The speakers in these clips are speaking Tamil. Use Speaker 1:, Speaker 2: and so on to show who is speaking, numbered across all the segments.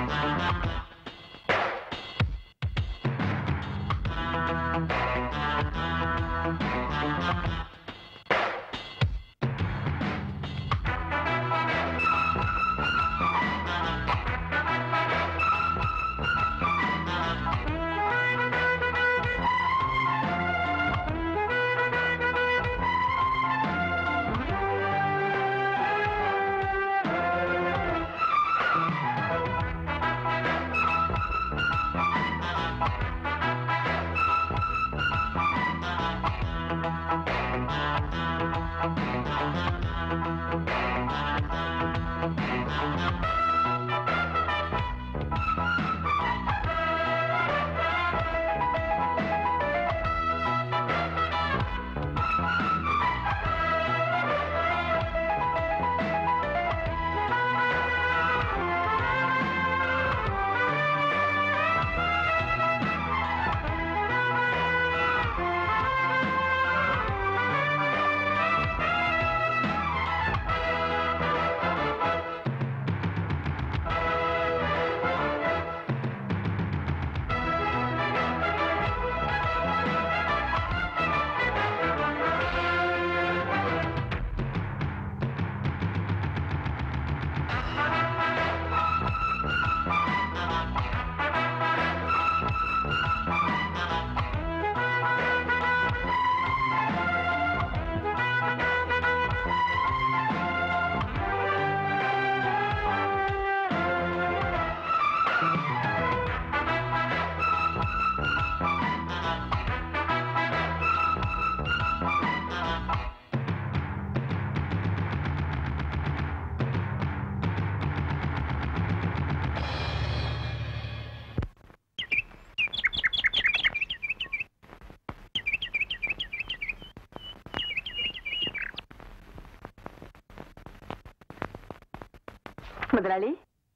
Speaker 1: முதலாளி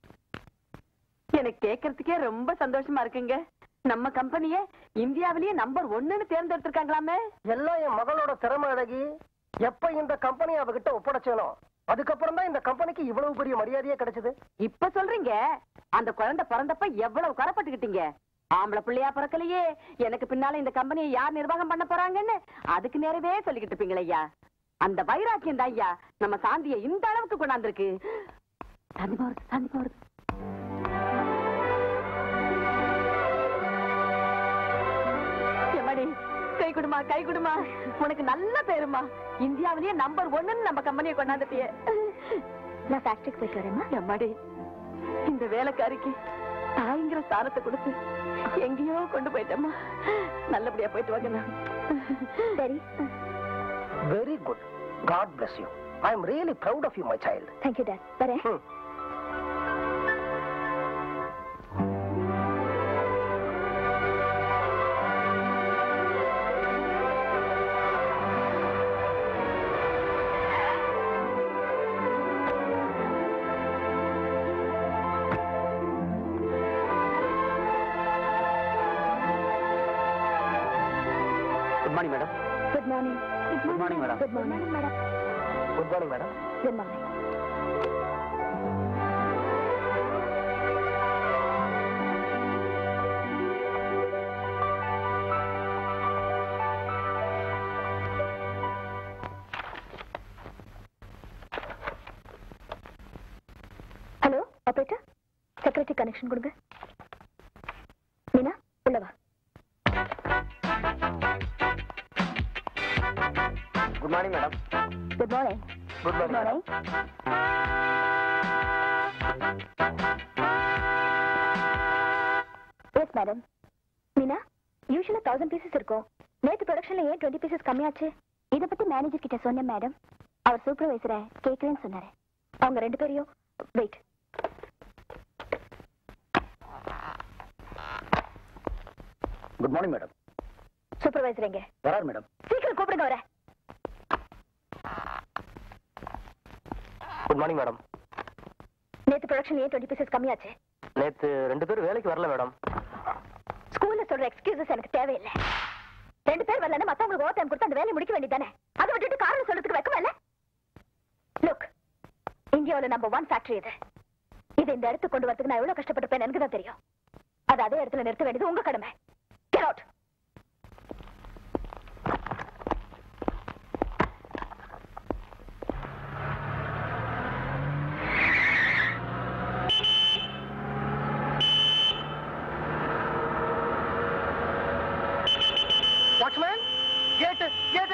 Speaker 1: எனக்கு கேட்கறதுக்கே ரொம்ப சந்தோஷமா இருக்குங்க நம்ம கம்பெனிய இந்தியாவிலேயே நம்பர் ஒண்ணுன்னு தேர்ந்தெடுத்திருக்காங்களாமே
Speaker 2: எல்லாம் என் மகளோட திறமை அழகி எப்ப இந்த கம்பெனி அவகிட்ட ஒப்படைச்சேனோ அதுக்கப்புறம் தான் இந்த கம்பெனிக்கு இவ்வளவு பெரிய மரியாதையே கிடைச்சது
Speaker 1: இப்ப சொல்றீங்க அந்த குழந்தை பிறந்தப்ப எவ்வளவு கரப்பட்டுக்கிட்டீங்க ஆம்பளை பிள்ளையா பிறக்கலையே எனக்கு பின்னால இந்த கம்பெனியை யார் நிர்வாகம் பண்ண போறாங்கன்னு அதுக்கு நேரவே சொல்லிக்கிட்டு இருப்பீங்களே ஐயா அந்த வைராக்கியம் தான் ஐயா நம்ம சாந்தியை இந்த அளவுக்கு கொண்டாந்துருக்கு சாந்தி போறது சாந்தி போறது எம்மாடி, கை குடுமா கை குடுமா உனக்கு நல்ல பேருமா இந்தியாவிலேயே நம்பர் ஒண்ணுன்னு நம்ம கம்பெனியை கொண்டாந்துட்டியே
Speaker 3: நான் ஃபேக்டரிக்கு போயிட்டு வரேம்மா
Speaker 1: எம்மாடி இந்த வேலைக்காரிக்கு தாய்ங்கிற ஸ்தானத்தை கொடுத்து எங்கேயோ கொண்டு போயிட்டேம்மா நல்லபடியா போயிட்டு வாங்கண்ணா
Speaker 3: சரி
Speaker 2: very good God bless you I am really proud of you my child
Speaker 3: thank you dad வரேன்
Speaker 2: ம்.
Speaker 4: Good morning madam
Speaker 3: good morning
Speaker 4: Good morning, madam.
Speaker 3: Good morning madam
Speaker 2: good morning madam
Speaker 3: good morning hello operator secretary connection கொடுங்க மீனா உள்ள வா
Speaker 2: good morning madam
Speaker 3: good morning
Speaker 2: good
Speaker 3: good morning yes madam Meena யூஸ்வலா தௌசண்ட் பீசஸ் இருக்கும் நேத்து ப்ரொடக்ஷன்ல ஏன் டுவெண்ட்டி பீசஸ் கம்மியாச்சு இத பத்தி மேனேஜர் கிட்ட சொன்னேன் மேடம் அவர் சூப்பர்வைசரை கேட்கலன்னு சொன்னாரு அவங்க ரெண்டு பேரையும் wait
Speaker 4: good morning madam
Speaker 3: supervisor எங்க
Speaker 4: வரார் மேடம்
Speaker 3: சீக்கிரம் கூப்பிடுங்க வர
Speaker 2: குட் மார்னிங் மேடம்
Speaker 3: நேத்து ப்ரொடக்ஷன் ஏன் டுவெண்ட்டி பீசஸ் கம்மியாச்சு
Speaker 2: நேத்து ரெண்டு பேரும் வேலைக்கு வரல மேடம்
Speaker 3: ஸ்கூல்ல சொல்ற எக்ஸ்கியூசஸ் எனக்கு தேவையில்லை ரெண்டு பேர் வரலன்னா மத்தவங்களுக்கு ஓவர் டைம் கொடுத்து அந்த வேலையை முடிக்க வேண்டியதானே அதை விட்டுட்டு காரணம் சொல்றதுக்கு வெக்கமா இல்ல லுக் இந்தியாவுல நம்பர் ஒன் ஃபேக்டரி இது இது இதை இந்த இடத்துக்கு கொண்டு வரதுக்கு நான் எவ்வளவு கஷ்டப்பட்டிருப்பேன் எனக்கு தான் தெரியும் அது அதே இடத்துல நிறுத்த வேண்டியது உங்க கடமை Get out.
Speaker 2: வாட்ச்மேன் கேட்டு கேட்டு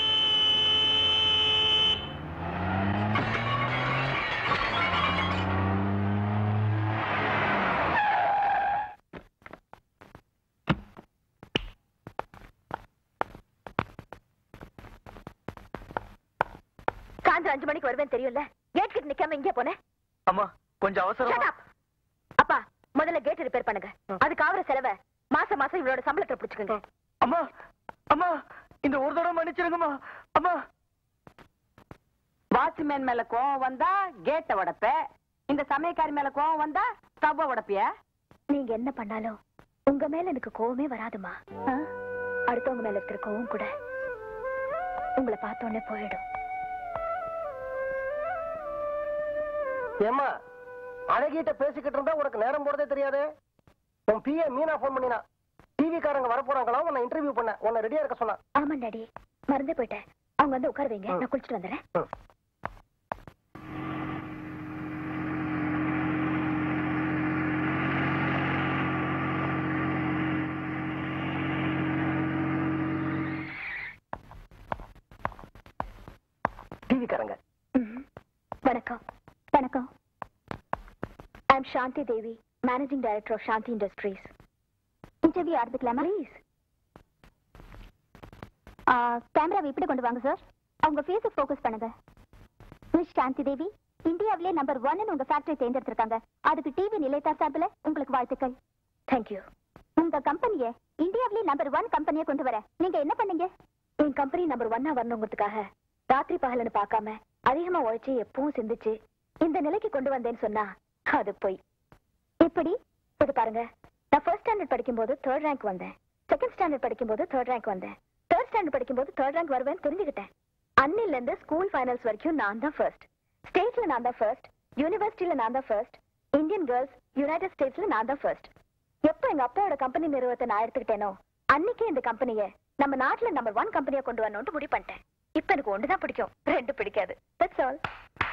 Speaker 3: சாயந்தரம் அஞ்சு மணிக்கு வருவேன் தெரியும்ல கேட் கிட்ட நிக்காம இங்கே போனேன்
Speaker 4: அம்மா கொஞ்சம்
Speaker 3: Shut
Speaker 4: அவசரமா
Speaker 3: up. அப்பா முதல்ல கேட் ரிப்பேர் பண்ணுங்க அதுக்கு ஆகுற செலவை மாசம் மாசம் இவளோட சம்பளத்தை பிடிச்சுக்கோங்க
Speaker 2: அம்மா அம்மா இந்த ஒரு தடவை மன்னிச்சிருங்கம்மா அம்மா
Speaker 1: வாட்ச்மேன் மேல கோவம் வந்தா கேட்ட உடைப்ப இந்த சமயக்காரி மேல கோவம் வந்தா ஸ்டவ்வ உடைப்பிய
Speaker 3: நீங்க என்ன பண்ணாலும் உங்க மேல எனக்கு கோவமே வராதுமா ஆ? அடுத்தவங்க மேல இருக்கிற கோவம் கூட உங்களை பார்த்த உடனே போயிடும்
Speaker 2: ஏம்மா அழகிட்ட பேசிக்கிட்டு இருந்தா உனக்கு நேரம் போறதே தெரியாதே உன் பிஏ மீனா ஃபோன் பண்ணினா டிவி காரங்க வர போறாங்களா உன்னை இன்டர்வியூ பண்ண உன்னை ரெடியா இருக்க சொன்னா
Speaker 3: ஆமா டாடி மறந்தே போயிட்டேன் அவங்க வந்து உட்கார வைங்க நான் குளிச்சுட்டு வந்துடுறேன்
Speaker 2: ம். டிவி காரங்க
Speaker 3: ம்ஹும். வணக்கம் வணக்கம் I am Shanti Devi managing director of Shanti industries interview ஆரம்பிக்கலாமா ப்ளீஸ் கேமராவை இப்படி கொண்டு வாங்க சார் அவங்க ஃபேஸை ஃபோக்கஸ் பண்ணுங்க மிஸ் சாந்தி தேவி இந்தியாவிலே நம்பர் ஒன்னு உங்க ஃபேக்டரி தேர்ந்தெடுத்திருக்காங்க அதுக்கு டிவி நிலையத்தார் சார்பில் உங்களுக்கு வாழ்த்துக்கள் தேங்க்யூ உங்க கம்பெனியை இந்தியாவிலே நம்பர் ஒன் கம்பெனியை கொண்டு வர நீங்க என்ன பண்ணீங்க என் கம்பெனி நம்பர் ஒன்னா வரணுங்கிறதுக்காக ராத்திரி பகலன்னு பார்க்காம அதிகமா உழைச்சு எப்பவும் சிந்திச்சு இந்த நிலைக்கு கொண்டு வந்தேன்னு சொன்னா அது போய் எப்படி இது பாருங்க நான் ஃபர்ஸ்ட் ஸ்டாண்டர்ட் படிக்கும்போது தேர்ட் ரேங்க் வந்தேன் செகண்ட் ஸ்டாண்டர்ட் படிக்கும்போது தேர்ட் ரேங்க் வந்தேன் தேர்ட் ஸ்டாண்டர்ட் படிக்கும்போது தேர்ட் ரேங்க் வருவேன்னு தெரிஞ்சுக்கிட்டேன் அன்னில இருந்து ஸ்கூல் ஃபைனல்ஸ் வரைக்கும் நான் தான் ஃபர்ஸ்ட் ஸ்டேட்ல நான் தான் ஃபர்ஸ்ட் யூனிவர்சிட்டியில நான் தான் ஃபர்ஸ்ட் இந்தியன் கேர்ள்ஸ் யுனைடெட் ஸ்டேட்ஸ்ல நான் தான் ஃபர்ஸ்ட் எப்போ எங்க அப்பாவோட கம்பெனி நிறுவனத்தை நான் எடுத்துக்கிட்டேனோ அன்னைக்கே இந்த கம்பெனியை நம்ம நாட்டுல நம்பர் ஒன் கம்பெனியா கொண்டு வரணும்னு முடிவு பண்ணிட்டேன் இப்ப எனக்கு ஒண்ணுதான் பிடிக்கும் ரெண்டு பிடிக்காது தட்ஸ் ஆல்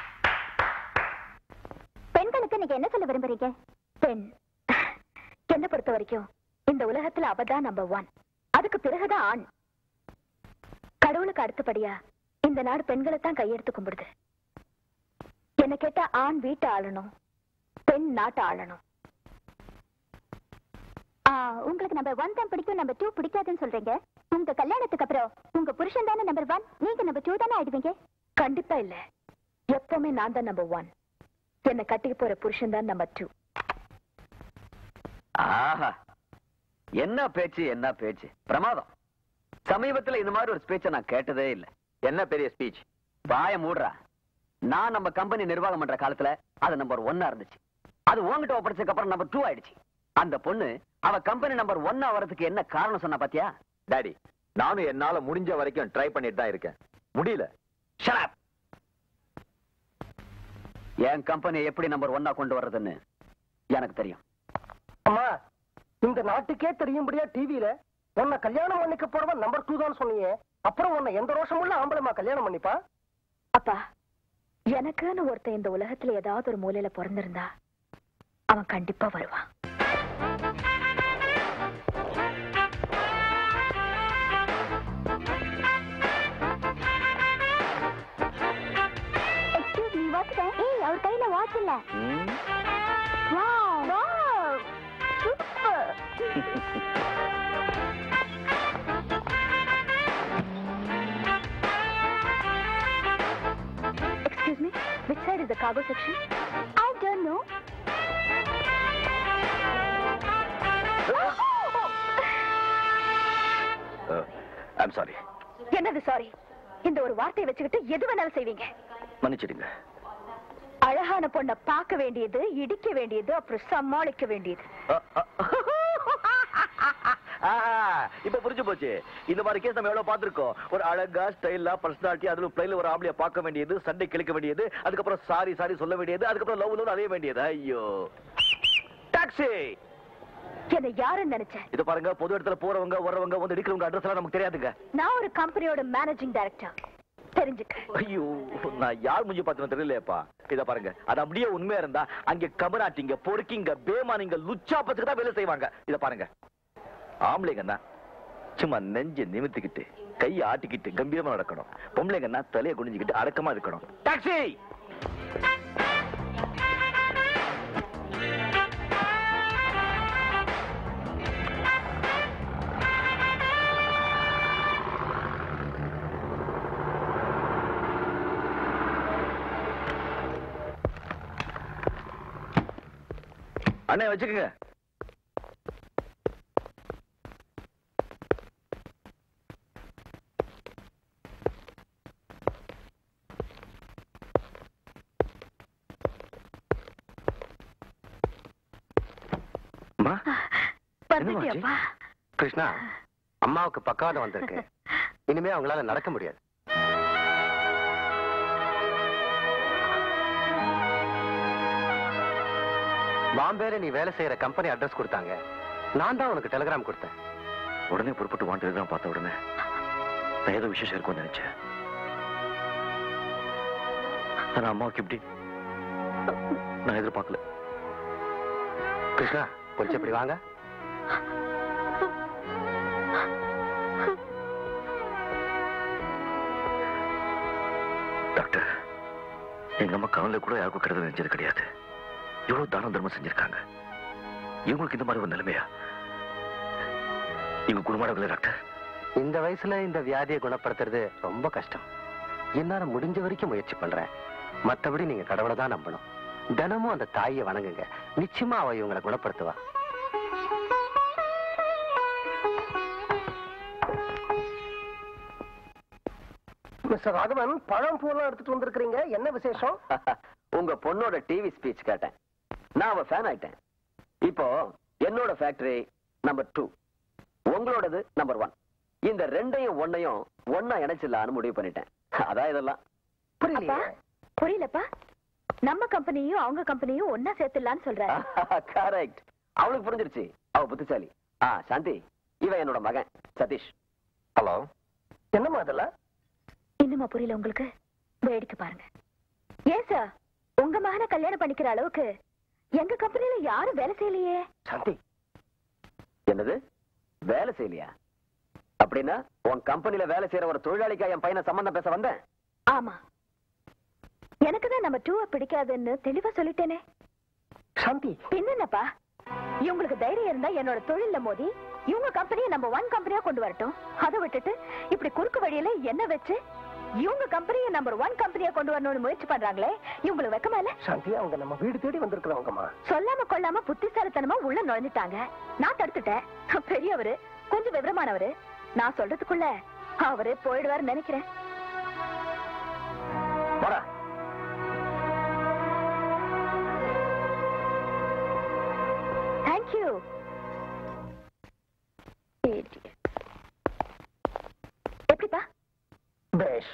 Speaker 3: பெண்களுக்கு நீங்க என்ன சொல்ல விரும்புறீங்க பெண் என்ன பொறுத்த வரைக்கும் இந்த உலகத்துல அவதான் நம்பர் ஒன் அதுக்கு பிறகுதான் ஆண் கடவுளுக்கு அடுத்தபடியா இந்த நாடு பெண்களை தான் கையெடுத்து கும்பிடுது என்ன கேட்டா ஆண் வீட்டை ஆளணும் பெண் நாட்டை ஆளணும் உங்களுக்கு நம்பர் ஒன் தான் பிடிக்கும் நம்பர் டூ பிடிக்காதுன்னு சொல்றீங்க உங்க கல்யாணத்துக்கு அப்புறம் உங்க புருஷன் தானே நம்பர் ஒன் நீங்க நம்பர் டூ தானே ஆயிடுவீங்க கண்டிப்பா இல்ல எப்பவுமே நான் தான் நம்பர் ஒன் என்ன கட்டிக்க போற புருஷன் தான் நம்பர் டூ
Speaker 4: ஆஹா என்ன பேச்சு என்ன பேச்சு பிரமாதம் சமீபத்துல இந்த மாதிரி ஒரு ஸ்பீச்ச நான் கேட்டதே இல்ல என்ன பெரிய ஸ்பீச் வாய மூடுறா நான் நம்ம கம்பெனி நிர்வாகம் பண்ற காலத்துல அது நம்பர் ஒன்னா இருந்துச்சு அது உன்கிட்ட ஒப்படைச்சதுக்கு அப்புறம் நம்பர் டூ ஆயிடுச்சு அந்த பொண்ணு அவ கம்பெனி நம்பர் ஒன்னா வரதுக்கு என்ன காரணம் சொன்னா பாத்தியா
Speaker 5: டாடி நானும் என்னால முடிஞ்ச வரைக்கும் ட்ரை பண்ணிட்டு தான் இருக்கேன் முடியல
Speaker 4: Shut up. என் கம்பெனி எப்படி நம்பர் ஒன்னா கொண்டு வர்றதுன்னு எனக்கு தெரியும்
Speaker 2: அம்மா இந்த நாட்டுக்கே தெரியும்படியா டிவியில உன்னை கல்யாணம் பண்ணிக்க போறவன் நம்பர் டூ தான் சொன்னீங்க அப்புறம் உன்னை எந்த ரோஷமுள்ள ஆம்பளமா கல்யாணம் பண்ணிப்பா
Speaker 3: அப்பா எனக்குன்னு ஒருத்தன் இந்த உலகத்துல ஏதாவது ஒரு மூலையில பிறந்திருந்தா அவன் கண்டிப்பா வருவான் எக்ஸ்கியூஸ் மீ வாட்ச் ஏய் அவர் கையில வாட்ச் இல்ல
Speaker 4: ம்?
Speaker 3: Wow wow super Excuse me, which side is the cargo section? I don't know.
Speaker 5: I'm sorry
Speaker 3: என்னது சாரி இந்த ஒரு வார்த்தையை வச்சுக்கிட்டு எது வேணாலும் செய்வீங்க
Speaker 5: மன்னிச்சிடுங்க
Speaker 3: அழகான பொண்ண பார்க்க வேண்டியது இடிக்க வேண்டியது அப்புறம் சமாளிக்க வேண்டியது
Speaker 5: ஆஹா, இப்ப புரிஞ்சு போச்சு இந்த மாதிரி கேஸ் நம்ம எவ்வளவு பார்த்திருக்கோம் ஒரு அழகா ஸ்டைலா பர்சனாலிட்டி அதுல பிளைல ஒரு ஆம்பளைய பார்க்க வேண்டியது சண்டை கிழிக்க வேண்டியது அதுக்கப்புறம் சாரி சாரி சொல்ல வேண்டியது அதுக்கப்புறம் லவ் லவ் அடைய வேண்டியது ஐயோ டாக்ஸி
Speaker 3: என்ன யாருன்னு நினைச்சேன்
Speaker 5: இது பாருங்க பொது இடத்துல போறவங்க வர்றவங்க வந்து எடுக்கிறவங்க அட்ரஸ் எல்லாம் நமக்கு தெரியாதுங்க
Speaker 3: நான் ஒரு கம்பெனியோட மேனேஜிங் டைரக்டர் தெரிஞ்சுக்க
Speaker 5: ஐயோ நான் யார் மூஞ்சி பார்த்தேன்னு தெரியலையேப்பா இத பாருங்க அது அப்படியே உண்மையா இருந்தா அங்க கமராட்டிங்க பொறுக்கிங்க பேமானிங்க லுச்சா பத்துக்கு தான் வேலை செய்வாங்க இத பாருங்க ஆம்பளைங்கன்னா சும்மா நெஞ்ச நிமித்திக்கிட்டு கையை ஆட்டிக்கிட்டு கம்பீரமா நடக்கணும் பொம்பளைங்கன்னா தலையை குனிஞ்சுக்கிட்டு அடக்கமா இருக்கணும் டாக்ஸி அண்ணே வச்சுக்கோங்க
Speaker 2: அம்மா
Speaker 3: வந்துட்டியாப்பா
Speaker 2: கிருஷ்ணா அம்மாவுக்கு பக்கவாதம் வந்திருக்கு இனிமே அவங்களால நடக்க முடியாது பாம்பேல நீ வேலை செய்யற கம்பெனி அட்ரஸ் கொடுத்தாங்க நான் தான் உனக்கு டெலிகிராம் கொடுத்தேன்
Speaker 5: உடனே புறப்பட்டு வாண்டது தான் பார்த்த உடனே நான் ஏதோ விசேஷம் இருக்கும்னு நினைச்சேன் ஆனா அம்மாவுக்கு இப்படி நான் எதிர்பார்க்கல
Speaker 2: கிருஷ்ணா கொஞ்சம் இப்படி வாங்க
Speaker 5: டாக்டர் எங்க அம்மா கவலை கூட யாருக்கும் கெடுதல் நினைச்சது கிடையாது இவ்வளவு தானம் தர்மம் செஞ்சிருக்காங்க இவங்களுக்கு இந்த மாதிரி ஒரு நிலைமையா இவங்க குணமானவங்களே டாக்டர்
Speaker 2: இந்த வயசுல இந்த வியாதியை குணப்படுத்துறது ரொம்ப கஷ்டம் என்னால முடிஞ்ச வரைக்கும் முயற்சி பண்றேன் மத்தபடி நீங்க கடவுளை தான் நம்பணும் தினமும் அந்த தாயை வணங்குங்க நிச்சயமா அவ இவங்களை குணப்படுத்துவா மிஸ்டர் ராகவன் பழம் பூலாம் எடுத்துட்டு வந்திருக்கிறீங்க என்ன விசேஷம்
Speaker 4: உங்க பொண்ணோட டிவி ஸ்பீச் கேட்டேன் நான் அவ ஃபேன் ஆயிட்டேன் இப்போ என்னோட ஃபேக்டரி நம்பர் டூ உங்களோடது நம்பர் ஒன் இந்த ரெண்டையும் ஒன்னையும் ஒன்னா இணைச்சிடலான்னு முடிவு பண்ணிட்டேன் அதான் இதெல்லாம்
Speaker 3: அப்பா புரியலப்பா நம்ம கம்பெனியும் அவங்க கம்பெனியும் ஒன்னா சேர்த்துடலாம்னு சொல்றாரு
Speaker 4: கரெக்ட் அவளுக்கு புரிஞ்சிருச்சு அவ புத்திசாலி ஆ சாந்தி இவன் என்னோட மகன் சதீஷ்
Speaker 2: ஹலோ என்னம்மா அதெல்லாம்
Speaker 3: இன்னுமா புரியல உங்களுக்கு வேடிக்கை பாருங்க ஏன் சார் உங்க மகனை கல்யாணம் பண்ணிக்கிற அளவுக்கு எங்க கம்பெனில யாரும் வேலை செய்யலையே
Speaker 2: சாந்தி
Speaker 4: என்னது வேலை செய்யலையா அப்படின்னா உன் கம்பெனில வேலை செய்யற ஒரு தொழிலாளிக்கா என் பையனை சம்பந்தம் பேச வந்தேன்
Speaker 3: ஆமா எனக்கு தான் நம்ம டூவை பிடிக்காதுன்னு தெளிவா சொல்லிட்டேனே
Speaker 2: சாந்தி
Speaker 3: பின்னப்பா இவங்களுக்கு தைரியம் இருந்தா என்னோட தொழில்ல மோதி இவங்க கம்பெனியை நம்ம ஒன் கம்பெனியா கொண்டு வரட்டும் அதை விட்டுட்டு இப்படி குறுக்கு வழியில என்ன வச்சு இவங்க கம்பெனியை நம்பர் ஒன் கம்பெனியா கொண்டு வரணும்னு முயற்சி பண்றாங்களே இவங்களுக்கு வெக்கமா இல்ல
Speaker 2: சாந்தி அவங்க நம்ம வீடு தேடி வந்திருக்கிறவங்கம்மா
Speaker 3: சொல்லாம கொள்ளாம புத்திசாலித்தனமா உள்ள நுழைஞ்சிட்டாங்க நான் தடுத்துட்டேன் பெரியவரு கொஞ்சம் விவரமானவரு நான் சொல்றதுக்குள்ள அவரே போயிடுவாருன்னு நினைக்கிறேன்
Speaker 2: போடா
Speaker 3: தேங்க்யூ எப்படிப்பா
Speaker 2: பேஷ்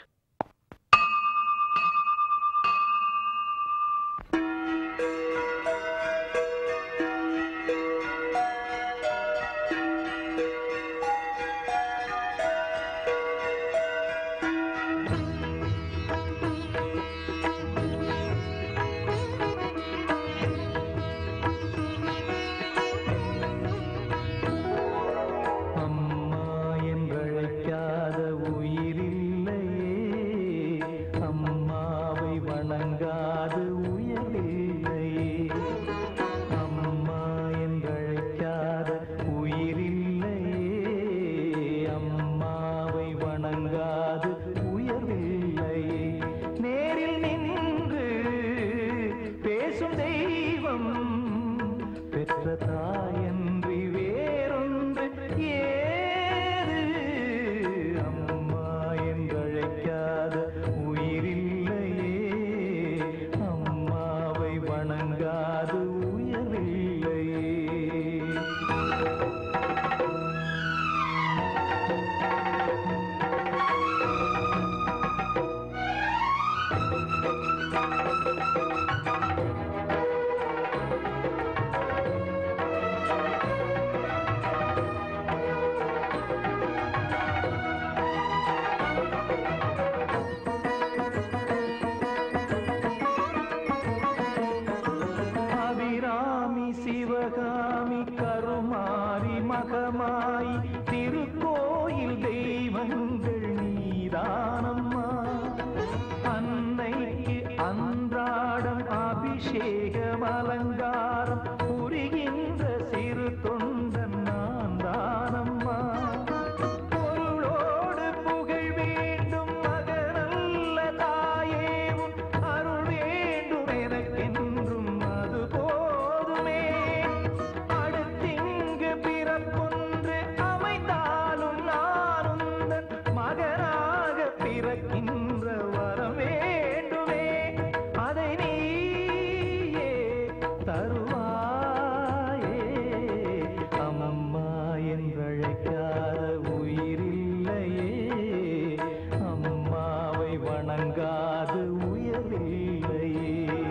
Speaker 6: அபிராமி சிவகாமி கருமாரி மகமாய் திருக்கோயில் தெய்வங்கள் நீதானம்மா அன்னைக்கு அன்றாடம் அபிஷேகம் அலங்காரம் புரிகின்ற சிறு தொண்டன் நான் தானம்மா பொருளோடு புகழ் வேண்டும் மகனல்ல தாயே உன் அருள் வேண்டும் எனக்கென்றும் அது போதுமே அடுத்திங்கு பிறப்பொன்று அமைந்தாலும் நான் உந்தன் மகனாக பிறக்கின்ற வரம் வேண்டுமே அதை நீயே தருவாயே அம்மம்மா என்றழைக்காத உயிரில்லையே அம்மாவை வணங்காது உயரில்லையே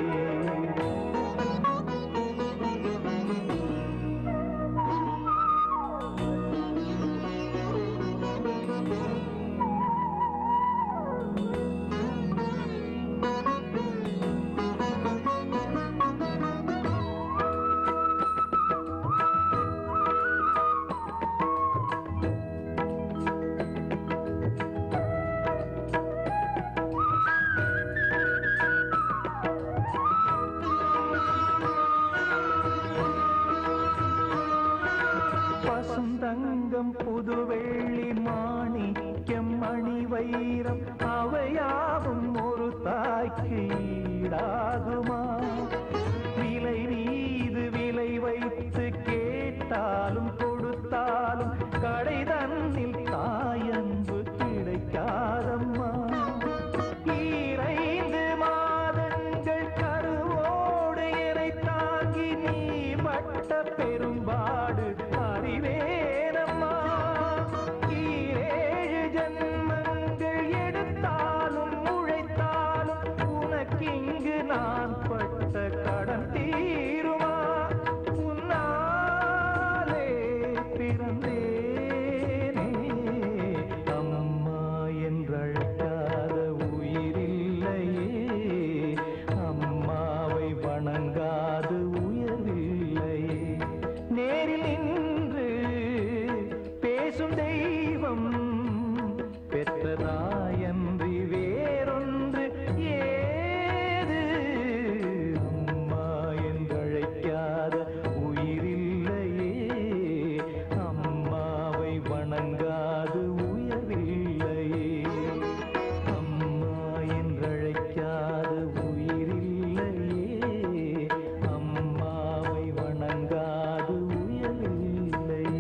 Speaker 6: பசுந்தங்கம் புதுவெள்ளி மாணிக்கம் மணி வைரம் அவையாவும் ஒரு தாய்க்கு ஈடாகுமா விலை மீது விலை வைத்து கேட்டாலும் கொடுத்தாலும் கடை தன்னில் தாயன்பு கிடைக்காதம்மா ஈரைந்து மாதங்கள் கருவோடு எனை தாங்கி நீ பட்ட பெரும்பாடு அறிவேனம்மா ஈரேழு ஜன்மங்கள் எடுத்தாலும் உழைத்தாலும் உனக்கிங்கு நான் பட்ட கடன் தீருமா உன்னாலே பிறந்தேனே அம்மா என்றழைக்காத உயிரில்லையே அம்மாவை வணங்காது உயரில்லையே நேரில் நின்று பேசும் தெய்வம் பெற்றதாயன்றி வேறொன்று ஏது அம்மா என்றழைக்காத உயிரில்லையே அம்மாவை வணங்காது உயரில்லையே அம்மா என்றழைக்காத உயிரில்லையே அம்மாவை வணங்காது உயரில்லையே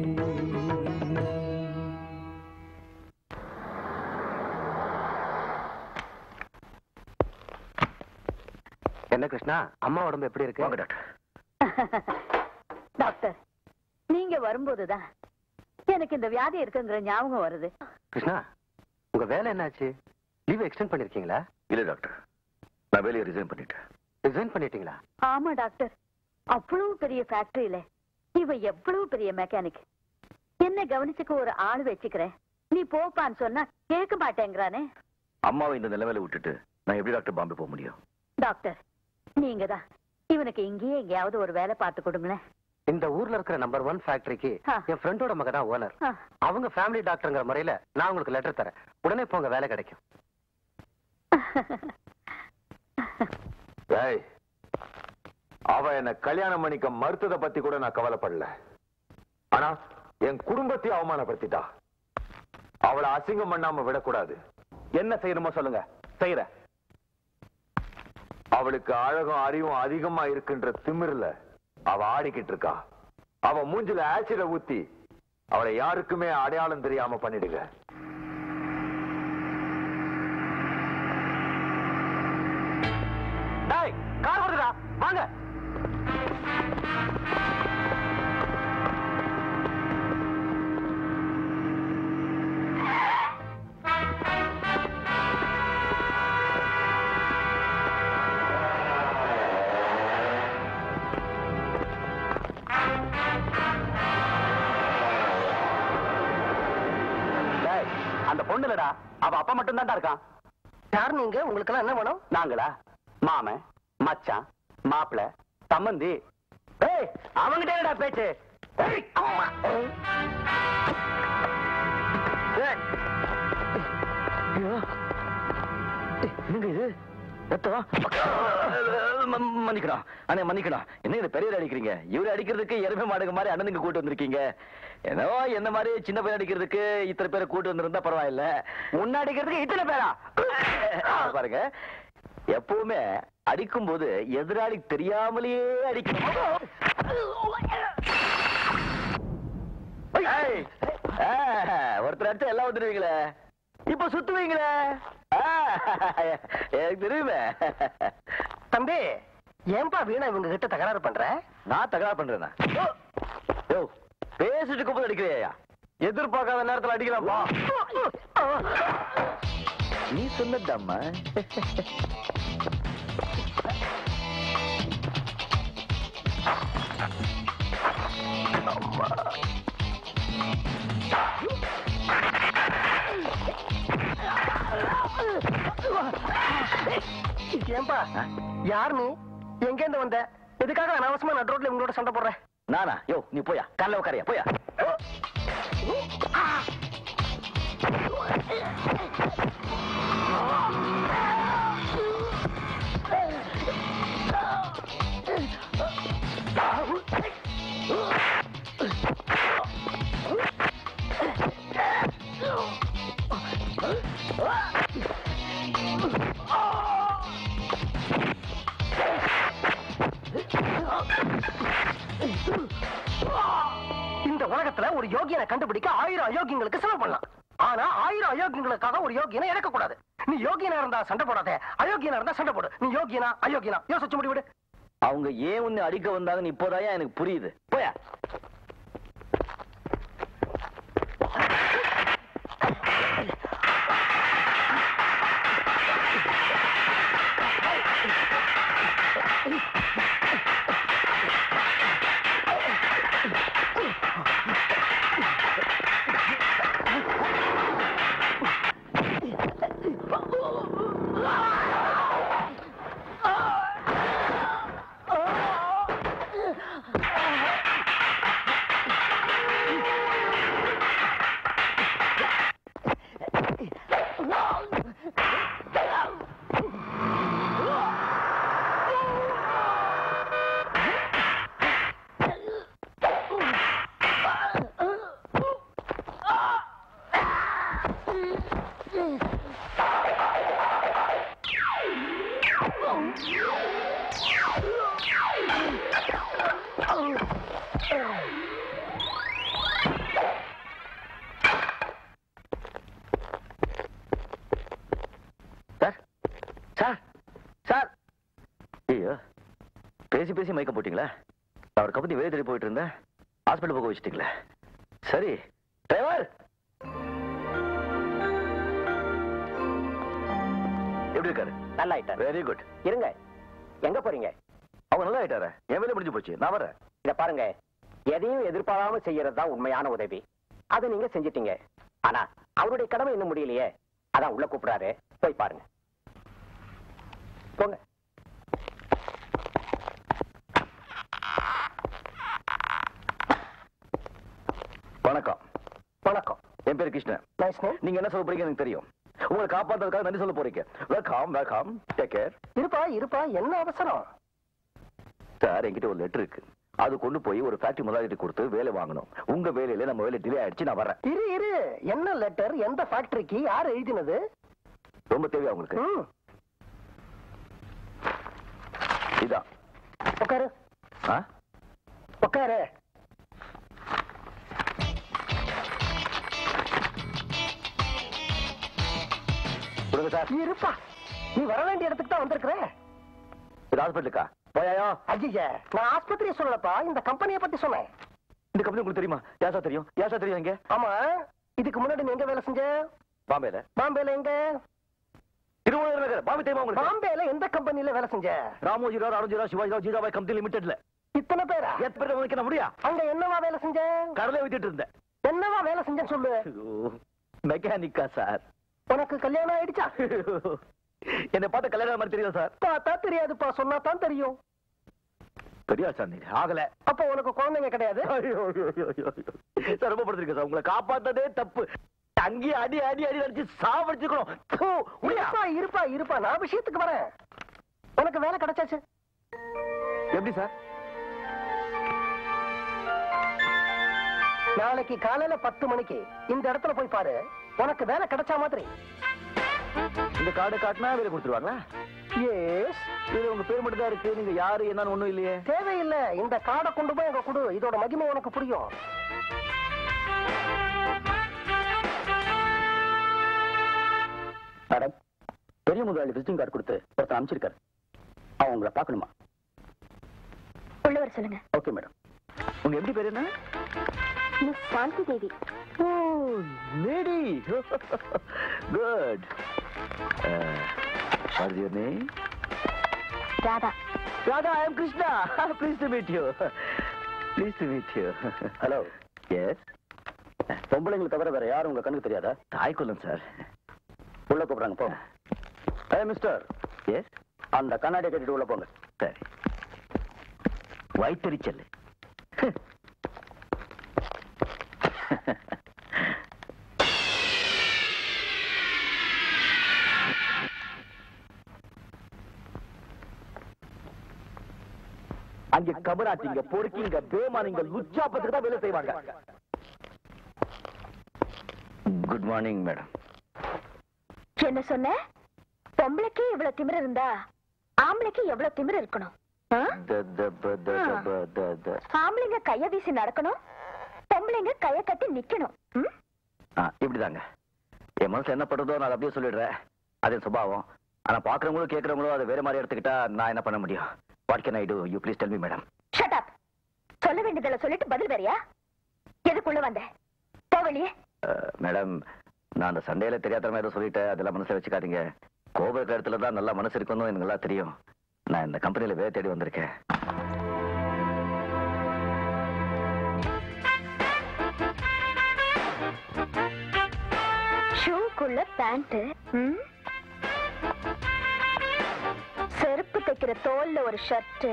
Speaker 2: என்ன கிருஷ்ணா அம்மா உடம்பு எப்படி இருக்கு
Speaker 5: வாங்க டாக்டர்
Speaker 1: டாக்டர் நீங்க வரும்போதுதான் எனக்கு இந்த வியாதி இருக்குங்கிற ஞாபகம் வருது
Speaker 2: கிருஷ்ணா உங்க வேலை என்னாச்சு லீவ் எக்ஸ்டெண்ட் பண்ணிருக்கீங்களா
Speaker 5: இல்ல டாக்டர் நான் வேலையை ரிசைன் பண்ணிட்டேன்
Speaker 2: ரிசைன் பண்ணிட்டீங்களா
Speaker 1: ஆமா டாக்டர் அவ்வளவு பெரிய ஃபேக்டரியில இவ எவ்வளவு பெரிய மெக்கானிக் என்ன கவனிச்சுக்க ஒரு ஆள் வச்சுக்கிறேன் நீ போப்பான்னு சொன்னா கேட்க மாட்டேங்கிறானே
Speaker 5: அம்மாவை இந்த நிலைமையில விட்டுட்டு நான் எப்படி டாக்டர் பாம்பே போக முடியும்
Speaker 1: டாக்டர் நீங்க தான் இவனுக்கு இங்கேயே எங்கேயாவது ஒரு வேலை பார்த்து கொடுங்களேன்
Speaker 2: இந்த ஊர்ல இருக்கிற நம்பர் ஒன் ஃபேக்டரிக்கு
Speaker 1: ஆ.
Speaker 2: என் ஃப்ரெண்டோட மக தான் ஓனர்
Speaker 1: ஆ.
Speaker 2: அவங்க ஃபேமிலி டாக்டர்ங்கிற முறையில நான் உங்களுக்கு லெட்டர் தரேன் உடனே போங்க வேலை கிடைக்கும்
Speaker 7: டேய் அவ என்ன கல்யாணம் பண்ணிக்க மறுத்தத பத்தி கூட நான் கவலைப்படல ஆனா என் குடும்பத்தையும் அவமானப்படுத்திட்டா அவளை அசிங்கம் பண்ணாம விடக்கூடாது
Speaker 5: என்ன செய்யணுமோ சொல்லுங்க செய்யற
Speaker 7: அவளுக்கு அழகும் அறிவும் அதிகமா இருக்குன்ற திமிர்ல அவ ஆடிக்கிட்டு இருக்கா அவ மூஞ்சில ஆசிட ஊத்தி அவளை யாருக்குமே அடையாளம் தெரியாம பண்ணிடுங்க
Speaker 2: டேய் கார் வருதுடா வாங்க ஒண்ணு இல்லடா அவ அப்பா மட்டும் தான்டா இருக்கான் யார் நீங்க உங்களுக்கு எல்லாம் என்ன வேணும் நாங்களா மாமன் மச்சான் மாப்பிள சம்மந்தி ஏய் அவங்கிட்ட என்னடா பேச்சு ஏய், அம்மா. ஏய். ஐயோ. ஏய், என்னங்க இது ரத்தம் ம- மன்னிக்கணும் அண்ணே மன்னிக்கணும் என்ன இது பெரியவர் அடிக்கிறீங்க இவரு அடிக்கிறதுக்கு எருமை மாடுங்க மாதிரி அண்ணனுக்கு கூட்டு வந்திருக்கீங்க என்னவோ என்ன மாதிரி சின்ன பையன் அடிக்கிறதுக்கு இத்தனை பேரை கூட்டு வந்திருந்தா பரவாயில்ல முன்ன அடிக்கிறதுக்கு இத்தனை பேரா பாருங்க எப்பவுமே அடிக்கும் போது எதிராளி தெரியாமலேயே அடிக்கணும் ஏய், ஆ, ஒருத்தர் அடிச்சா எல்லாம் வந்துடுவீங்களே இப்ப சுத்துவீங்களே ஆ, எனக்கு தெரியுமே தம்பி ஏன்பா வீணா இவங்க கிட்ட தகராறு பண்ற நான் தகராறு பண்றேனா யோ பேசிட்டு இருக்கும்போது அடிக்கிறியா எதிர்பார்க்காத நேரத்துல அடிக்கலாம்ப்பா நீ சொன்னதம்மா ஏன்பா யார் நீ எங்க இருந்து வந்த எதுக்காக அனாவசியமா நடு ரோட்ல உங்களோட சண்டை போடுற நானா யோ நீ போயா காலைல உட்காரியா போயா இந்த உலகத்துல ஒரு யோகியனை கண்டுபிடிக்க ஆயிரம் அயோக்கியங்களுக்கு செலவு பண்ணலாம் ஆனா ஆயிரம் அயோக்கியங்களுக்காக ஒரு யோகியனை இறக்க கூடாது நீ யோகியனா இருந்தா சண்டை போடாத அயோக்கியனா இருந்தா சண்டை போடு நீ யோகியனா அயோக்கியனா யோசிச்சு முடிவிடு அவங்க ஏன் உன்னை அடிக்க வந்தாங்கன்னு இப்போதான் எனக்கு புரியுது போயா சார் சார் சார் ஐயோ பேசி பேசி மயக்கம் போட்டீங்களா நான் ஒரு கபத்தி வெளியே தேடி போயிட்டு இருந்தேன் ஹாஸ்பிட்டல் போக வச்சுட்டீங்களே சரி டிரைவர் எப்படி இருக்காரு
Speaker 8: நல்லா ஆயிட்டாரு
Speaker 2: வெரி குட்
Speaker 8: இருங்க எங்க போறீங்க
Speaker 2: அவங்க நல்லா ஆயிட்டாரு என் வேலை முடிஞ்சு போச்சு நான் வரேன்
Speaker 8: இத பாருங்க எதையும் எதிர்பாராம செய்யறது தான் உண்மையான உதவி அதை நீங்க செஞ்சிட்டீங்க ஆனா அவருடைய கடமை இன்னும் முடியலையே அதான் உள்ள கூப்பிடாரு போய் பாருங்க போங்க
Speaker 2: வணக்கம்
Speaker 8: வணக்கம்
Speaker 2: என் பேர் கிருஷ்ணன்
Speaker 8: நைஸ் நேம்
Speaker 2: நீங்க என்ன சொல்ல போறீங்க எனக்கு தெரியும் உங்களை காப்பாத்துறதுக்காக நன்றி சொல்ல போறீங்க வெல்கம் வெல்கம் டேக் கேர்
Speaker 8: இருப்பா இருப்பா என்ன அவசரம்
Speaker 2: சார் என்கிட்ட ஒரு லெட்டர் இருக்கு அது கொண்டு போய் ஒரு ஃபேக்டரி முதலாளிட்டு கொடுத்து வேலை வாங்கணும் உங்க வேலையில நம்ம வேலை டிலே ஆயிடுச்சு நான் வரேன்
Speaker 8: இரு இரு என்ன லெட்டர் எந்த ஃபேக்டரிக்கு யார் எழுதினது
Speaker 2: ரொம்ப தேவையா உங்களுக்கு
Speaker 8: ம்,
Speaker 2: இதான்
Speaker 8: உட்காரு
Speaker 2: ஆ?
Speaker 8: உட்காரு
Speaker 2: கொடுங்க சார்
Speaker 8: இருப்பா நீ வர வேண்டிய இடத்துக்கு தான் வந்திருக்கிற
Speaker 2: இது ஹாஸ்பிட்டலுக்கா போயாயோ
Speaker 8: ஐயா நான் ஆஸ்பத்திரியை சொல்லலப்பா இந்த கம்பெனியை பத்தி சொன்னேன்
Speaker 2: இந்த கம்பெனி உங்களுக்கு தெரியுமா யாசா தெரியும் யாசா தெரியும் எங்க
Speaker 8: ஆமா இதுக்கு முன்னாடி நீ எங்க வேலை செஞ்ச
Speaker 2: பாம்பேல
Speaker 8: பாம்பேல எங்க
Speaker 2: திருமணம் நகர் பாம்பே தெரியுமா உங்களுக்கு
Speaker 8: பாம்பேல எந்த கம்பெனில வேலை செஞ்ச
Speaker 2: ராமோஜி ராவ் அருண்ஜி ராவ் சிவாஜி ராவ் ஜீராபாய் கம்பெனி லிமிடெட்ல
Speaker 8: இத்தனை பேரா
Speaker 2: எத்தனை பேர் உங்களுக்கு முடியா
Speaker 8: அங்க என்னவா வேலை செஞ்ச
Speaker 2: கடலை விட்டுட்டு இருந்தேன்
Speaker 8: என்னவா வேலை செஞ்சேன்னு சொல்லு
Speaker 2: ஐயோ,
Speaker 5: மெக்கானிக்கா சார்
Speaker 8: உனக்கு கல்யாணம் ஆயிடுச்சா
Speaker 5: என்னை பார்த்த கல்யாணம் மாதிரி தெரியும் சார்
Speaker 8: பார்த்தா தெரியாதுப்பா சொன்னா தான் தெரியும்
Speaker 5: தெரியா சார் நீ ஆகல
Speaker 8: அப்ப உனக்கு குழந்தைங்க கிடையாது
Speaker 5: ஐயோ, ஐயோ, ஐயோ, ஐயோ. சார் ரொம்ப படுத்திருக்கேன் சார் உங்களை காப்பாத்ததே தப்பு அங்கேயே அடி அடி அடி அடிச்சு சாவடிச்சுக்கணும் தூ, உய்யா.
Speaker 8: இருப்பா இருப்பா இருப்பா நான் விஷயத்துக்கு வரேன் உனக்கு வேலை கிடைச்சாச்சு
Speaker 5: எப்படி சார்
Speaker 8: நாளைக்கு காலையில பத்து மணிக்கு இந்த இடத்துல போய் பாரு உனக்கு வேலை கிடைச்சா மாதிரி
Speaker 5: இந்த கார்டு காட்டினா வேலை கொடுத்துருவாங்களா
Speaker 8: எஸ்
Speaker 5: இது உங்க பேர் மட்டும் தான் இருக்கு நீங்க யாரு என்னன்னு ஒண்ணும் இல்லையே
Speaker 8: தேவையில்லை இந்த கார்டை கொண்டு போய் அங்க கொடு இதோட மகிமை உனக்கு புரியும்
Speaker 4: மேடம் பெரிய முதலாளி விசிட்டிங் கார்டு கொடுத்து ஒருத்தர் அனுப்பிச்சிருக்காரு அவன் உங்களை பார்க்கணுமா
Speaker 3: உள்ள வர சொல்லுங்க
Speaker 5: ஓகே மேடம் உங்க எப்படி பேர் என்ன
Speaker 3: miss Shanti Devi
Speaker 5: oh lady good what is your name
Speaker 3: Radha
Speaker 5: Radha I am Krishna please to meet you please to meet you hello yes
Speaker 4: பொம்பளைங்களை தவிர வேற யாரும் உங்க கண்ணுக்கு தெரியாதா
Speaker 5: தாய் கொல்லும் சார்
Speaker 4: உள்ள கூப்பிடுறாங்க போ ஏ மிஸ்டர்
Speaker 5: எஸ்
Speaker 4: அந்த கண்ணாடியை கட்டிட்டு உள்ள போங்க
Speaker 5: சரி வயிற்றுச்சல் அங்க கபராட்டிங்க பொறுக்கிங்க பேமானிங்க லுச்சாப்பத்துக்கு தான் வேலை செய்வாங்க குட் மார்னிங் மேடம்
Speaker 3: என்ன சொன்ன பொம்பளைக்கு இவ்வளவு திமிரு இருந்தா ஆம்பளைக்கு எவ்வளவு திமிரு இருக்கணும் ஆ? ஆம்பளைங்க கைய வீசி நடக்கணும் பொம்பளைங்க கைய கட்டி நிக்கணும் ம்?
Speaker 5: இப்படிதாங்க என் மனசுல என்ன படுறதோ நான் அதை அப்படியே சொல்லிடுறேன் அது என் சுபாவம் ஆனா பாக்குறவங்களும் கேட்கறவங்களும் அதை வேற மாதிரி எடுத்துக்கிட்டா நான் என்ன பண்ண முடியும் what can I do you please tell me madam
Speaker 3: Shut up. சொல்ல வேண்டியதுல சொல்லிட்டு பதில் வேறியா எதுக்குள்ள வந்த போ வெளியே
Speaker 5: மேடம் நான் அந்த சண்டையில தெரியாத ஏதோ சொல்லிட்டேன் அதெல்லாம் மனசுல வச்சுக்காதீங்க கோபுர இடத்துல தான் நல்லா மனசு இருக்கணும் எனக்கு நல்லா தெரியும் நான் இந்த கம்பெனில வேலை தேடி வந்திருக்கேன்
Speaker 3: ஷூக்குள்ள பேண்ட் செருப்பு தைக்கிற தோல்ல ஒரு ஷர்ட்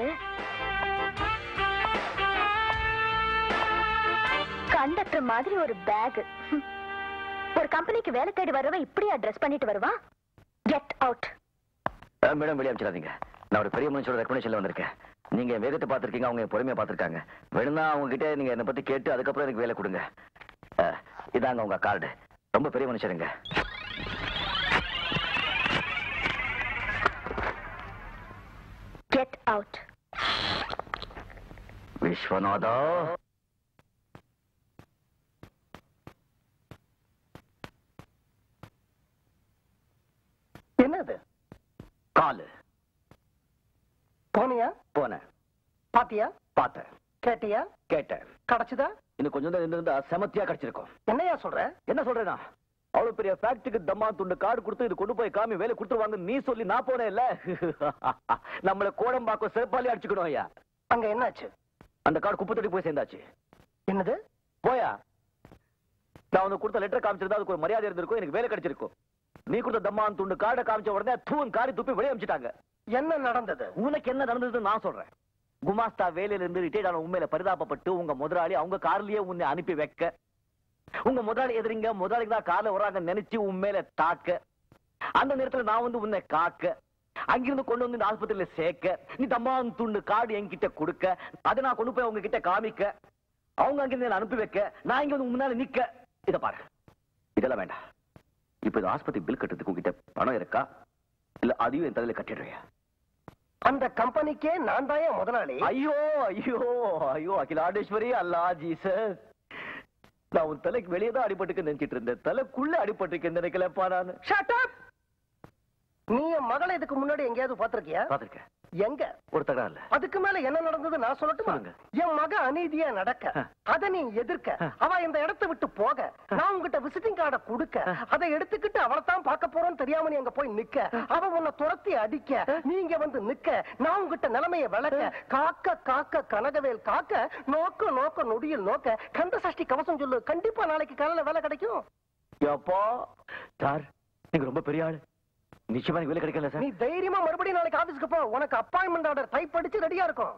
Speaker 3: கண்டக்டர் மாதிரி ஒரு பேக் ஒரு கம்பெனிக்கு வேலை தேடி வரவன் இப்படியா ட்ரெஸ் பண்ணிட்டு வருவான் கெட் அவுட்
Speaker 5: மேடம் வெளியே அமைச்சிடாதீங்க நான் ஒரு பெரிய மனுஷோட ரெக்கமெண்டேஷன்ல வந்திருக்கேன் நீங்க என் வேகத்தை பார்த்திருக்கீங்க அவங்க என் பொறுமையை பார்த்திருக்காங்க வேணும்னா அவங்க கிட்ட நீங்க என்னை பத்தி கேட்டு அதுக்கப்புறம் எனக்கு வேலை கொடுங்க அஹ், இதாங்க உங்க கார்டு ரொம்ப பெரிய மனுஷருங்க
Speaker 3: கெட் அவுட்
Speaker 5: விஸ்வநாதா
Speaker 8: என்னது
Speaker 5: காலு
Speaker 8: போனியா
Speaker 5: போனேன்
Speaker 8: பாத்தியா
Speaker 5: பார்த்தேன்
Speaker 8: கேட்டியா
Speaker 5: கேட்டேன்
Speaker 8: கிடைச்சதா
Speaker 5: இன்னும் கொஞ்சம் தான் இருந்திருந்தா செமத்தியா கிடைச்சிருக்கும்
Speaker 8: என்னையா சொல்ற
Speaker 5: என்ன சொல்றேனா அவ்வளவு பெரிய ஃபேக்டரிக்கு தம்மா துண்டு கார்டு கொடுத்து இது கொண்டு போய் காமி வேலை கொடுத்துருவாங்க நீ சொல்லி நான் போனேன் இல்ல நம்மள கோடம்பாக்கம் செருப்பாலி அடிச்சுக்கணும் ஐயா
Speaker 8: அங்க என்னாச்சு
Speaker 5: அந்த கார்டு குப்பை தொட்டி போய் சேர்ந்தாச்சு
Speaker 8: என்னது
Speaker 5: போயா நான் உனக்கு கொடுத்த லெட்டர் காமிச்சிருந்தா அதுக்கு ஒரு மரியாதை இருந்திருக்கும் எனக்கு வேலை கிடைச்சிருக்கும் நீ கொடுத்த தம்மான் துண்டு கார்டை காமிச்ச உடனே தூண் காரி துப்பி வெளியே அமிச்சிட்டாங்க
Speaker 8: என்ன நடந்தது
Speaker 5: உனக்கு என்ன நடந்ததுன்னு நான் சொல்றேன் குமாஸ்தா வேலையில இருந்து ரிட்டையர்ட் ஆன உண்மையில பரிதாபப்பட்டு உங்க முதலாளி அவங்க கார்லயே உன்னை அனுப்பி வைக்க உங்க முதலாளி எதிரிங்க முதலாளிக்கு தான் கார்ல வராங்க நினைச்சு உன் மேல தாக்க அந்த நேரத்துல நான் வந்து உன்னை காக்க அங்கிருந்து கொண்டு வந்து இந்த ஆஸ்பத்திரியில சேர்க்க நீ தம்மான் துண்டு கார்டு என்கிட்ட கொடுக்க அதை நான் கொண்டு போய் அவங்க கிட்ட காமிக்க அவங்க அங்கிருந்து என்னை அனுப்பி வைக்க நான் இங்க வந்து உன் முன்னால நிக்க இத பாரு இதெல்லாம் வேண்டாம் இப்ப இந்த ஆஸ்பத்திரி பில் கட்டுறதுக்கு உங்ககிட்ட பணம் இருக்கா இல்ல அதையும் என் தலையில கட்டிடுறியா
Speaker 8: அந்த கம்பெனிக்கே நான் தான் என் முதலாளி
Speaker 5: ஐயோ ஐயோ ஐயோ அகிலாண்டேஸ்வரி அல்லா ஜீசஸ் நான் உன் தலைக்கு வெளியே தான் அடிபட்டுக்கு நினைச்சிட்டு இருந்தேன் தலைக்குள்ள அடிபட்டுக்கு நினைக்கலப்பா நான்
Speaker 8: Shut up! நீ என் மகளை இதுக்கு முன்னாடி எங்கேயாவது பாத்திருக்கியா
Speaker 5: பாத்திருக்கேன்
Speaker 8: எங்க
Speaker 5: ஒரு தகராறுல
Speaker 8: அதுக்கு மேல என்ன நடந்தது நான் சொல்லட்டுமா
Speaker 5: சொல்லுங்க.
Speaker 8: என் மக அநீதியா நடக்க அத நீ எதிர்க்க அவ இந்த இடத்தை விட்டு போக நான் உங்ககிட்ட விசிட்டிங் கார்டை கொடுக்க அதை எடுத்துக்கிட்டு அவளை தான் பார்க்க போறோன்னு தெரியாம நீ அங்க போய் நிக்க அவ உன்னை துரத்தி அடிக்க நீங்க வந்து நிக்க நான் உங்ககிட்ட நிலைமைய விளக்க காக்க காக்க கனகவேல் காக்க நோக்க நோக்க நொடியில் நோக்க கந்த சஷ்டி கவசம் சொல்லு கண்டிப்பா நாளைக்கு காலையில வேலை கிடைக்கும்
Speaker 5: எப்போ சார் நீங்க ரொம்ப பெரிய ஆளு நிச்சயமா எனக்கு வேலை கிடைக்கல
Speaker 8: நீ
Speaker 5: சார்
Speaker 8: தைரியமா மறுபடியும் நாளைக்கு ஆபீஸ்க்கு போ உனக்கு அப்பாயின்மெண்ட் ஆர்டர் டைப் அடிச்சு ரெடியா இருக்கும்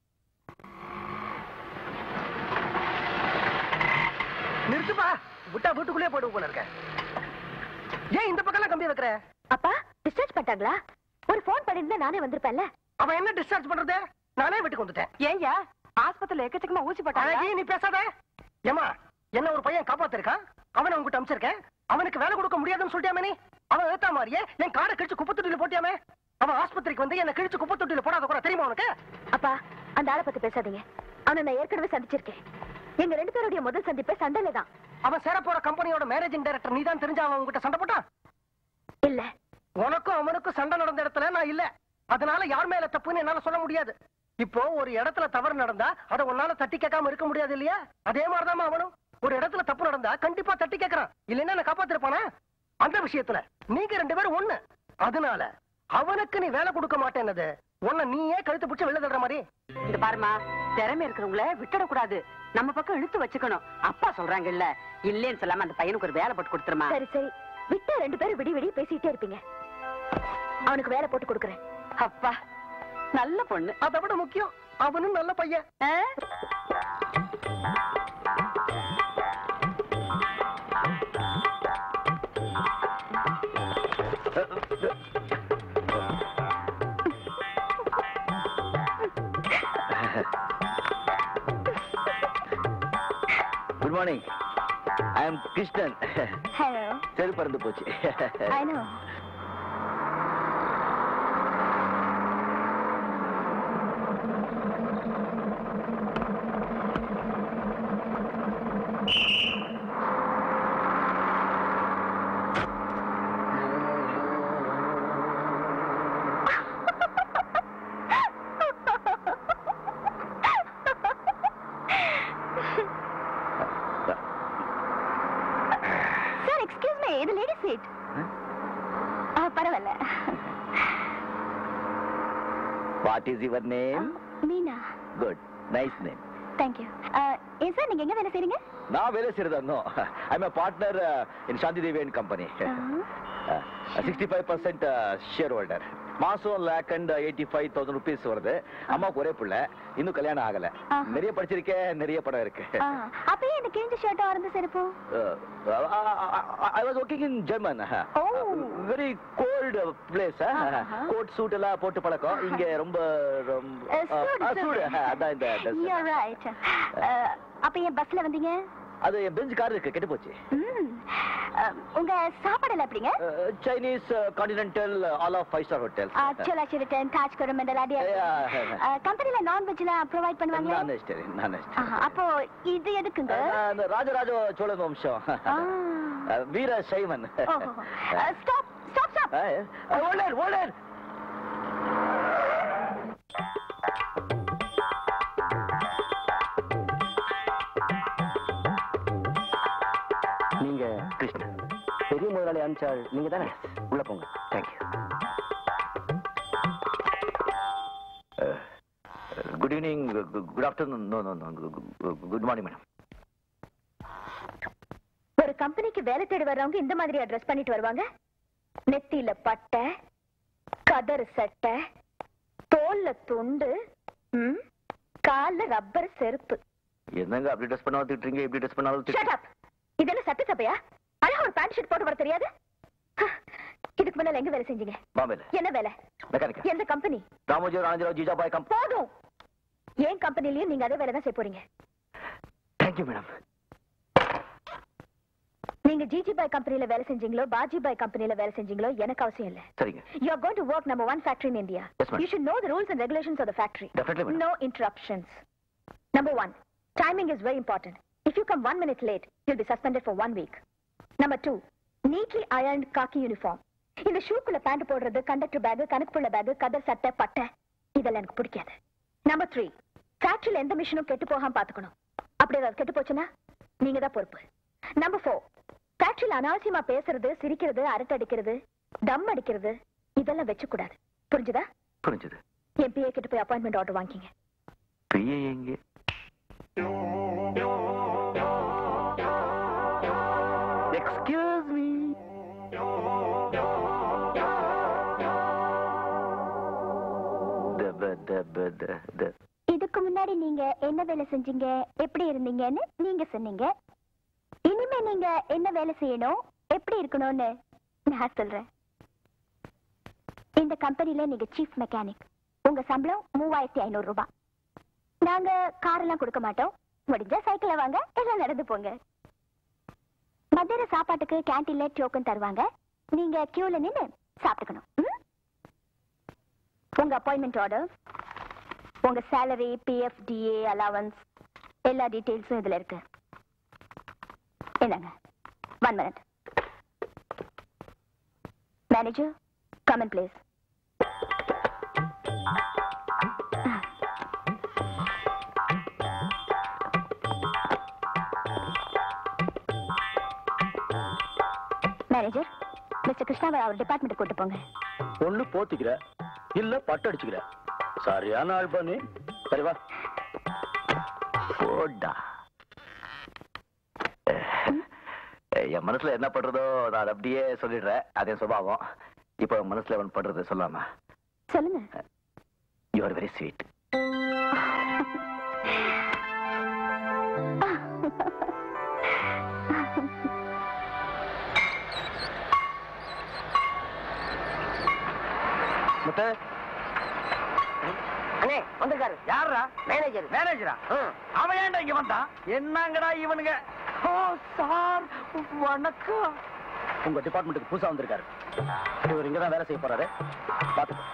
Speaker 8: நிறுத்துப்பா விட்டா வீட்டுக்குள்ளே போயிடு போல இருக்க ஏன் இந்த பக்கம் கம்பி வைக்கிற
Speaker 3: அப்பா டிஸ்சார்ஜ் பண்ணிட்டாங்களா ஒரு ஃபோன் பண்ணிருந்தா நானே வந்திருப்பேன்ல
Speaker 8: அவன் என்ன டிஸ்சார்ஜ் பண்றது நானே வீட்டுக்கு வந்துட்டேன்
Speaker 1: ஏய்யா ஆஸ்பத்திரியில எக்கச்சக்கமா ஊசி போட்டாங்க
Speaker 8: அழகி நீ பேசாத ஏமா என்ன ஒரு பையன் காப்பாத்திருக்கான் அவனை உங்ககிட்ட அமிச்சிருக்கேன் அவனுக்கு வேலை கொடுக்க முடியாதுன்னு சொல்லிட்டாமே நீ அவன் ஏத்தா மாதிரியே என் காரை கிழிச்சு குப்பை தொட்டியில போட்டியாமே அவன் ஆஸ்பத்திரிக்கு வந்து என்ன கிழிச்சு குப்பை தொட்டியில போடாத கூட தெரியுமா உனக்கு
Speaker 3: அப்பா அந்த ஆளை பத்தி பேசாதீங்க அவனை நான் ஏற்கனவே சந்திச்சிருக்கேன் எங்க ரெண்டு பேருடைய முதல் சந்திப்பே சண்டையில தான்
Speaker 8: அவன் சேர போற கம்பெனியோட மேனேஜிங் டைரக்டர் நீ தான் தெரிஞ்ச அவன் உங்ககிட்ட சண்டை போட்டான்
Speaker 3: இல்ல
Speaker 8: உனக்கும் அவனுக்கும் சண்டை நடந்த இடத்துல நான் இல்ல அதனால யார் மேல தப்புன்னு என்னால சொல்ல முடியாது இப்போ ஒரு இடத்துல தவறு நடந்தா அதை உன்னால தட்டி கேட்காம இருக்க முடியாது இல்லையா அதே மாதிரிதான் அவனும் ஒரு இடத்துல தப்பு நடந்தா கண்டிப்பா தட்டி கேட்கறான் இல்லைன்னா நான் காப்பாத்திருப்பானா அந்த விஷயத்துல நீங்க ரெண்டு பேரும் ஒண்ணு அதனால அவனுக்கு நீ வேலை கொடுக்க மாட்டேன்னது உன்னை நீயே கழுத்து பிடிச்சு வெளில தள்ளுற மாதிரி
Speaker 1: இந்த பாருமா திறமை இருக்கிறவங்கள விட்டுடக்கூடாது நம்ம பக்கம் இழுத்து வச்சுக்கணும் அப்பா சொல்றாங்கல்ல இல்லேன்னு சொல்லாம அந்த பையனுக்கு ஒரு வேலை போட்டு கொடுத்துருமா
Speaker 3: சரி சரி விட்டா ரெண்டு பேரும் விடி விடி பேசிட்டே இருப்பீங்க அவனுக்கு வேலை போட்டு கொடுக்குறேன்
Speaker 1: அப்பா நல்ல பொண்ணு
Speaker 8: அதை விட முக்கியம் அவனும் நல்ல பையன்
Speaker 1: ஆ?
Speaker 5: Good morning I am Krishnan
Speaker 3: hello
Speaker 5: செருப்பு பறந்து போச்சு
Speaker 3: I know sir excuse me இது லேடி சீட் பரவாயில்ல
Speaker 5: what is your name
Speaker 3: Meena
Speaker 5: good nice name
Speaker 3: thank you ஏன் சார் நீங்க எங்க வேலை செய்றீங்க
Speaker 5: நான் வேலை செய்யறதா இருந்தோம் I am partner in Shanti Devi and company sixty five percent share holder மாசம் lakh and eighty five thousand rupees வருது அம்மாவுக்கு ஒரே பிள்ளை இன்னும் கல்யாணம் ஆகல
Speaker 3: ஆஹா.
Speaker 5: நிறைய படிச்சிருக்கேன் நிறைய படம் இருக்கு
Speaker 3: அப்பயே இந்த கிழிஞ்ச ஷர்ட்டா இருந்து செருப்பு
Speaker 5: I was working in German
Speaker 3: Oh.
Speaker 5: Very cold place
Speaker 3: ஆஹா.
Speaker 5: கோட் சூட் எல்லாம் போட்டு பழக்கம் இங்க ரொம்ப ரொம்ப
Speaker 3: Uh, சூடு,
Speaker 5: ஆ, சூடு
Speaker 3: சூடு.
Speaker 5: அதான் இந்த dress.
Speaker 3: You're right. Uh, அப்ப ஏன் பஸ்ல வந்தீங்க
Speaker 5: அது என் பெஞ்ச் கார் இருக்கு கெட்டு போச்சு
Speaker 3: ம். Uh, உங்க சாப்பாடு எல்லாம் எப்படிங்க
Speaker 5: Chinese continental all of five star hotel
Speaker 3: Chola Sheraton Taj Coromandel அடி கம்பெனில நான்வெஜ்லாம் ப்ரொவைட் பண்ணுவாங்களா
Speaker 5: நான் வெஜிடேரியன் நான்
Speaker 3: ஆஹா, அப்போ இது எதுக்குங்க
Speaker 5: அந்த ராஜராஜ சோழன் வம்சம்
Speaker 3: ஆ.
Speaker 5: அஹ், வீர சைவன்
Speaker 3: stop stop stop
Speaker 5: older older
Speaker 2: நீங்க கிருஷ்ணன் பெரிய முதலாளி அனுப்பிச்சால் நீங்க தானே உள்ள போங்க thank you
Speaker 5: good evening good afternoon no no no good morning madam
Speaker 3: ஒரு கம்பெனிக்கு வேலை தேடி வர்றவங்க இந்த மாதிரி அட்ரஸ் பண்ணிட்டு வருவாங்க நெத்தியில பட்டை கதறு சட்டை தோல்ல துண்டு ம், கால்ல ரப்பர் செருப்பு
Speaker 5: என்னங்க அப்படி ட்ரெஸ் பண்ண திட்டுறீங்க இப்படி ட்ரெஸ் பண்ணாலும்
Speaker 3: Shut up. இதெல்லாம் சட்ட சபையா அழகா ஒரு பேண்ட் ஷர்ட் போட்டு வர தெரியாது ஹ, இதுக்கு முன்னால எங்க வேலை செஞ்சீங்க
Speaker 5: பாம்பேல
Speaker 3: என்ன வேலை
Speaker 5: மெக்கானிக்கல்
Speaker 3: எந்த கம்பெனி
Speaker 5: ராமோஜி ராஜராவ் ஜிஜாபாய் கம்
Speaker 3: போதும் ஏன் கம்பெனிலயும் நீங்க அதே வேலை தான் செய்ய போறீங்க
Speaker 5: தேங்க்யூ மேடம்
Speaker 3: நீங்க ஜிஜி பாய் கம்பெனில வேலை செஞ்சீங்களோ பாஜி பாய் கம்பெனில வேலை செஞ்சீங்களோ எனக்கு அவசியம் இல்ல
Speaker 5: சரிங்க
Speaker 3: You are going to work number one factory in India.
Speaker 5: Yes, ma'am.
Speaker 3: You should know the rules and regulations of the factory.
Speaker 5: Definitely, madam.
Speaker 3: No interruptions. Number one, timing is very important. If you come one minute late, you'll be suspended for one week. Number two, neatly ironed khaki uniform. இந்த ஷூக்குள்ள பேண்ட் போடுறது கண்டக்டர் பேக் கணக்குப்புள்ள பேக் கதர் சட்டை பட்டை இதெல்லாம் எனக்கு பிடிக்காது நம்பர் த்ரீ ஃபேக்டரியில எந்த மிஷினும் கெட்டு போகாம பாத்துக்கணும் அப்படி ஏதாவது கெட்டு போச்சுன்னா நீங்க தான் பொறுப்பு நம்பர் ஃபோர் ஃபேக்டரியில அனாவசியமா பேசுறது சிரிக்கிறது அரட்டை அடிக்கிறது தம் அடிக்கிறது இதெல்லாம் வச்சுக்கூடாது புரிஞ்சுதா
Speaker 5: புரிஞ்சது
Speaker 3: என் பிஏ கிட்ட போய் அப்பாயின்மெண்ட் ஆர்டர் வாங்கிங்க
Speaker 5: பிஏ எங்க எக்ஸ்கியூஸ் ப- த- ப- த- த-
Speaker 3: இதுக்கு முன்னாடி நீங்க என்ன வேலை செஞ்சீங்க எப்படி இருந்தீங்கன்னு நீங்க சொன்னீங்க இனிமே நீங்க என்ன வேலை செய்யணும் எப்படி இருக்கணும்னு நான் சொல்றேன் இந்த கம்பெனில நீங்க சீஃப் மெக்கானிக் உங்க சம்பளம் மூவாயிரத்தி ஐநூறு ரூபாய் நாங்க கார் எல்லாம் கொடுக்க மாட்டோம் முடிஞ்சா சைக்கிள வாங்க எல்லாம் நடந்து போங்க மத்தியான சாப்பாட்டுக்கு கேன்டீன்ல டோக்கன் தருவாங்க நீங்க கியூல நின்னு சாப்பிட்டுக்கணும் ம்? உங்க அப்பாயின்மெண்ட் ஆர்டர் உங்க சேலரி பிஎஃப் டிஏ அலவன்ஸ் எல்லா டீடைல்ஸும் இதுல இருக்கு என்னங்க one minute manager come on place manager mister கிருஷ்ணாவை அவர் டிபார்ட்மெண்ட் கூட்டு போங்க
Speaker 5: ஒண்ணு போத்திக்கிற இல்ல பட்டு அடிச்சுக்கிற சரியான ஆள் பண்ணி சரி வா போடா என் மனசுல என்ன பண்றதோ நான் அதை அப்படியே சொல்லிடுறேன் அதே சுபாவம் இப்போ என் மனசுல ஒன்று பண்றது சொல்லாம
Speaker 3: சொல்லுங்க
Speaker 5: யூ ஆர் வெரி ஸ்வீட்
Speaker 2: முத்து
Speaker 8: அண்ணே வந்திருக்காரு
Speaker 9: யாரா
Speaker 8: மேனேஜர்
Speaker 9: மேனேஜரா அவன் ஏன்டா இங்க வந்தான் என்னங்கடா இவனுங்க ஓ சார் வணக்கம்
Speaker 5: உங்க டிபார்ட்மெண்ட்டுக்கு புதுசா வந்திருக்காரு இவர் இங்க தான் வேலை செய்ய போறாரு பாத்துக்கோ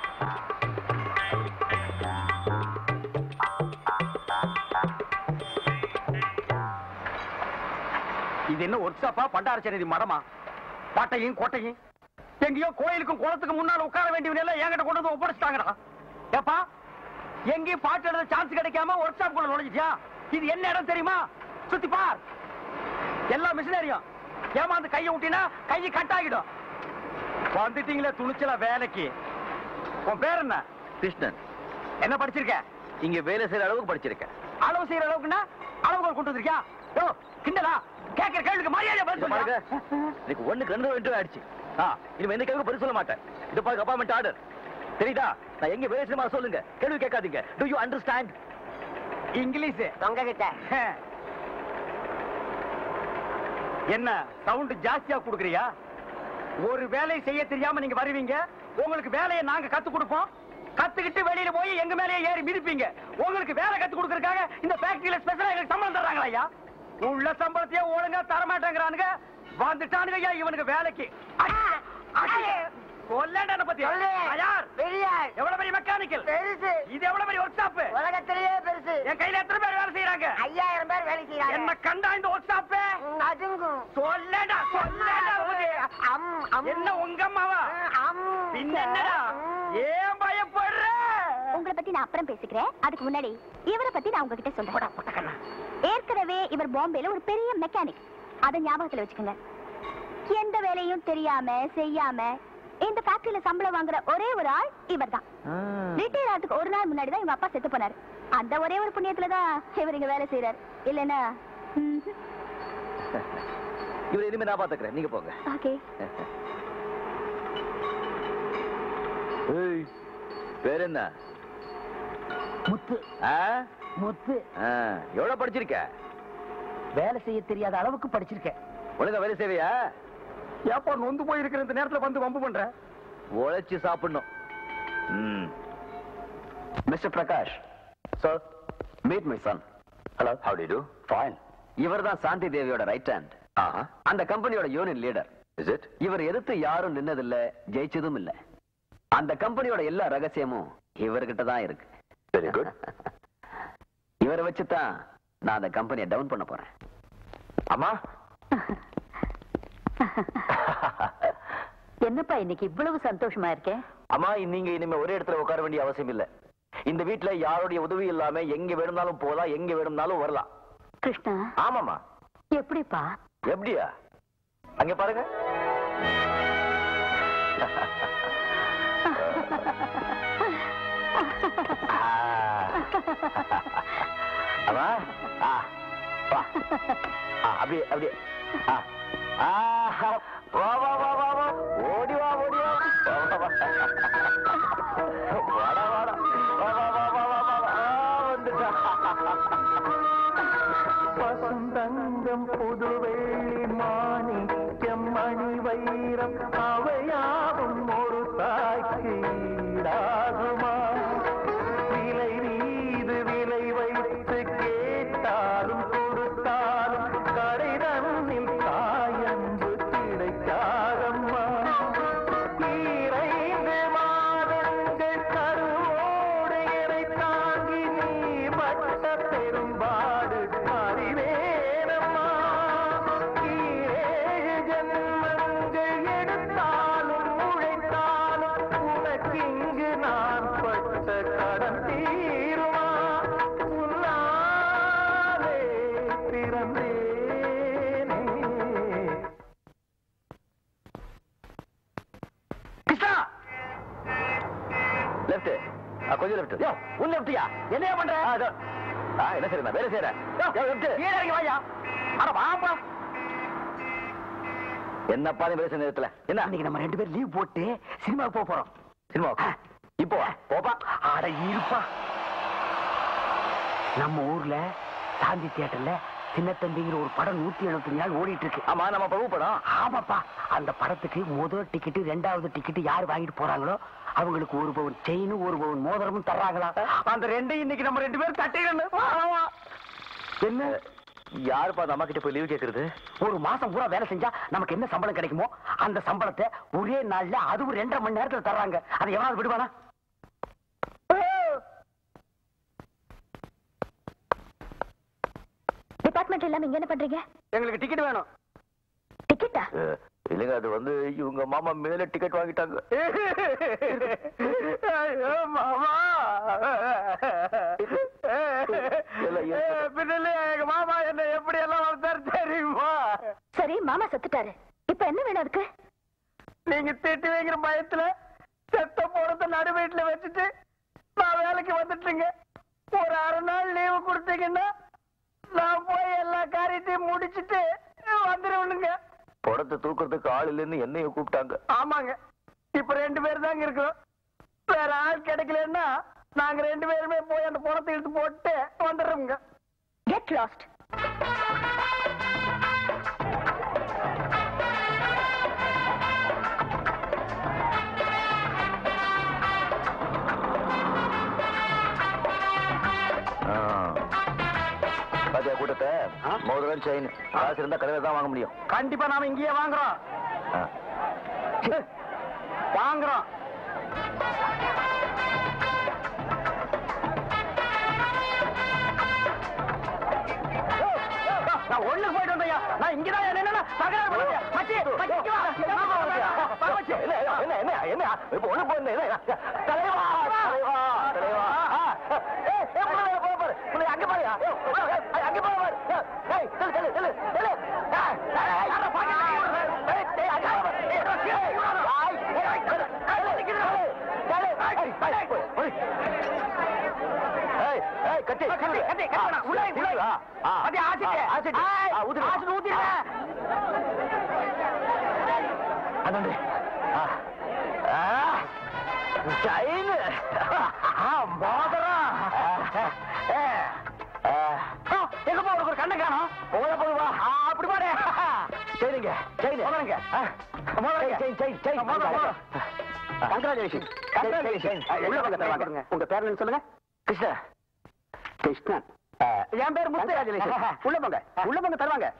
Speaker 9: இது என்ன ஒர்க் ஷாப்பா பண்டாரச்சேரி மரமா பாட்டையும் கோட்டையும் எங்கேயோ கோயிலுக்கும் குளத்துக்கு முன்னால உட்கார வேண்டியவங்க எல்லாம் என்கிட்ட கொண்டு வந்து ஒப்படைச்சிட்டாங்கடா ஏப்பா எங்கேயும் பாட்டு எழுத சான்ஸ் கிடைக்காம ஒர்க் ஷாப் குள்ள நுழைஞ்சிட்டியா இது என்ன இடம் தெரியுமா சுத்தி பார் எல்லா மிஷினரியும் ஏமாந்து கையை விட்டினா கையை கட் ஆகிடும் வந்துட்டீங்களே துணிச்சலா வேலைக்கு உன் பேர் என்ன
Speaker 5: கிருஷ்ணன்
Speaker 9: என்ன படிச்சிருக்க
Speaker 5: இங்க வேலை செய்யற அளவுக்கு படிச்சிருக்கேன்
Speaker 9: அளவு செய்யற அளவுக்குன்னா அளவுகோல் கொண்டு வந்திருக்கியா யோ கிண்டலா கேட்கிற கேள்விக்கு மரியாதை பதில்
Speaker 5: இங்க பாருங்க
Speaker 9: சொல்லுங்க
Speaker 5: எனக்கு ஒண்ணுக்கு ரெண்டு ரெண்டு ஆயிடுச்சு ஆ இனிமே எந்த கேள்வி பதில் சொல்ல மாட்டேன் இது பாருங்க அப்பாயின்மெண்ட் ஆர்டர் தெரியுதா நான் எங்க வேலை செய்யணுமா சொல்லுங்க கேள்வி கேட்காதீங்க டு யூ அண்டர்ஸ்டாண்ட்
Speaker 9: இங்கிலீஷ்
Speaker 8: தொங்க கிட்ட
Speaker 9: என்ன சவுண்ட் ஜாஸ்தியா குடுக்குறியா ஒரு வேலையை செய்ய தெரியாம நீங்க வருவீங்க உங்களுக்கு வேலையை நாங்க கத்து கொடுப்போம் கத்துக்கிட்டு வெளியில போய் எங்க மேலேயே ஏறி மிதிப்பீங்க உங்களுக்கு வேலை கத்து கொடுக்கறதுக்காக இந்த ஃபேக்டரியில ஸ்பெஷலா எங்களுக்கு சம்பளம் தர்றாங்களா ஐயா உள்ள சம்பளத்தையே ஒழுங்கா தர மாட்டேங்கிறானுங்க வந்துட்டானுங்க ஐயா இவனுக்கு வேலைக்கு கொல்லண்டன பத்தி யார்
Speaker 8: பெரியார்
Speaker 9: எவ்வளவு பெரிய மெக்கானிக்கல்
Speaker 8: பெருசு
Speaker 9: இது எவ்வளவு பெரிய ஒர்க் ஷாப்
Speaker 8: உலகத்திலேயே பெருசு
Speaker 9: என் கையில எத்தனை பேர் வேலை செய்யறாங்க
Speaker 8: ஐயாயிரம் பேர் வேலை செய்யறாங்க
Speaker 9: என்ன கண்டா இந்த ஒர்க் ஷாப்
Speaker 8: அதுங்கும்
Speaker 9: சொல்லடா சொல்லடா உனக்கு.
Speaker 8: அம் அம்
Speaker 9: என்ன உங்க அம்மாவா
Speaker 8: அம்
Speaker 9: பின்ன என்னடா ஏன் பயப்படுற
Speaker 3: உங்களை பத்தி நான் அப்புறம் பேசிக்கிறேன் அதுக்கு முன்னாடி இவரை பத்தி நான் உங்ககிட்ட சொல்றேன் ஏற்கனவே இவர் பாம்பேல ஒரு பெரிய மெக்கானிக் அதை ஞாபகத்துல வச்சுக்கோங்க எந்த வேலையும் தெரியாம செய்யாம இந்த ஃபேக்டரியில சம்பளம் வாங்குற ஒரே ஒரு ஆள் இவர்தான் ரிட்டையர் ஆகிறதுக்கு ஒரு நாள் முன்னாடி தான் இவங்க அப்பா செத்து போனாரு அந்த ஒரே ஒரு புண்ணியத்துல தான் இவர் இங்க வேலை செய்யறாரு இல்லைன்னா
Speaker 5: இவர் இனிமே நான் பாத்துக்கிறேன் நீங்க போங்க
Speaker 3: ஓகே
Speaker 5: ஏய், பேர் என்ன
Speaker 8: முத்து
Speaker 5: ஆ?
Speaker 8: முத்து
Speaker 5: ஆ, எவ்வளவு படிச்சிருக்க
Speaker 8: வேலை செய்ய தெரியாத அளவுக்கு படிச்சிருக்கேன்
Speaker 5: ஒழுங்கா வேலை செய்வியா
Speaker 9: ஏப்பா நொந்து போயிருக்கிற இந்த நேரத்துல வந்து வம்பு பண்ற
Speaker 5: உழைச்சு சாப்பிடணும் ம்
Speaker 4: mister Prakash
Speaker 5: sir
Speaker 4: meet my son
Speaker 7: hello how do do
Speaker 4: fine இவர் தான் சாந்தி தேவியோட ரைட் ஹேண்ட்
Speaker 7: ஆஹா
Speaker 4: அந்த கம்பெனியோட யூனியன் லீடர்
Speaker 7: இஸ் இட்
Speaker 4: இவர் எதிர்த்து யாரும் நின்னதில்ல ஜெயிச்சதும் இல்ல அந்த கம்பெனியோட எல்லா ரகசியமும் இவர்கிட்ட தான் இருக்கு
Speaker 7: வெரி குட்
Speaker 4: இவரை வச்சு தான் நான் அந்த கம்பெனியை டவுன் பண்ண போறேன்
Speaker 7: அம்மா
Speaker 1: என்னப்பா இன்னைக்கு இவ்வளவு சந்தோஷமா இருக்கேன்
Speaker 5: அம்மா நீங்க இனிமே ஒரே இடத்துல உட்கார வேண்டிய அவசியம் இல்ல இந்த வீட்ல யாருடைய உதவி இல்லாம எங்க வேணும்னாலும் போலாம் எங்க வேணும்னாலும் வரலாம்
Speaker 1: கிருஷ்ணா
Speaker 5: ஆமாமா
Speaker 1: எப்படிப்பா
Speaker 5: எப்படியா அங்க பாருங்க அவா ஆ வா ஆ அப்படியே அப்படியே ஆ ஆ வா வா வா வா வா ஓடி வா ஓடி வா வா வா வா வாடா வாடா வா வா
Speaker 6: தங்கம் புது வெள்ளி மாணிக்கம் மணி வைரம் அவையாவும் ஒரு தாய்க்கு ஈடாகுமா விலை மீது விலை வைத்து கேட்டாலும் கொடுத்தாலும் கடை தன்னில் தாயன்பு கிடைக்காதம்மா ஈரைந்து மாதங்கள் கருவோடு என்னை தாங்கி நீ பட்ட பெரும்பாடு அறிவேனம்மா ஈரேழு ஜன்மங்கள் எடுத்தாலும் உழைத்தாலும் உனக்கிங்கு நான் பட்ட கடன் தீருமா உன்னாலே பிறந்தேனே
Speaker 9: கிருஷ்ணா
Speaker 5: லெஃப்ட் கொஞ்சம் லெஃப்ட்
Speaker 9: யோ உன் லெப்டியா என்னையா பண்ற
Speaker 5: என்ன சரி நான் வேலை செய்யறேன் லெஃப்ட்
Speaker 9: கீழே இறங்கி வாயா அட வாப்பா
Speaker 5: என்னப்பா நீ வேலை செய்ய நேரத்துல என்ன
Speaker 9: இன்னைக்கு நம்ம ரெண்டு பேரும் லீவ் போட்டு சினிமாவுக்கு போக போறோம்
Speaker 5: சினிமா இப்போ வா, போப்பா
Speaker 9: அட இருப்பா நம்ம ஊர்ல சாந்தி தியேட்டர்ல சின்னத்தம்பிங்கிற ஒரு படம் நூத்தி எழுபத்தஞ்சு நாள் ஓடிட்டு இருக்கு
Speaker 5: ஆமா நம்ம பிரபு படம்
Speaker 9: ஆமாப்பா அந்த படத்துக்கு முதல் டிக்கெட் ரெண்டாவது டிக்கெட் யார் வாங்கிட்டு போறாங்களோ அவங்களுக்கு ஒரு பவுன் செயின் ஒரு பவுன் மோதிரமும் தர்றாங்களா அந்த ரெண்டையும் இன்னைக்கு நம்ம ரெண்டு பேரும் தட்டிடணும் என்ன
Speaker 5: யாருப்பா அந்த அம்மா கிட்ட போய் லீவ் கேக்குறது
Speaker 9: ஒரு மாசம் பூரா வேலை செஞ்சா நமக்கு என்ன சம்பளம் கிடைக்குமோ அந்த சம்பளத்தை ஒரே நாள்ல அதுவும் ரெண்டரை மணி நேரத்துல தர்றாங்க அதை எவனாவது விடுவானா
Speaker 3: டிபார்ட்மெண்ட் இல்லாம இங்க என்ன பண்றீங்க
Speaker 9: எங்களுக்கு டிக்கெட் வேணும்
Speaker 3: டிக்கெட்டா
Speaker 5: இல்லைங்க அது வந்து இவங்க மாமா மேல டிக்கெட் வாங்கிட்டாங்க
Speaker 9: ஐயோ மாமா
Speaker 5: இல்ல, இருக்கட்டும்.
Speaker 9: பின்னலே எங்க மாமா என்ன எப்படி எல்லாம் வளர்த்தாரு தெரியுமா
Speaker 3: சரி மாமா செத்துட்டாரு இப்ப என்ன வேணும் அதுக்கு
Speaker 9: நீங்க திட்டி வைக்கிற பயத்துல செத்த போறத நடு வீட்டுல வச்சுட்டு நான் வேலைக்கு வந்துட்டுங்க ஒரு அரை நாள் லீவு கொடுத்தீங்கன்னா நான் போய் எல்லா காரியத்தையும் முடிச்சிட்டு வந்துருவனுங்க
Speaker 5: படத்தை தூக்குறதுக்கு ஆள் இல்லைன்னு என்னைய கூப்பிட்டாங்க
Speaker 9: ஆமாங்க இப்ப ரெண்டு பேர் தாங்க இருக்கோம் வேற ஆள் கிடைக்கலன்னா நாங்க ரெண்டு பேருமே போய் அந்த பணத்தை எடுத்து போட்டு வந்துடுறோங்க
Speaker 3: கெட் லாஸ்ட்
Speaker 5: பாத்தியா கூட்டத்தை மோதிரம் செயின் காசு இருந்தா கடையில தான் வாங்க முடியும்
Speaker 9: கண்டிப்பா நாம இங்கேயே வாங்குறோம்
Speaker 5: ஆ.
Speaker 9: வாங்குறோம் நான் ஒண்ணு போயிட்டு வந்தையா நான் இங்கதான் என்னன்னா தகராறு பண்ணலையா மச்சி மச்சி இங்க வா. மாமா வா, வா, மச்சி.
Speaker 5: என்ன என்ன என்ன என்ன இப்ப ஒண்ணு போயிருந்தேன் என்ன தலைவா தலைவா தலைவா ஆ, ஏய், ஏய், புள்ள, புள்ள, பாரு. புள்ள, அங்க பாருயா. ஏய், ஏய், அங்க பாரு, பாரு. ஏய், செல்லு, செல்லு, செல்லு, செல்லு. ஏய், ஏய், ஏய், யாரா பாக்கெட்ல கை விடுறது? ஏய், ஏய், அங்க பாரு. ஏய், ஏய், ஏய், ஏய், ஏய், செல்லு, செல்லு, செல்லு, செல்லு. ஏய், ஏய், போய், போய். ஏய், ஏய், கட்டி,
Speaker 9: கட்டி, கட்டி, கட்டி வேணாம். உள்ள வை, உள்ள வை.
Speaker 5: ஆ, ஆ.
Speaker 9: மச்சி, ஆச்சிட்டு.
Speaker 5: ஆ, ஆச்சிட்டு.
Speaker 9: ஏய்,
Speaker 5: ஆ, ஊத்திடு.
Speaker 9: ஆச்சிட்டு ஊத்திடுங்க.
Speaker 5: அதாண்டு. ஆ. ஆ. செயின்.
Speaker 9: ஆ, மோதிரம்.
Speaker 5: ஆ. ஆ.
Speaker 9: ஆ, எங்க போ உனக்கு ஒரு கண்ணை காணோம்
Speaker 5: போதா, போது வா.
Speaker 9: ஆ, அப்படி பாரு
Speaker 5: செயினுங்க, செயின்.
Speaker 9: மோதிரங்க.
Speaker 5: ஆ.
Speaker 9: மோதிரங்க.
Speaker 5: Chain, chain, chain.
Speaker 9: மோதிரம், மோதிரம்.
Speaker 5: ஆ.
Speaker 9: Congratulation
Speaker 5: Congratulations.
Speaker 9: உள்ள வாங்க தருவாங்க உங்க பேர் என்ன சொல்லுங்க
Speaker 5: கிருஷ்ணா.
Speaker 9: கிருஷ்ணன் என் பேர் முத்து உள்ள போங்க உள்ள போங்க தருவாங்க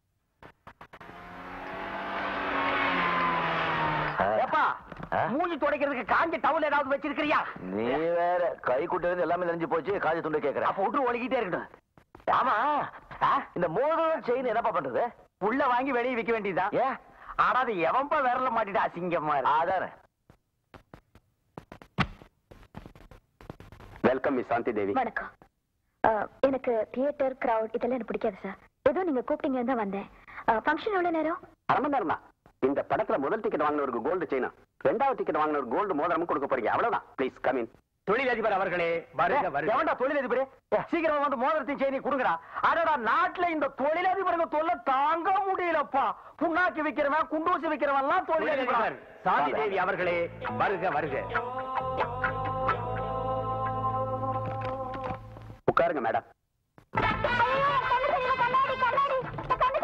Speaker 5: ஆ.
Speaker 9: ஏப்பா
Speaker 5: ஆ?
Speaker 9: மூஞ்சி துடைக்கிறதுக்கு காஞ்ச டவுல் ஏதாவது வச்சிருக்கிறியா
Speaker 5: நீ வேற கை குட்டு இருந்து எல்லாமே நெஞ்சு போச்சு காஜி துண்டு கேக்குற
Speaker 9: அப்ப விட்டு ஒழுகிட்டே இருக்கட்டும்
Speaker 5: ஆமா
Speaker 9: ஆ?
Speaker 5: இந்த மோதிரம் செயின் என்னப்பா பண்றது
Speaker 9: உள்ள வாங்கி வெளியே விக்க வேண்டியதுதான்
Speaker 5: ஏன்
Speaker 9: ஆனா அது எவன்பா விரல மாட்டிட்டு அசிங்கமா இருக்கு.
Speaker 5: அதானே
Speaker 9: வெல்கம் மிஸ் சாந்தி தேவி
Speaker 3: வணக்கம் அஹ், எனக்கு தியேட்டர் கிரவுட் இதெல்லாம் எனக்கு பிடிக்காது சார் ஏதோ நீங்க கூப்பிட்டீங்கன்னு தான் வந்தேன் ஃபங்க்ஷன் எவ்வளவு நேரம்
Speaker 9: அரை மணி நேரம் தான் இந்த படத்துல முதல் டிக்கெட் வாங்கினவருக்கு கோல்டு செயினா ரெண்டாவது டிக்கெட் வாங்கினவர் கோல்டு மோதிரமும் கொடுக்க போறீங்க அவ்வளவுதான் ப்ளீஸ் கம் இன் தொழிலதிபர் அவர்களே வருக வருக எவன்டா தொழிலதிபர் சீக்கிரம் வந்து மோதிரத்தையும் செய்தி கொடுங்கடா அடடா நாட்டுல இந்த தொழிலதிபருங்க தொல்லை தாங்க முடியலப்பா புண்ணாக்கி விக்கிறவன் குண்டூசி விக்கிறவன் எல்லாம் தொழிலதிபர் சாந்தி தேவி அவர்களே வருக வருக உட்காருங்க மேடம்
Speaker 3: கண்ணாடி கண்ணாடி கண்ணாடி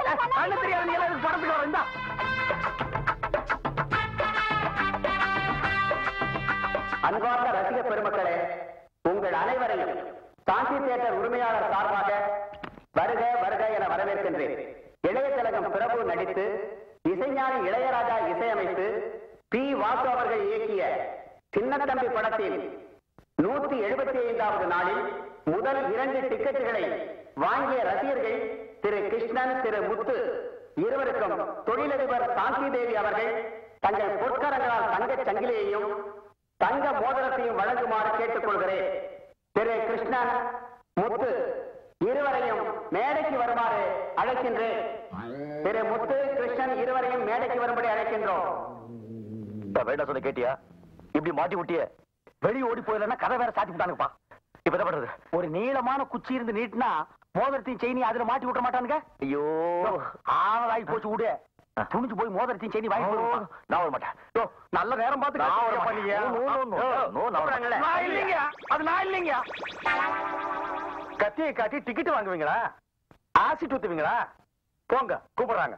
Speaker 9: உங்கள் அனைவரையும் சாந்தி தியேட்டர் உரிமையாளர் சார்பாக வருக வருக என வரவேற்கின்றேன் இளைய திலகம் பிரபு நடித்து இசைஞானி இளையராஜா இசையமைத்து பி வாசு அவர்கள் இயக்கிய சின்னத்தம்பி படத்தில் நூத்தி எழுபத்தி ஐந்தாவது நாளில் முதல் இரண்டு டிக்கெட்டுகளை வாங்கிய ரசிகர்கள் திரு கிருஷ்ணன் திரு முத்து இருவருக்கும் தொழிலதிபர் சாந்தி தேவி அவர்கள் தங்கள் பொற்கரங்களால் தங்கச் சங்கிலியையும் தங்க மோதிரத்தையும் வழங்குமாறு கேட்டுக்கொள்கிறேன் திரு கிருஷ்ணன் முத்து இருவரையும் மேடைக்கு வருமாறு அழைக்கின்றேன் திரு முத்து கிருஷ்ணன் இருவரையும் மேடைக்கு வரும்படி அழைக்கின்றோம்
Speaker 5: வேண்டாம் சொன்ன கேட்டியா இப்படி மாட்டி விட்டிய
Speaker 9: வெளியே ஓடி போயிடலன்னா கதை வேற சாத்தி விட்டானுப்பா
Speaker 5: இப்ப என்ன பண்றது
Speaker 9: ஒரு நீளமான குச்சி இருந்து நீட்டினா மோதிரத்தையும் செயினி அதுல மாட்டி விட மாட்டானுங்க
Speaker 5: ஐயோ
Speaker 9: ஆவலாகி போச்சு விடு துணிஞ்சு போய் மோதிரத்தையும் செயினி வாங்கி போடுவான்
Speaker 5: நான் வர மாட்டேன்
Speaker 9: யோ, நல்ல நேரம் பார்த்து
Speaker 5: நான் வர
Speaker 9: கத்துக்கிட்டே
Speaker 5: மாட்டேன்.
Speaker 9: பண்ணீங்க.
Speaker 5: நோ, நோ, நோ,
Speaker 9: யோ,
Speaker 5: நோ, நான் வர
Speaker 9: கூப்பிடுறாங்களே.
Speaker 5: மாட்டேன்.
Speaker 9: நான் இல்லைங்க அது நான் இல்லைங்க கத்தியை காட்டி டிக்கெட் வாங்குவீங்களா ஆசிட் ஊத்துவீங்களா போங்க கூப்பிடுறாங்க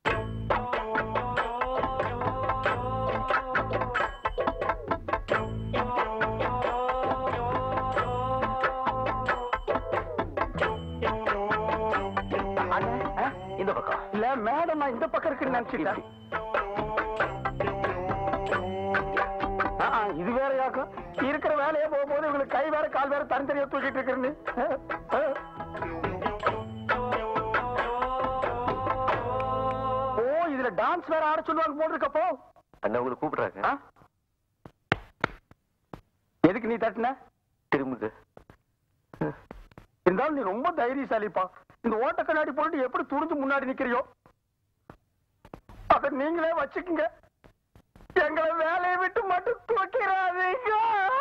Speaker 9: அண்ணே, ஆ?
Speaker 5: இந்த பக்கம்
Speaker 9: இல்ல மேடம் நான் இந்த பக்கம் இருக்குன்னு நினைச்சிட்டேன் ஆ, ஆ, இது வேற யாக்கும் இருக்கிற வேலையே போகும்போது இவங்களுக்கு கை வேற கால் வேற தனித்தனியா தூக்கிட்டு இருக்கிறேன்னு ஆ, ஆ. ஓ இதுல டான்ஸ் வேற ஆட சொல்லுவாங்க போட்டிருக்கப்போ
Speaker 5: அண்ணா உங்களுக்கு கூப்பிடுறாங்க
Speaker 9: ஆ? எதுக்கு நீ தட்டுன
Speaker 5: திரும்புது
Speaker 9: இருந்தாலும் நீ ரொம்ப தைரியசாலிப்பா இந்த ஓட்ட கண்ணாடி போட்டு எப்படி துணிஞ்சு முன்னாடி நிக்கிறியோ அத நீங்களே வச்சுக்குங்க எங்களை வேலையை விட்டு மட்டும் தூக்கிறாதீங்க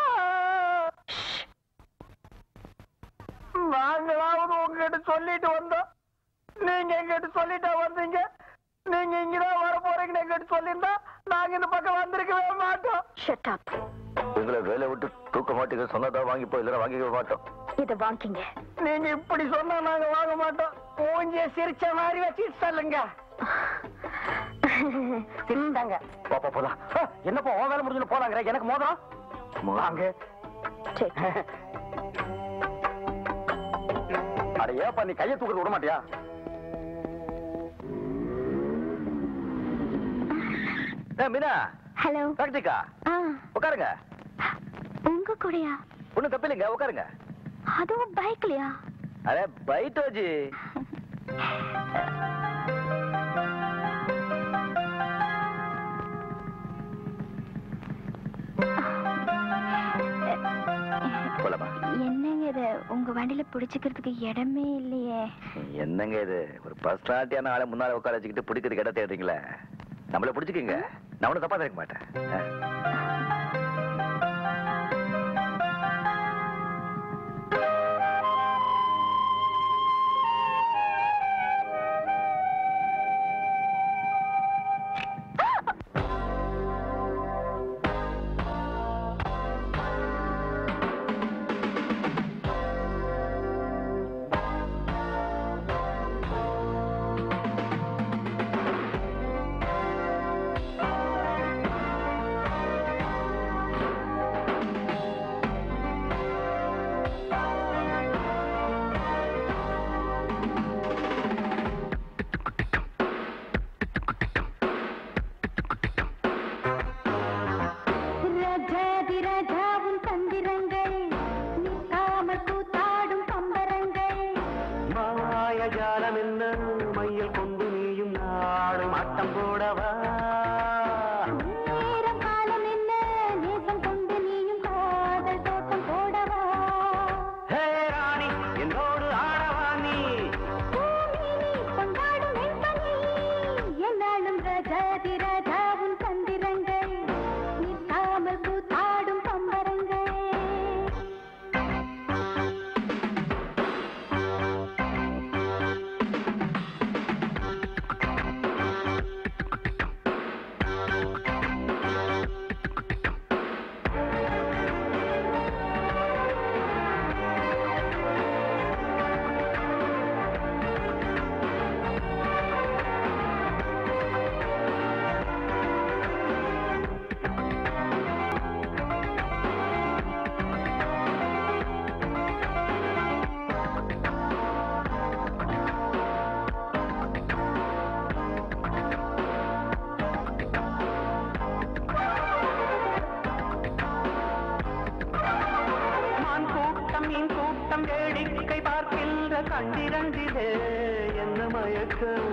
Speaker 9: நாங்களாவது உங்ககிட்ட சொல்லிட்டு வந்தோம் நீங்க எங்கிட்ட சொல்லிட்டா வந்தீங்க நீங்க இங்கதான் வர போறீங்கன்னு எங்கிட்ட சொல்லியிருந்தா நாங்க இந்த பக்கம் வந்திருக்கவே மாட்டோம்
Speaker 3: ஷட் அப்
Speaker 5: எங்களை வேலை விட்டு தூக்க மாட்டீங்க சொன்னதா வாங்கிப்போ இல்லைன்னா வாங்கிக்க மாட்டோம்
Speaker 3: இத வாங்கிங்க
Speaker 9: நீங்க இப்படி சொன்னா நாங்க வாங்க மாட்டோம் மூஞ்சிய சிரிச்ச மாதிரி வச்சுட்டு சொல்லுங்க திண்டாங்க
Speaker 5: பாப்பா போலாம்
Speaker 9: என்னப்பா உன் வேலை முடிஞ்சு போலாங்க எனக்கு மோதிரம் வாங்க
Speaker 3: சரி
Speaker 9: அட ஏப்பா நீ கையை தூக்க விட மாட்டியா
Speaker 5: ஏ, மீனா
Speaker 3: ஹலோ
Speaker 5: டாக்டிக்கா
Speaker 3: ஆ
Speaker 5: உட்காருங்க
Speaker 3: உங்க கூடயா
Speaker 5: ஒண்ணும் தப்பில்லைங்க உட்காருங்க
Speaker 3: அதுவும் பைக்லயா
Speaker 5: அரே பைட்டோஜி போலாமா
Speaker 3: என்னங்க இது உங்க வண்டியில பிடிச்சுக்கிறதுக்கு இடமே இல்லையே
Speaker 5: என்னங்க இது ஒரு பர்சனாலிட்டியான ஆளை முன்னால உட்கார வச்சுக்கிட்டு பிடிக்கிறது இடம் தேடுறீங்களே நம்மள பிடிச்சிக்கங்க நான் ஒன்றும் தப்பா நினைக்க மாட்டேன் ஆ?
Speaker 6: கூட்டம் வேடிக்கை பார்க்கின்ற கண்டிரண்டிலே என்ன மயக்கம்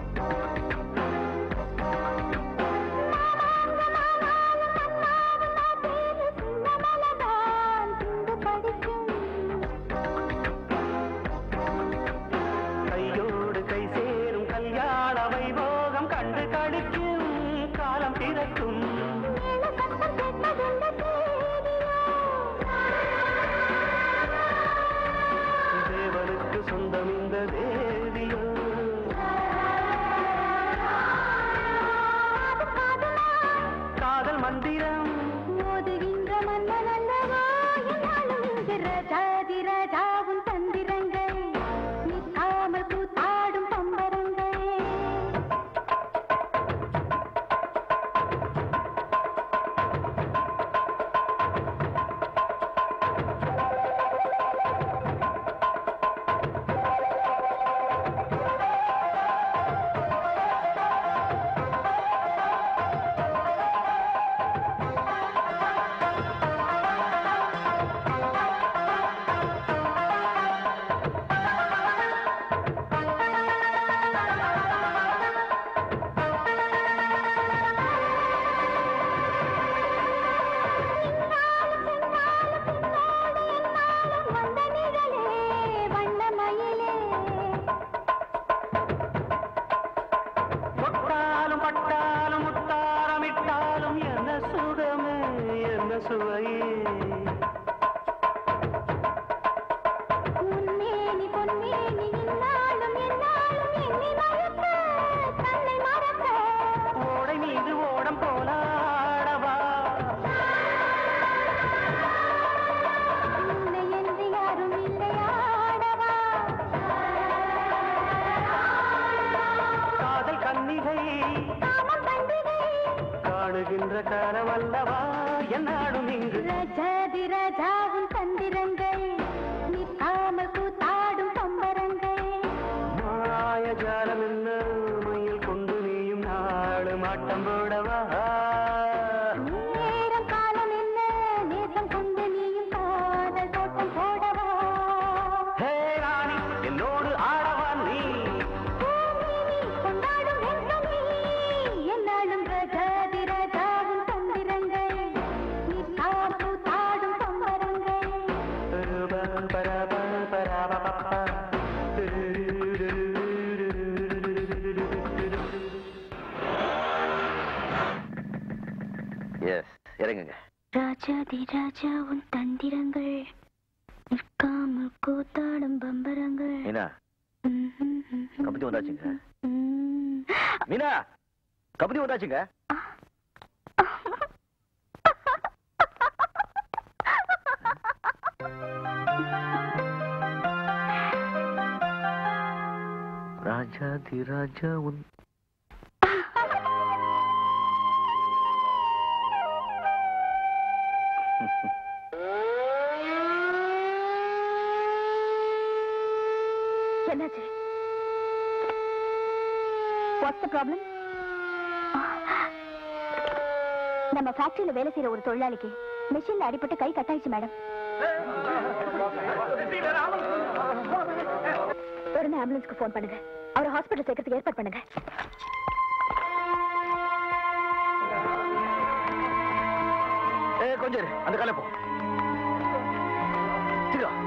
Speaker 6: கையோடு கை சேரும் கல்யாண வைபோகம் கண்டு கழிக்கும் காலம் பிறக்கும் தேவனுக்கு சொந்தம் இந்த தேவியோ காதல் மந்திரம்
Speaker 3: மோதுகின்ற மன்னன் அல்லவா என்னாலும் இங்கு ராஜாதி ராஜாவும் தந்திரங்கள் நிற்காமல் கூத்தாடும் பம்பரங்கள் வந்த நிழலே வண்ணமயிலே
Speaker 6: தொட்டாலும் பட்டாலும் முத்தாரமிட்டாலும் என்ன சுகமே என்ன சுவையே
Speaker 3: உன்மேனி பொன்மேனி இன்னாலும் என்னாலும் எண்ணி மறக்க தன்னை மறக்க
Speaker 6: ஓடை மீது ஓடம் போலாடவா
Speaker 3: உன்னை என்று யாரும் இல்லையாடவா
Speaker 6: காதல் கன்னிகை
Speaker 3: காமம் பண்டிகை
Speaker 6: காணுகின்ற காலமல்லவா என்னாடும் இங்கு
Speaker 3: ராஜாதி ராஜாவும் தந்திரங்கள் நிற்காமல் கூத்தாடும் பம்பரங்கள்
Speaker 6: மாய ஜாலம் என்ன மயில் கொண்டு நீயும் நாளும் ஆட்டம் போடவா
Speaker 3: நேரம் காலம் என்ன நேசம் கொண்டு நீயும் காதல் தோட்டம் போடவா
Speaker 6: ஹே ராணி என்னோடு ஆடவா நீ
Speaker 3: பூமினி கொண்டாடும் வெண்கனி, எந்நாளும் ராஜாதி ராஜாவும் தந்திரங்கள் நிற்காமல் கூத்தாடும் பம்பரங்கள்
Speaker 6: பரப பரப
Speaker 5: எஸ் இறங்குங்க
Speaker 3: ராஜாதி ராஜா உன் தந்திரங்கள் நிற்காமல் கூத்தாடும் பம்பரங்கள்
Speaker 5: மீனா கபடி வந்தாச்சுங்க
Speaker 3: ம்.
Speaker 5: மீனா கபடி வந்தாச்சுங்க ராஜாதி ராஜா உன்
Speaker 3: என்னாச்சு வாட்ஸ் த ப்ராப்ளம் நம்ம ஃபேக்டரியில வேலை செய்யற ஒரு தொழிலாளிக்கு மிஷின்ல அடிபட்டு கை கட்டாயிடுச்சு மேடம் உடனே ஆம்புலன்ஸ்க்கு ஃபோன் பண்ணுங்க அவரை ஹாஸ்பிட்டல் சேர்க்கறதுக்கு ஏற்பாடு பண்ணுங்க
Speaker 5: ஏ கொஞ்சம் இரு, அந்த காலை போ சீக்கிரம்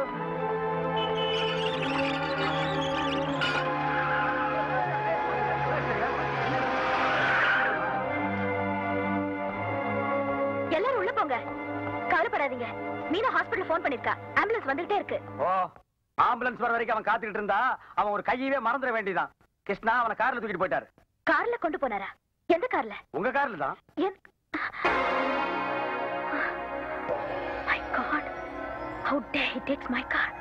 Speaker 3: எல்லாரும் உள்ள போங்க கவலைப்படாதீங்க மீனா ஹாஸ்பிட்டல் ஃபோன் பண்ணிருக்கா ஆம்புலன்ஸ் வந்துகிட்டே இருக்கு
Speaker 9: ஓ ஆம்புலன்ஸ் வர வரைக்கும் அவன் காத்துக்கிட்டு இருந்தா அவன் ஒரு கையவே மறந்துட வேண்டியதான் கிருஷ்ணா அவனை கார்ல தூக்கிட்டு போயிட்டாரு
Speaker 3: கார்ல கொண்டு போனாரா எந்த கார்ல
Speaker 9: உங்க கார்ல தான்
Speaker 3: என் my God how dare he takes my car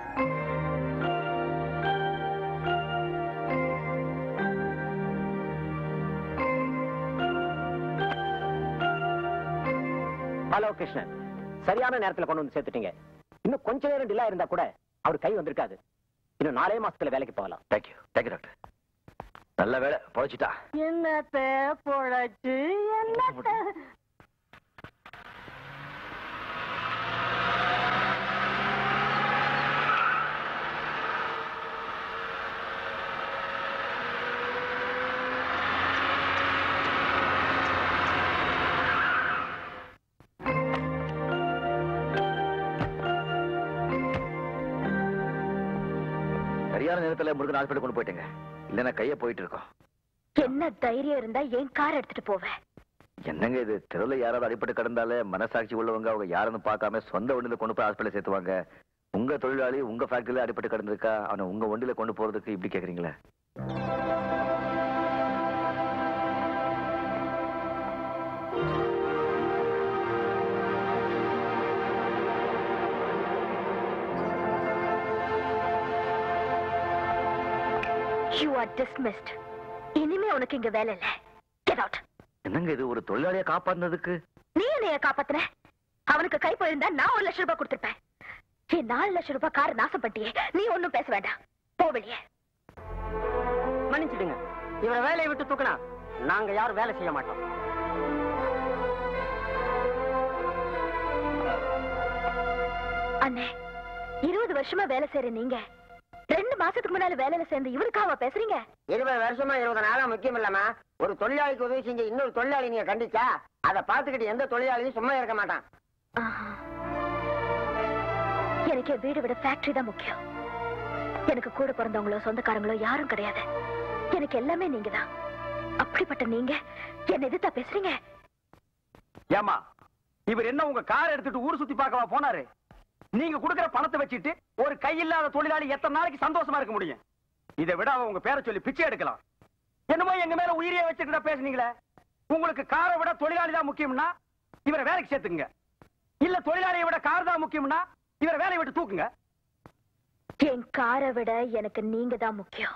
Speaker 2: hello Krishnan சரியான நேரத்துல கொண்டு வந்து சேர்த்துட்டீங்க இன்னும் கொஞ்ச நேரம் டிலே இருந்தா கூட அவர் கை வந்திருக்காது இன்னும் நாலே மாசத்துல வேலைக்கு போகலாம்
Speaker 5: தேங்க்யூ தேங்க்யூ டாக்டர் நல்ல வேலை பொழைச்சிட்டா
Speaker 1: என்னத்த பொழைச்சு என்னத்த
Speaker 5: சரியான நேரத்துல முருகன் ஹாஸ்பிட்டல் கொண்டு போயிட்டேங்க இல்லைன்னா கைய போயிட்டு இருக்கோம்
Speaker 3: என்ன தைரியம் இருந்தா என் கார் எடுத்துட்டு போவேன்
Speaker 5: என்னங்க இது தெருவுல யாராவது அடிபட்டு கிடந்தாலே மனசாட்சி உள்ளவங்க அவங்க யாருன்னு பார்க்காம சொந்த வண்டியில கொண்டு போய் ஹாஸ்பிட்டல் சேர்த்துவாங்க உங்க தொழிலாளி உங்க ஃபேக்டரியில அடிபட்டு கிடந்திருக்கா அவனை உங்க வண்டியில கொண்டு போறதுக்கு இப்படி கேக்குறீங்களே
Speaker 3: யூ ஆர் டிஸ்மிஸ்ட் இனிமே உனக்கு இங்க வேலை இல்ல கெட் அவுட்
Speaker 5: என்னங்க இது ஒரு தொழிலாளியை காப்பாத்துனதுக்கு
Speaker 3: நீ என்னைய காப்பாத்துன அவனுக்கு கை போயிருந்தா நான் ஒரு லட்சம் ரூபாய் கொடுத்திருப்பேன் என் நாலு லட்சம் ரூபாய் கார் நாசப்பட்டியே நீ ஒண்ணும் பேச வேண்டாம் போ வெளியே
Speaker 9: மன்னிச்சிடுங்க இவரை வேலையை விட்டு தூக்கினா நாங்க யாரும் வேலை செய்ய மாட்டோம்
Speaker 3: அண்ணே இருபது வருஷமா வேலை செய்யற நீங்க ரெண்டு மாசத்துக்கு முன்னால வேலையில சேர்ந்து இவருக்காவா பேசுறீங்க
Speaker 9: இருபது வருஷமா இருபது நாளா முக்கியம் இல்லம்மா ஒரு தொழிலாளிக்கு உதவி செஞ்ச இன்னொரு தொழிலாளி நீங்க கண்டிச்சா அதை பார்த்துக்கிட்டு எந்த தொழிலாளியும் சும்மா இருக்க மாட்டான்
Speaker 3: ஆஹா. எனக்கு என் வீடு விட ஃபேக்டரி தான் முக்கியம் எனக்கு கூட பிறந்தவங்களோ சொந்தக்காரங்களோ யாரும் கிடையாது எனக்கு எல்லாமே நீங்க தான் அப்படிப்பட்ட நீங்க என்ன எதிர்த்தா பேசுறீங்க
Speaker 9: ஏமா இவர் என்ன உங்க கார் எடுத்துட்டு ஊர் சுத்தி பார்க்கவா போனாரு நீங்க கொடுக்கிற பணத்தை வச்சுட்டு ஒரு கையில்லாத தொழிலாளி எத்தனை நாளைக்கு சந்தோஷமா இருக்க முடியும் இதை விட அவன் உங்க பேரை சொல்லி பிச்சை எடுக்கலாம் என்னமோ எங்க மேல உயிரியே வச்சுட்டு பேசுனீங்களே உங்களுக்கு காரை விட தொழிலாளி தான் முக்கியம்னா இவரை வேலைக்கு சேர்த்துக்குங்க இல்ல தொழிலாளியை விட கார் தான் முக்கியம்னா இவரை வேலையை விட்டு தூக்குங்க
Speaker 3: என் காரை விட எனக்கு நீங்க தான் முக்கியம்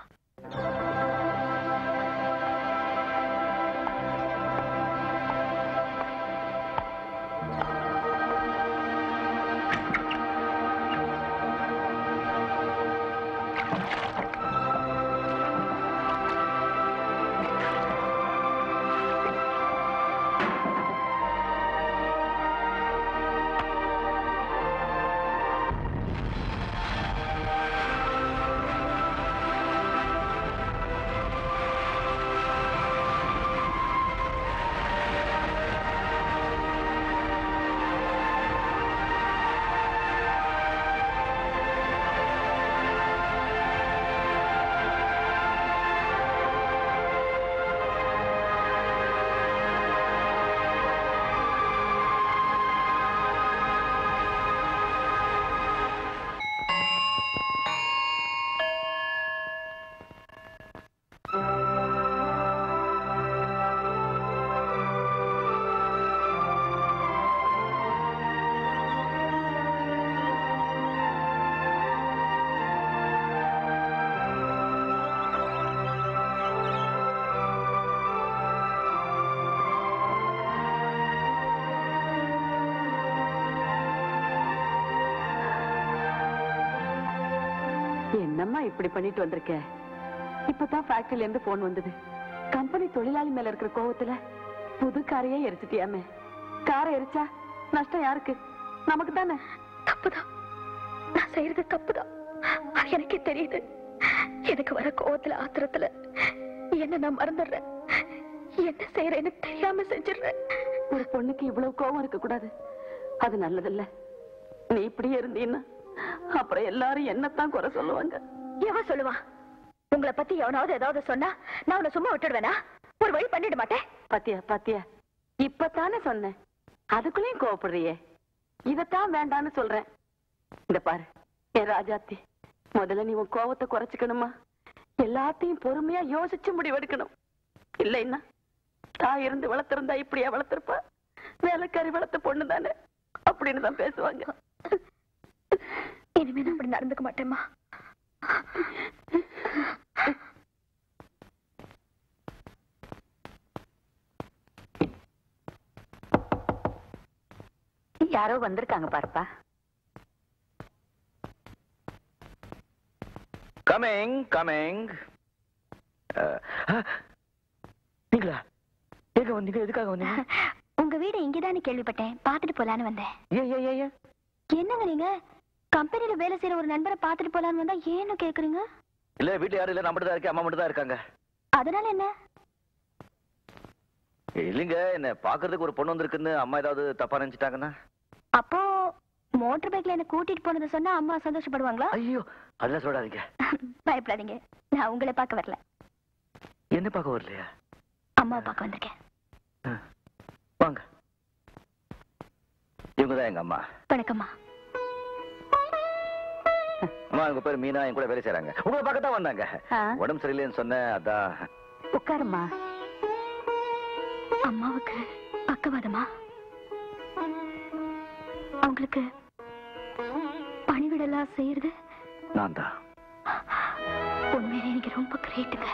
Speaker 1: என்னம்மா இப்படி பண்ணிட்டு வந்திருக்க இப்பதான் ஃபேக்டரியில இருந்து போன் வந்தது கம்பெனி தொழிலாளி மேல இருக்கிற கோவத்துல புது காரையே எரிச்சிட்டியாமே காரை எரிச்சா நஷ்டம் யாருக்கு நமக்கு தானே
Speaker 3: தப்புதான் நான் செய்யறது தப்புதான் அது எனக்கே தெரியுது எனக்கு வர கோவத்துல ஆத்திரத்துல என்ன நான் மறந்துடுறேன் என்ன செய்யறேன்னு தெரியாம செஞ்சிடுறேன்
Speaker 1: ஒரு பொண்ணுக்கு இவ்வளவு கோவம் இருக்க கூடாது அது நல்லதில்ல நீ இப்படியே இருந்தீன்னா அப்புறம் எல்லாரும் என்னத்தான் குறை சொல்லுவாங்க
Speaker 3: எவன் சொல்லுவான் உங்களை பத்தி எவனாவது ஏதாவது சொன்னா நான் உன்னை சும்மா விட்டுடுவேனா ஒரு வழி பண்ணிட மாட்டேன்
Speaker 1: பாத்தியா பாத்தியா இப்பத்தானே சொன்னேன் அதுக்குள்ளேயும் கோவப்படுறியே இதத்தான் வேண்டான்னு சொல்றேன் இந்த பாரு என் ராஜாத்தி முதல்ல நீ உன் கோவத்தை குறைச்சுக்கணுமா எல்லாத்தையும் பொறுமையா யோசிச்சு முடிவெடுக்கணும் இல்லைன்னா தாய் இருந்து வளர்த்திருந்தா இப்படியா வளர்த்திருப்பா வேலைக்காரி வளர்த்த பொண்ணு தானே அப்படின்னு தான் பேசுவாங்க
Speaker 3: இனிமே நான் அப்படி நடந்துக்க மாட்டேம்மா
Speaker 1: யாரோ வந்திருக்காங்க பாருப்பா
Speaker 5: கமிங் கமிங் நீங்களா எங்க வந்தீங்க எதுக்காக வந்தீங்க
Speaker 3: உங்க வீடு இங்கதானே கேள்விப்பட்டேன் பாத்துட்டு போலான்னு வந்தேன்
Speaker 5: ஏன் ஏன் ஏன், ஏன்
Speaker 3: என்னங்க நீங்க கம்பெனில வேலை செய்யற ஒரு நண்பரை பாத்துட்டு போலான்னு வந்தா ஏன்னு கேக்குறீங்க
Speaker 5: இல்ல வீட்டுல யாரும் இல்ல நான் மட்டும் தான் இருக்கேன் அம்மா மட்டும் தான் இருக்காங்க
Speaker 3: அதனால என்ன
Speaker 5: இல்லைங்க என்ன பாக்குறதுக்கு ஒரு பொண்ணு வந்திருக்குன்னு அம்மா ஏதாவது தப்பா நினைச்சிட்டாங்கன்னா
Speaker 3: அப்போ மோட்டர் பைக்ல என்ன கூட்டிட்டு போனதை சொன்னா அம்மா சந்தோஷப்படுவாங்களா
Speaker 5: ஐயோ அதெல்லாம் சொல்லாதீங்க
Speaker 3: பயப்படாதீங்க நான் உங்களை பார்க்க வரல
Speaker 5: என்ன பார்க்க வரலையா
Speaker 3: அம்மாவை பார்க்க வந்திருக்கேன்
Speaker 5: வாங்க இவங்க தான் எங்க அம்மா
Speaker 3: வணக்கம்மா
Speaker 5: அம்மா உங்க பேர் மீனா என் கூட வேலை செய்றாங்க உங்களை பார்க்க தான் வந்தாங்க
Speaker 1: ஆ.
Speaker 5: உடம்பு சரியில்லைன்னு சொன்னேன் அதான்
Speaker 1: உட்காருமா
Speaker 3: அம்மாவுக்கு பக்கவாதமா அவங்களுக்கு பணிவிடலாம் செய்யறது
Speaker 5: நான் தான்
Speaker 3: உண்மையிலே நீங்க ரொம்ப கிரேட்டுங்க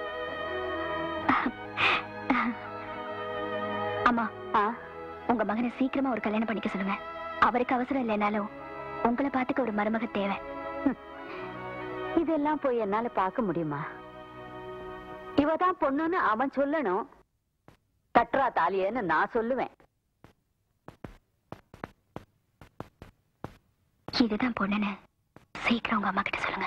Speaker 3: அம்மா
Speaker 1: ஆ,
Speaker 3: உங்க மகனை சீக்கிரமா ஒரு கல்யாணம் பண்ணிக்க சொல்லுங்க அவருக்கு அவசரம் இல்லைனாலும் உங்களை பார்த்துக்க ஒரு மருமக தேவை
Speaker 1: இதெல்லாம் போய் என்னால பார்க்க முடியுமா இவதான் பொண்ணுன்னு அவன் சொல்லணும் கட்டுறா தாலியன்னு நான் சொல்லுவேன்
Speaker 3: இதுதான் பொண்ணுன்னு சீக்கிரம் உங்க அம்மா கிட்ட சொல்லுங்க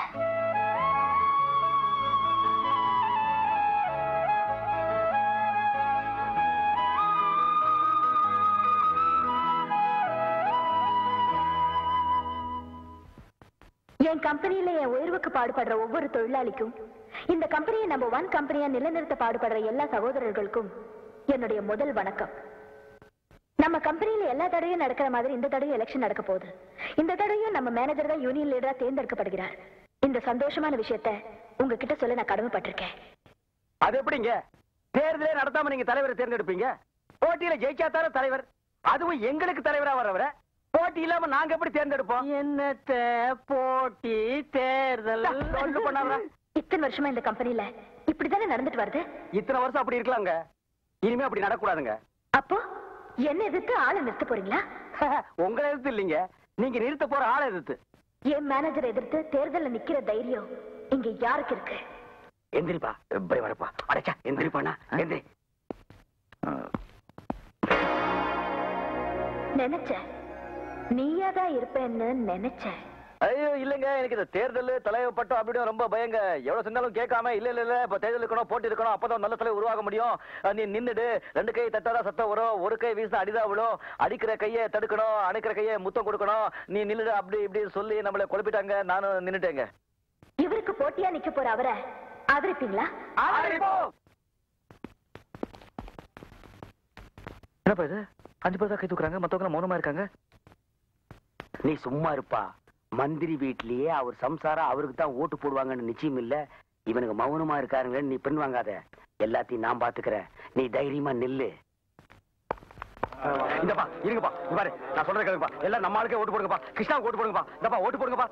Speaker 3: என் கம்பெனியில என் உயர்வுக்கு பாடுபடுற ஒவ்வொரு தொழிலாளிக்கும் இந்த கம்பெனியை நம்ம ஒன் கம்பெனியா நிலைநிறுத்த பாடுபடுற எல்லா சகோதரர்களுக்கும் என்னுடைய முதல் வணக்கம் நம்ம கம்பெனியில எல்லா தடவையும் நடக்கிற மாதிரி இந்த தடவையும் எலெக்ஷன் நடக்க போகுது இந்த தடவையும் நம்ம மேனேஜர் தான் யூனியன் லீடரா தேர்ந்தெடுக்கப்படுகிறார் இந்த சந்தோஷமான விஷயத்த உங்ககிட்ட சொல்ல நான் கடமைப்பட்டிருக்கேன்
Speaker 9: அது எப்படிங்க தேர்தலே நடத்தாம நீங்க தலைவரை தேர்ந்தெடுப்பீங்க போட்டியில ஜெயிச்சா தானே தலைவர் அதுவும் எங்களுக்கு தலைவரா வர்றவரை போட்டி இல்லாம நாங்க எப்படி தேர்ந்தெடுப்போம் என்னத்த போட்டி தேர்தல் சொல்லு பண்ணாம
Speaker 3: இத்தனை வருஷமா இந்த கம்பெனில இப்படித்தானே நடந்துட்டு வருது
Speaker 9: இத்தனை வருஷம் அப்படி இருக்கலாங்க இனிமே அப்படி நடக்கூடாதுங்க
Speaker 3: அப்போ என்ன எதிர்த்து ஆளை நிறுத்த போறீங்களா
Speaker 9: உங்களை எதிர்த்து இல்லைங்க நீங்க நிறுத்த போற ஆளை எதிர்த்து
Speaker 3: என் மேனேஜரை எதிர்த்து தேர்தல்ல நிக்கிற தைரியம் இங்க யாருக்கு இருக்கு
Speaker 9: எந்திரிப்பா எப்படி வரப்பா அடைச்சா எந்திரிப்பானா எந்திரி
Speaker 3: நினைச்சேன் நீயா தான் இருப்பேன்னு நினைச்சேன்
Speaker 5: ஐயோ இல்லைங்க எனக்கு இந்த தேர்தல் தலைவர் பட்டம் அப்படின்னு ரொம்ப பயங்க எவ்வளவு சொன்னாலும் கேட்காம இல்ல இல்ல இல்ல இப்ப தேர்தல் இருக்கணும் போட்டி இருக்கணும் அப்பதான் நல்ல தலைவர் உருவாக முடியும் அஹ் நீ நின்னுடு ரெண்டு கை தட்டாதான் சத்தம் வரும் ஒரு கை வீசினா அடிதான் விழும் அடிக்கிற கையை தடுக்கணும் அணைக்கிற கையை முத்தம் கொடுக்கணும் நீ நில்லுடு அப்படி இப்படி சொல்லி நம்மளை குழப்பிட்டாங்க நானும் நின்னுட்டேங்க
Speaker 3: இவருக்கு போட்டியா நிக்க போற அவரை ஆதரிப்பீங்களா
Speaker 5: என்னப்பா இது அஞ்சு பேர் தான் கை தூக்குறாங்க மத்தவங்க மௌனமா இருக்காங்க
Speaker 9: நீ சும்மா இருப்பா மந்திரி வீட்லயே அவர் சம்சாரம் அவருக்கு தான் ஓட்டு போடுவாங்கன்னு நிச்சயம் இல்ல இவனுக்கு மௌனமா இருக்காருங்களேன்னு நீ பெண் வாங்காத எல்லாத்தையும் நான் பாத்துக்கிறேன் நீ தைரியமா நில்லு இந்தப்பா இருங்கப்பா இங்க பாரு நான் சொல்றேன் கேளுப்பா எல்லாம் நம்ம ஆளுக்கே ஓட்டு போடுங்கப்பா கிருஷ்ணாவுக்கு ஓட்டு போடுங்கப்பா இந்தப்பா ஓட்டு போடுங்கப்பா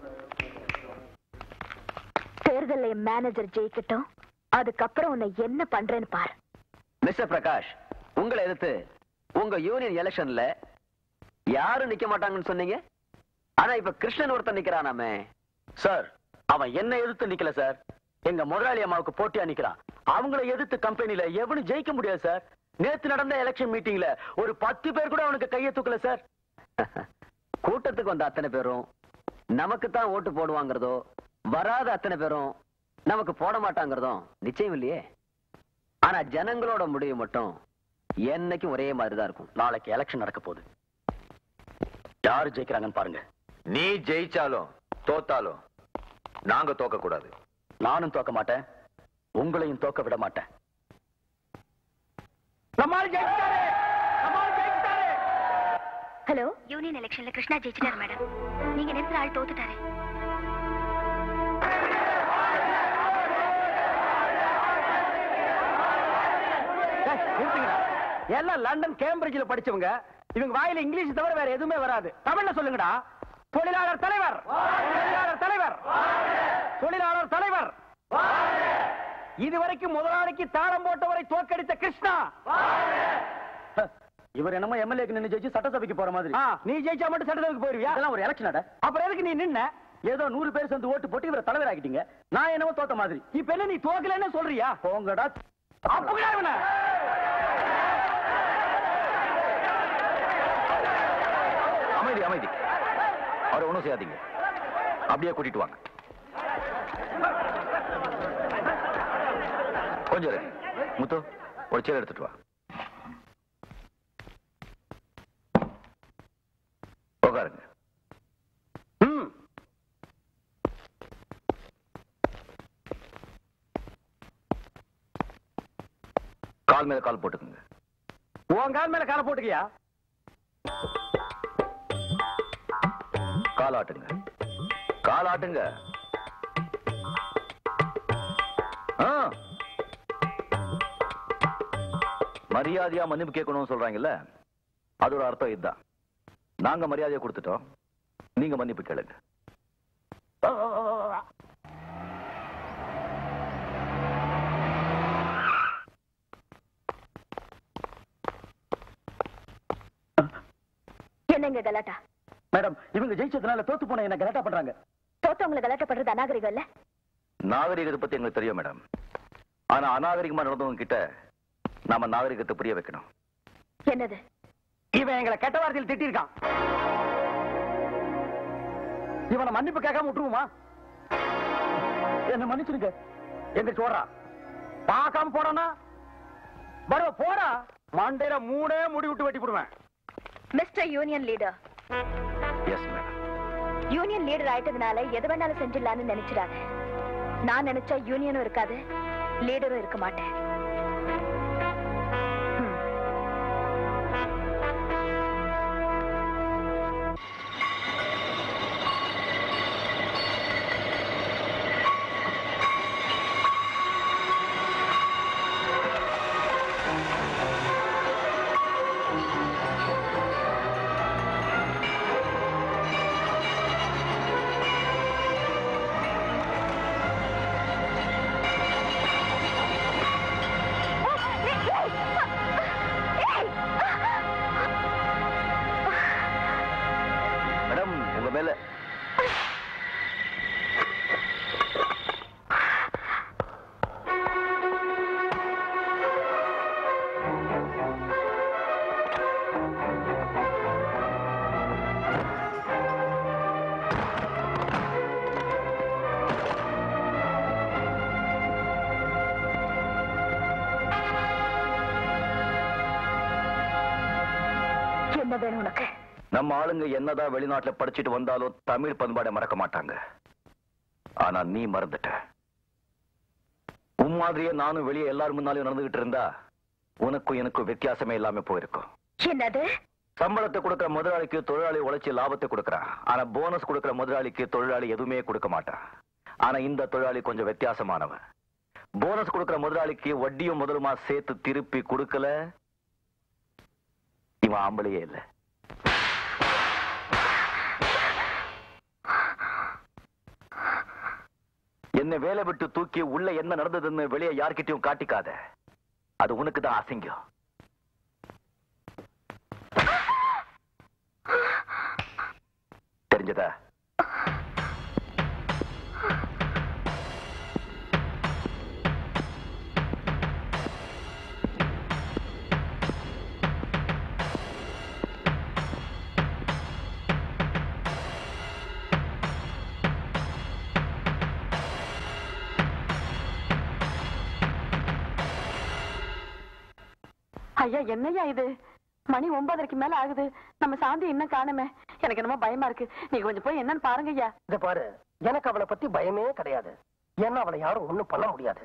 Speaker 3: தேர்தல்ல என் மேனேஜர் ஜெயிக்கட்டும் அதுக்கப்புறம் உன்னை என்ன பண்றேன்னு பாரு
Speaker 4: மிஸ்டர் பிரகாஷ் உங்களை எதிர்த்து உங்க யூனியன் எலெக்ஷன்ல யாரும் நிக்க மாட்டாங்கன்னு சொன்னீங்க ஆனா இப்ப கிருஷ்ணன் ஒருத்தன் நிக்கிறானாமே
Speaker 9: சார் அவன் என்ன எதிர்த்து நிக்கல சார் எங்க முதலாளி அம்மாவுக்கு போட்டியா நிக்கிறான் அவங்கள எதிர்த்து கம்பெனில எவனும் ஜெயிக்க முடியாது சார் நேத்து நடந்த எலெக்ஷன் மீட்டிங்ல ஒரு பத்து பேர் கூட அவனுக்கு கையை தூக்கல சார்
Speaker 4: கூட்டத்துக்கு வந்த அத்தனை பேரும் நமக்கு தான் ஓட்டு போடுவாங்கிறதோ வராத அத்தனை பேரும் நமக்கு போட மாட்டாங்கிறதும் நிச்சயம் இல்லையே ஆனா ஜனங்களோட முடிவு மட்டும் என்னைக்கும் ஒரே மாதிரி தான் இருக்கும்
Speaker 9: நாளைக்கு எலெக்ஷன் நடக்க போகுது யாரு ஜெயிக்கிறாங்கன்னு பாருங்க
Speaker 7: நீ ஜெயிச்சாலும் தோத்தாலும் நாங்க தோக்க கூடாது
Speaker 9: நானும் தோக்க மாட்டேன் உங்களையும் தோக்க விட மாட்டேன்
Speaker 3: ஹலோ யூனியன் எலெக்ஷன்ல கிருஷ்ணா ஜெயிச்சிட்டாரு மேடம் நீங்க நிறுத்துற ஆள் தோத்துட்டாரு
Speaker 9: ஏய், நிறுத்துங்கடா. எல்லாம் லண்டன் கேம்பிரிட்ஜ்ல படிச்சவங்க இவங்க வாயில இங்கிலீஷ் தவிர வேற எதுவுமே வராது தமிழ்ல சொல்லுங்கடா தொழிலாளர் தலைவர் தொழிலாளர் தலைவர் தொழிலாளர் தலைவர் இதுவரைக்கும் முதலாளிக்கு தாளம் போட்டவரை தோற்கடித்த கிருஷ்ணா இவர் என்னமோ எம்எல்ஏக்கு நின்னு ஜெயிச்சு சட்டசபைக்கு போற மாதிரி நீ ஜெயிச்சா மட்டும் சட்டசபைக்கு போயிருவியா அதெல்லாம் ஒரு எலெக்ஷன் அப்புறம் எதுக்கு நீ நின்ன ஏதோ நூறு பேர் சேர்ந்து ஓட்டு போட்டு இவரை தலைவர் ஆக்கிட்டீங்க நான் என்னமோ தோத்த மாதிரி இப்ப என்ன நீ தோக்கலன்னு சொல்றியா போங்கடா அப்படா இவனை
Speaker 7: அமைதி அமைதி அவரை ஒண்ணும் செய்யாதீங்க அப்படியே கூட்டிட்டு வாங்க கொஞ்சம் இரு. முத்து ஒரு சேர் எடுத்துட்டு வா உட்காருங்க
Speaker 5: கால் மேல கால் போட்டுக்குங்க
Speaker 9: உன் கால் மேல காலை போட்டுக்கியா
Speaker 5: கால் ஆட்டுங்க கால் ஆட்டுங்க ஆ. மரியாதையா மன்னிப்பு கேட்கணும்னு சொல்றாங்கல்ல அதோட அர்த்தம் இதுதான் நாங்க மரியாதையை கொடுத்துட்டோம் நீங்க மன்னிப்பு கேளுங்க
Speaker 3: என்னங்க கலாட்டா
Speaker 9: மேடம் இவங்க ஜெயிச்சதுனால தோத்து போன என்ன கலாட்டா பண்றாங்க
Speaker 3: தோத்தவங்களை கலாட்டா பண்றது அநாகரிகம் இல்ல
Speaker 5: நாகரிகத்தை பத்தி எங்களுக்கு தெரியும் மேடம் ஆனா அநாகரிகமா நடந்தவங்க கிட்ட நாம நாகரிகத்தை புரிய வைக்கணும்
Speaker 3: என்னது
Speaker 9: இவன் எங்களை கெட்ட வார்த்தையில் திட்டிருக்கான் இவனை மன்னிப்பு கேட்காம விட்டுருவோமா என்ன மன்னிச்சிருங்க எந்திரிச்சு ஓடுறா பார்க்காம போறானா பரவ போடா மண்டையில மூணே முடி விட்டு வெட்டி போடுவேன்
Speaker 3: mister union leader
Speaker 5: yes madam
Speaker 3: union leader ஆயிட்டதுனால எது வேணாலும் செஞ்சிடலாம்னு நினைச்சிடாத நான் நினைச்சா யூனியனும் இருக்காது லீடரும் இருக்க மாட்டேன் ம்.
Speaker 5: மேடம் உங்க மேல
Speaker 3: என்ன வேணும் உனக்கு
Speaker 5: நம்ம ஆளுங்க என்னதான் வெளிநாட்டுல படிச்சுட்டு வந்தாலும் தமிழ் பண்பாடை மறக்க மாட்டாங்க ஆனா நீ மறந்துட்ட உன் மாதிரியே நானும் வெளியே எல்லாரும் முன்னாலும் நடந்துகிட்டு இருந்தா உனக்கும் எனக்கும் வித்தியாசமே இல்லாம போயிருக்கும்
Speaker 3: என்னது
Speaker 5: சம்பளத்தை கொடுக்கிற முதலாளிக்கு தொழிலாளி உழைச்சி லாபத்தை கொடுக்கறான் ஆனா போனஸ் கொடுக்கிற முதலாளிக்கு தொழிலாளி எதுவுமே கொடுக்க மாட்டான் ஆனா இந்த தொழிலாளி கொஞ்சம் வித்தியாசமானவன் போனஸ் கொடுக்கிற முதலாளிக்கு வட்டியும் முதலுமா சேர்த்து திருப்பி கொடுக்கல இவன் ஆம்பளையே இல்லை என்ன வேலை விட்டு தூக்கி உள்ள என்ன நடந்ததுன்னு வெளியே யார்கிட்டயும் காட்டிக்காத அது உனக்கு தான் அசிங்கம் தெரிஞ்சதா
Speaker 1: ஐயா என்னய்யா இது மணி ஒன்பதரைக்கு மேல ஆகுது நம்ம சாந்தி இன்னும் காணுமே எனக்கு என்னமோ பயமா இருக்கு நீங்க கொஞ்சம் போய் என்னன்னு பாருங்க ஐயா
Speaker 8: இத பாரு எனக்கு அவளை பத்தி பயமே கிடையாது ஏன்னா அவளை யாரும் ஒண்ணும் பண்ண முடியாது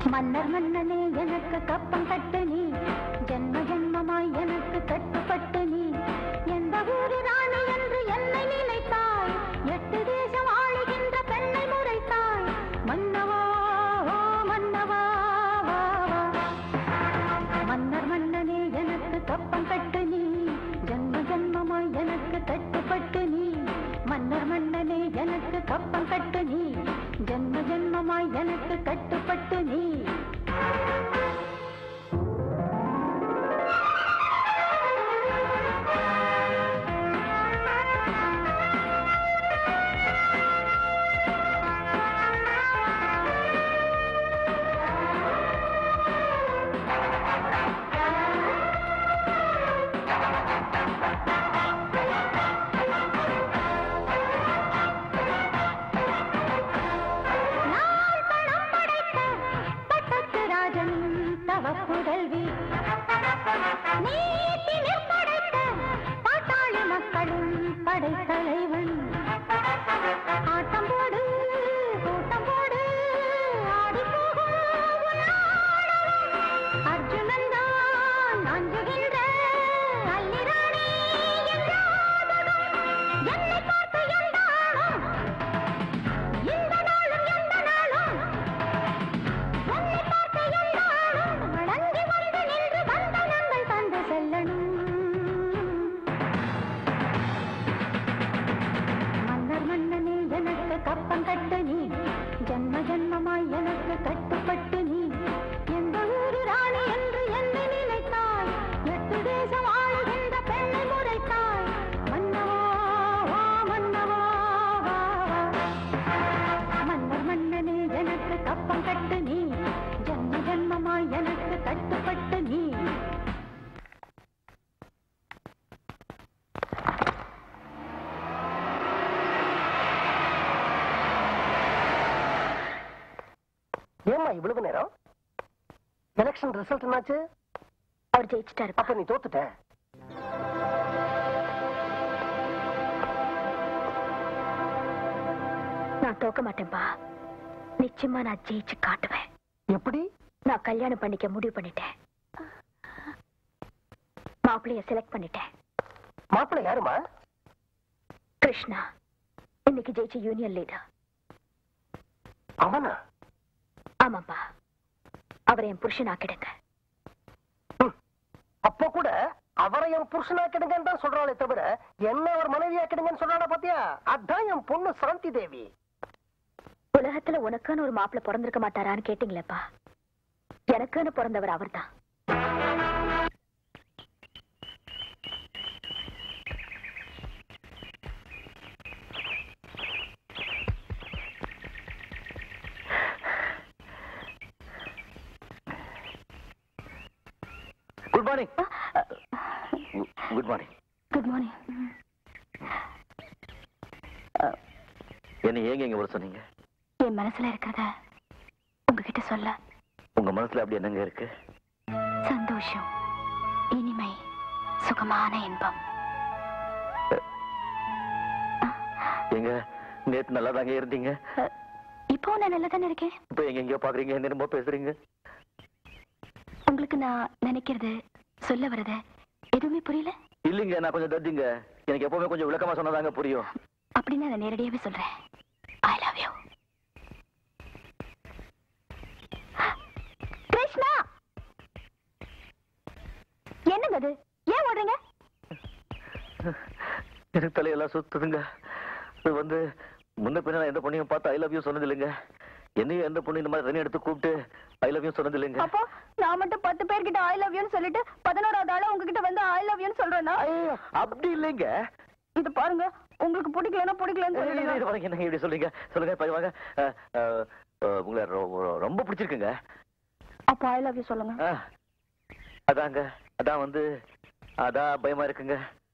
Speaker 10: மன்னர் மன்னனே எனக்கு கப்பம் கட்டு நீ ஜென்ம ஜென்மமாய் எனக்கு கட்டுப்பட்டு நீ எந்த ஊரு ராணி என்று என்னை நினைத்தாய் எட்டு தேசம் ஆளுகின்ற பெண்ணை முறைத்தாய் மன்னவா ஓ மன்னவா வா, வா. மன்னர் மன்னனே எனக்கு கப்பம் கட்டு நீ ஜென்ம ஜென்மமாய் எனக்கு கட்டுப்பட்டு நீ மன்னர் மன்னனே எனக்கு கப்பம் கட்டு நீ ஜென்ம ஜென்மமாய் எனக்கு கட்டுப்பட்டு நீ நாள் பணம் படைத்த பட்டத்து ராஜன் தவப்புதல்வி நீதி நிற்படைத்த பாட்டாளி மக்களும் படைத்தலைவன் ஆட்டம் போடு கூட்டம் போடு ஆடி போகும் உன்னாடவன். அர்ஜுனன் தான் அஞ்சுகின்ற அல்லிராணி என்றாதவன். என்னை பார்த்து எந்தாடும் இந்த நாளும் எந்த நாளும் உன்னை பார்த்த எல்லாரும் அடங்கி வந்து நின்று வந்தனங்கள் தந்து செல்லணும் மன்னர் மன்னனே எனக்கு கப்பம் கட்டு நீ ஜன்ம ஜன்மமாய் எனக்கு கட்டுப்பட்டு நீ எந்த ஊரு ராணி என்று என்னை நினைத்தாய் எட்டு தேசம் ஆளுகின்ற பெண்ணை முறைத்தாய் மன்னவா வா மன்னவா வா, வா. மன்னர் மன்னனே எனக்கு கப்பம் கட்டு நீ ஜன்ம ஜன்மமாய் எனக்கு கட்டுப்பட்டு நீ
Speaker 8: ஏம்மா இவ்வளவு நேரம் எலெக்ஷன் ரிசல்ட் என்னாச்சு
Speaker 3: அவர் ஜெயிச்சிட்டாரு
Speaker 8: அப்ப நீ தோத்துட்ட
Speaker 3: நான் தோக்க மாட்டேன்பா நிச்சயமா நான் ஜெயிச்சு காட்டுவேன்
Speaker 8: எப்படி
Speaker 3: நான் கல்யாணம் பண்ணிக்க முடிவு பண்ணிட்டேன் மாப்பிள்ளைய செலக்ட் பண்ணிட்டேன்
Speaker 8: மாப்பிள்ளை யாருமா
Speaker 3: கிருஷ்ணா இன்னைக்கு ஜெயிச்ச யூனியன் லீடர்
Speaker 8: அவனா
Speaker 3: ஆமாப்பா அவரை என் புருஷனாக்கிடுங்க
Speaker 8: அப்ப கூட அவரை என் புருஷனாக்கிடுங்கன்னு தான் சொல்றாளே தவிர என்ன அவர் மனைவியாக்கிடுங்கன்னு சொல்றாளா பாத்தியா அதான் என் பொண்ணு சாந்தி தேவி
Speaker 3: உலகத்துல உனக்குன்னு ஒரு மாப்பிள்ளை பிறந்திருக்க மாட்டாரான்னு கேட்டீங்களேப்பா எனக்குன்னு பிறந்தவர் அவர்தான்
Speaker 5: good morning good morning
Speaker 3: good morning
Speaker 5: என்ன ஏங்க இங்க வர சொன்னீங்க
Speaker 3: என் மனசுல இருக்கிறத உங்ககிட்ட சொல்ல
Speaker 5: உங்க மனசுல அப்படி என்னங்க இருக்கு
Speaker 3: சந்தோஷம் இனிமை சுகமான இன்பம்
Speaker 5: எங்க நேத்து நல்லா தாங்க இருந்தீங்க
Speaker 3: இப்போ நான் நல்லா தானே இருக்கேன்
Speaker 5: இப்ப எங்க எங்கேயோ பாக்குறீங்க என்னமோ பேசுறீங்க
Speaker 3: உங்களுக்கு நான் நினைக்கிறது சொல்ல வரத எதுவுமே புரியல
Speaker 5: இல்லைங்க நான் கொஞ்சம் தத்திங்க எனக்கு எப்பவுமே கொஞ்சம் விளக்கமா சொன்னதாங்க புரியும்
Speaker 3: அப்படின்னு நான் நேரடியாவே சொல்றேன் ஐ லவ் யூ கிருஷ்ணா என்னங்க அது ஏன் ஓடுறீங்க
Speaker 5: எனக்கு தலையெல்லாம் சுத்துதுங்க இது வந்து முன்ன பின்ன நான் எந்த பொண்ணையும் பார்த்து ஐ லவ் யூ சொன்னது இல்லைங்க என்னையும் எந்த பொண்ணு இந்த மாதிரி தண்ணி எடுத்து கூப்பிட்டு ஐ லவ் யூ சொன்னது இல்லைங்க
Speaker 3: அப்போ நான் மட்டும் பத்து பேர்கிட்ட ஐ லவ் யூன்னு சொல்லிட்டு பதினோராவது ஆளா உங்ககிட்ட வந்து ஐ லவ் யூன்னு சொல்றேன்னா
Speaker 5: ஐயோ, அப்படி இல்லைங்க
Speaker 3: இது பாருங்க உங்களுக்கு பிடிக்கலன்னா பிடிக்கலன்னு
Speaker 5: இது- இது- இது
Speaker 3: சொல்லுங்க
Speaker 5: பாருங்க, என்னங்க இப்படி சொல்றீங்க சொல்லுங்க இப்ப வாங்க அஹ், அஹ், அஹ், உங்களை ரொ- ரொம்ப பிடிச்சிருக்குங்க
Speaker 3: அப்போ ஐ லவ் யூ சொல்லுங்க
Speaker 5: ஆ, அதாங்க அதான் வந்து அதான் பயமா இருக்குங்க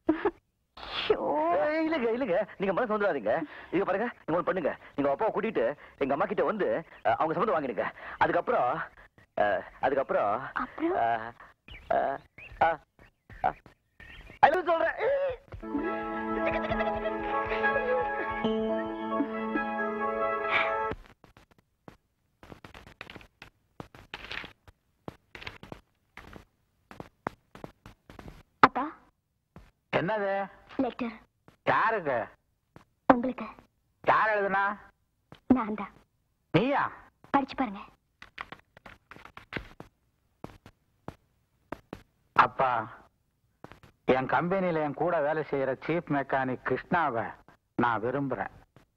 Speaker 5: ஏய், இல்லைங்க இல்லைங்க நீங்க மனசு வந்துடாதீங்க இங்க பாருங்க நீங்க ஒண்ணு பண்ணுங்க நீங்க அப்பாவை கூட்டிட்டு எங்க அம்மா கிட்ட வந்து அஹ், அவங்க சம்மந்தம் வாங்கிடுங்க அதுக்கப்புறம் அஹ், அதுக்கப்புறம்
Speaker 3: அப்புறம்?
Speaker 5: அஹ், அஹ், அஹ், அஹ், I love you சொல்றேன்
Speaker 11: என்னது
Speaker 3: லெட்டர்
Speaker 11: யாருக்கு
Speaker 3: உங்களுக்கு
Speaker 11: யார் எழுதுனா
Speaker 3: நான் தான்
Speaker 11: நீயா
Speaker 3: படிச்சு பாருங்க
Speaker 11: அப்பா என் கம்பெனில என் கூட வேலை செய்யற சீஃப் மெக்கானிக் கிருஷ்ணாவை நான் விரும்புறேன்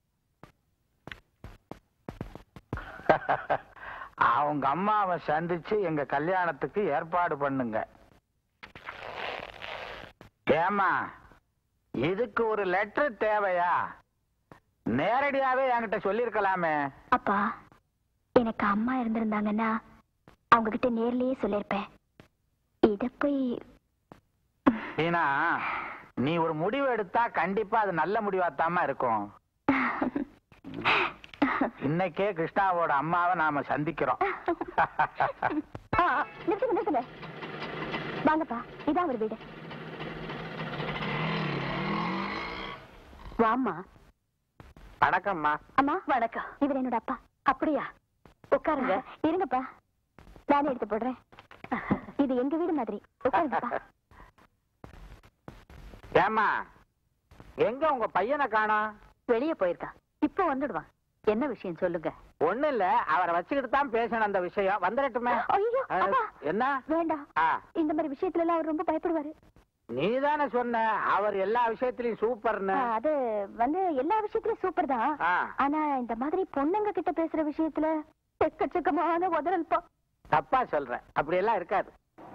Speaker 11: அவங்க அம்மாவை சந்திச்சு எங்க கல்யாணத்துக்கு ஏற்பாடு பண்ணுங்க ஏமா இதுக்கு ஒரு லெட்டர் தேவையா நேரடியாவே என்கிட்ட சொல்லிருக்கலாமே
Speaker 3: அப்பா எனக்கு அம்மா இருந்திருந்தாங்கன்னா அவங்க கிட்ட நேர்லயே சொல்லிருப்பேன் இத போய்
Speaker 11: ஏன்னா நீ ஒரு முடிவு எடுத்தா கண்டிப்பா அது நல்ல முடிவாத்தாம இருக்கும் இன்னைக்கே கிருஷ்ணாவோட அம்மாவை நாம சந்திக்கிறோம்
Speaker 3: ஆ, ஆ, நிறுத்துங்க நிறுத்துங்க வாங்கப்பா இதான் ஒரு வீடு
Speaker 1: வாம்மா
Speaker 11: வணக்கம்மா
Speaker 3: அம்மா வணக்கம் இவர் என்னோட அப்பா
Speaker 1: அப்படியா உட்காருங்க
Speaker 3: இருங்கப்பா நானே எடுத்து போடுறேன் இது எங்க வீடு மாதிரி உட்காருங்கப்பா
Speaker 11: ஏமா எங்க உங்க பையனை காணோம்
Speaker 1: வெளியே போயிருக்கான் இப்போ வந்துடுவான் என்ன விஷயம் சொல்லுங்க
Speaker 11: ஒண்ணு இல்ல அவரை வச்சுக்கிட்டு தான் பேசணும் அந்த விஷயம் வந்துடட்டுமே
Speaker 3: ஐயோ
Speaker 11: அஹ்,
Speaker 3: அப்பா
Speaker 11: என்ன
Speaker 3: வேண்டாம்
Speaker 11: ஆ,
Speaker 3: இந்த மாதிரி விஷயத்துல எல்லாம் அவர் ரொம்ப பயப்படுவாரு
Speaker 11: நீதானே சொன்ன அவர் எல்லா விஷயத்திலயும் சூப்பர்னு
Speaker 3: ஆ, அது வந்து எல்லா விஷயத்திலயும் சூப்பர் தான்
Speaker 11: ஆ,
Speaker 3: ஆனா இந்த மாதிரி பொண்ணுங்க கிட்ட பேசுற விஷயத்துல எக்கச்சக்கமான உதறல்பா
Speaker 11: தப்பா சொல்றேன் அப்படி எல்லாம் இருக்காது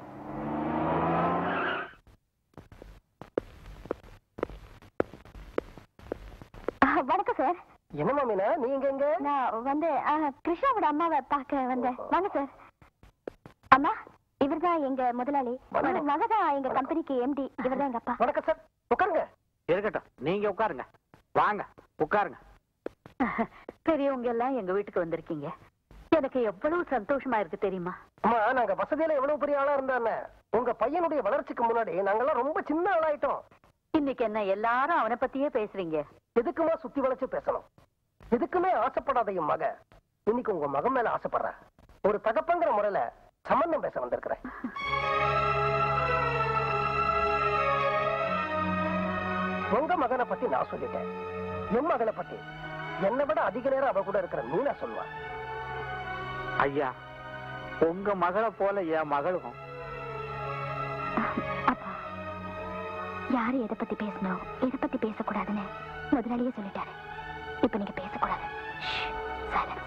Speaker 3: ஆ, வணக்கம் சார்
Speaker 8: என்னமா மீனா நீங்க எங்க
Speaker 3: நான் வந்து ஆ, கிருஷ்ணாவோட அம்மாவை பார்க்க வந்தேன் வாங்க சார் அம்மா இவர்தான் எங்க முதலாளி
Speaker 8: வணக்கம்.
Speaker 3: மகதான் எங்க கம்பெனிக்கு எம்டி இவர்தான் எங்க அப்பா
Speaker 8: வணக்கம் சார் உட்காருங்க
Speaker 11: இருக்கட்டும் நீங்க உட்காருங்க வாங்க உட்காருங்க
Speaker 1: பெரியவங்க எல்லாம் எங்க வீட்டுக்கு வந்திருக்கீங்க எனக்கு எவ்வளவு சந்தோஷமா இருக்கு தெரியுமா
Speaker 8: அம்மா நாங்க வசதியில எவ்வளவு பெரிய ஆளா இருந்தானே உங்க பையனுடைய வளர்ச்சிக்கு முன்னாடி நாங்கெல்லாம் ரொம்ப சின்ன ஆளாயிட்டோம்
Speaker 1: இன்னைக்கு என்ன எல்லாரும் அவனை பத்தியே பேசுறீங்க
Speaker 8: எதுக்குமா சுத்தி வளைச்சு பேசணும் எதுக்குமே ஆசைப்படாத என் மக இன்னைக்கு உங்க மகன் மேல ஆசைப்படுற ஒரு தகப்பங்கிற முறையில சம்பந்தம் பேச வந்திருக்கிறேன் உங்க மகனை பத்தி நான் சொல்லிட்டேன் என் மகனை பத்தி என்னை விட அதிக நேரம் அவ கூட இருக்கிற மீனா சொல்லுவா
Speaker 11: ஐயா உங்க மகளை போல என் மகளும்
Speaker 3: அப்பா யாரு எதை பத்தி பேசணும் எதை பத்தி பேசக்கூடாதுன்னு முதலாளியே சொல்லிட்டாரு இப்ப நீங்க பேசக்கூடாது ஷ், silence.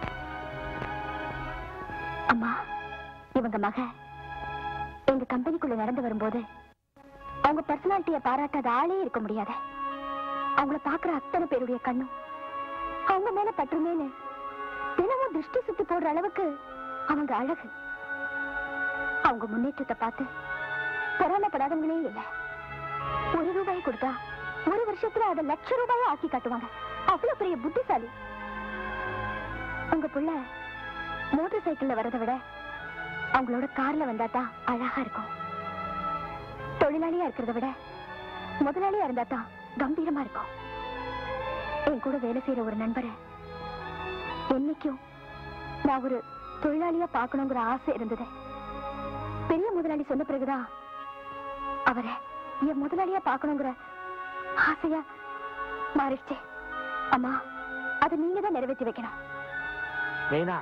Speaker 3: அம்மா இவங்க மக எங்க கம்பெனிக்குள்ள நடந்து வரும்போது அவங்க பர்சனாலிட்டிய பாராட்டாத ஆளே இருக்க முடியாது அவங்கள பாக்குற அத்தனை பேருடைய கண்ணும் அவங்க மேல பற்றுமேனு தினமும் திருஷ்டி சுத்தி போடுற அளவுக்கு அவங்க அழகு அவங்க முன்னேற்றத்தை பார்த்து பொறாமப்படாதவங்களே இல்ல ஒரு ரூபாய் கொடுத்தா ஒரு வருஷத்துல அதை லட்ச ரூபாயா ஆக்கி காட்டுவாங்க அவ்வளவு பெரிய புத்திசாலி உங்க புள்ள மோட்டார் சைக்கிள்ல வரதை விட அவங்களோட கார்ல வந்தா தான் அழகா இருக்கும் தொழிலாளியா இருக்கிறத விட முதலாளியா இருந்தா தான் கம்பீரமா இருக்கும் என் கூட வேலை செய்யற ஒரு நண்பரை என்னைக்கும் நான் ஒரு தொழிலாளியா பார்க்கணுங்கிற ஆசை இருந்தது பெரிய முதலாளி சொன்ன பிறகுதான் அவரை என் முதலாளியா பார்க்கணுங்கிற ஆசையா மாறிடுச்சு அம்மா அதை நீங்க தான் நிறைவேற்றி வைக்கணும்
Speaker 11: மீனா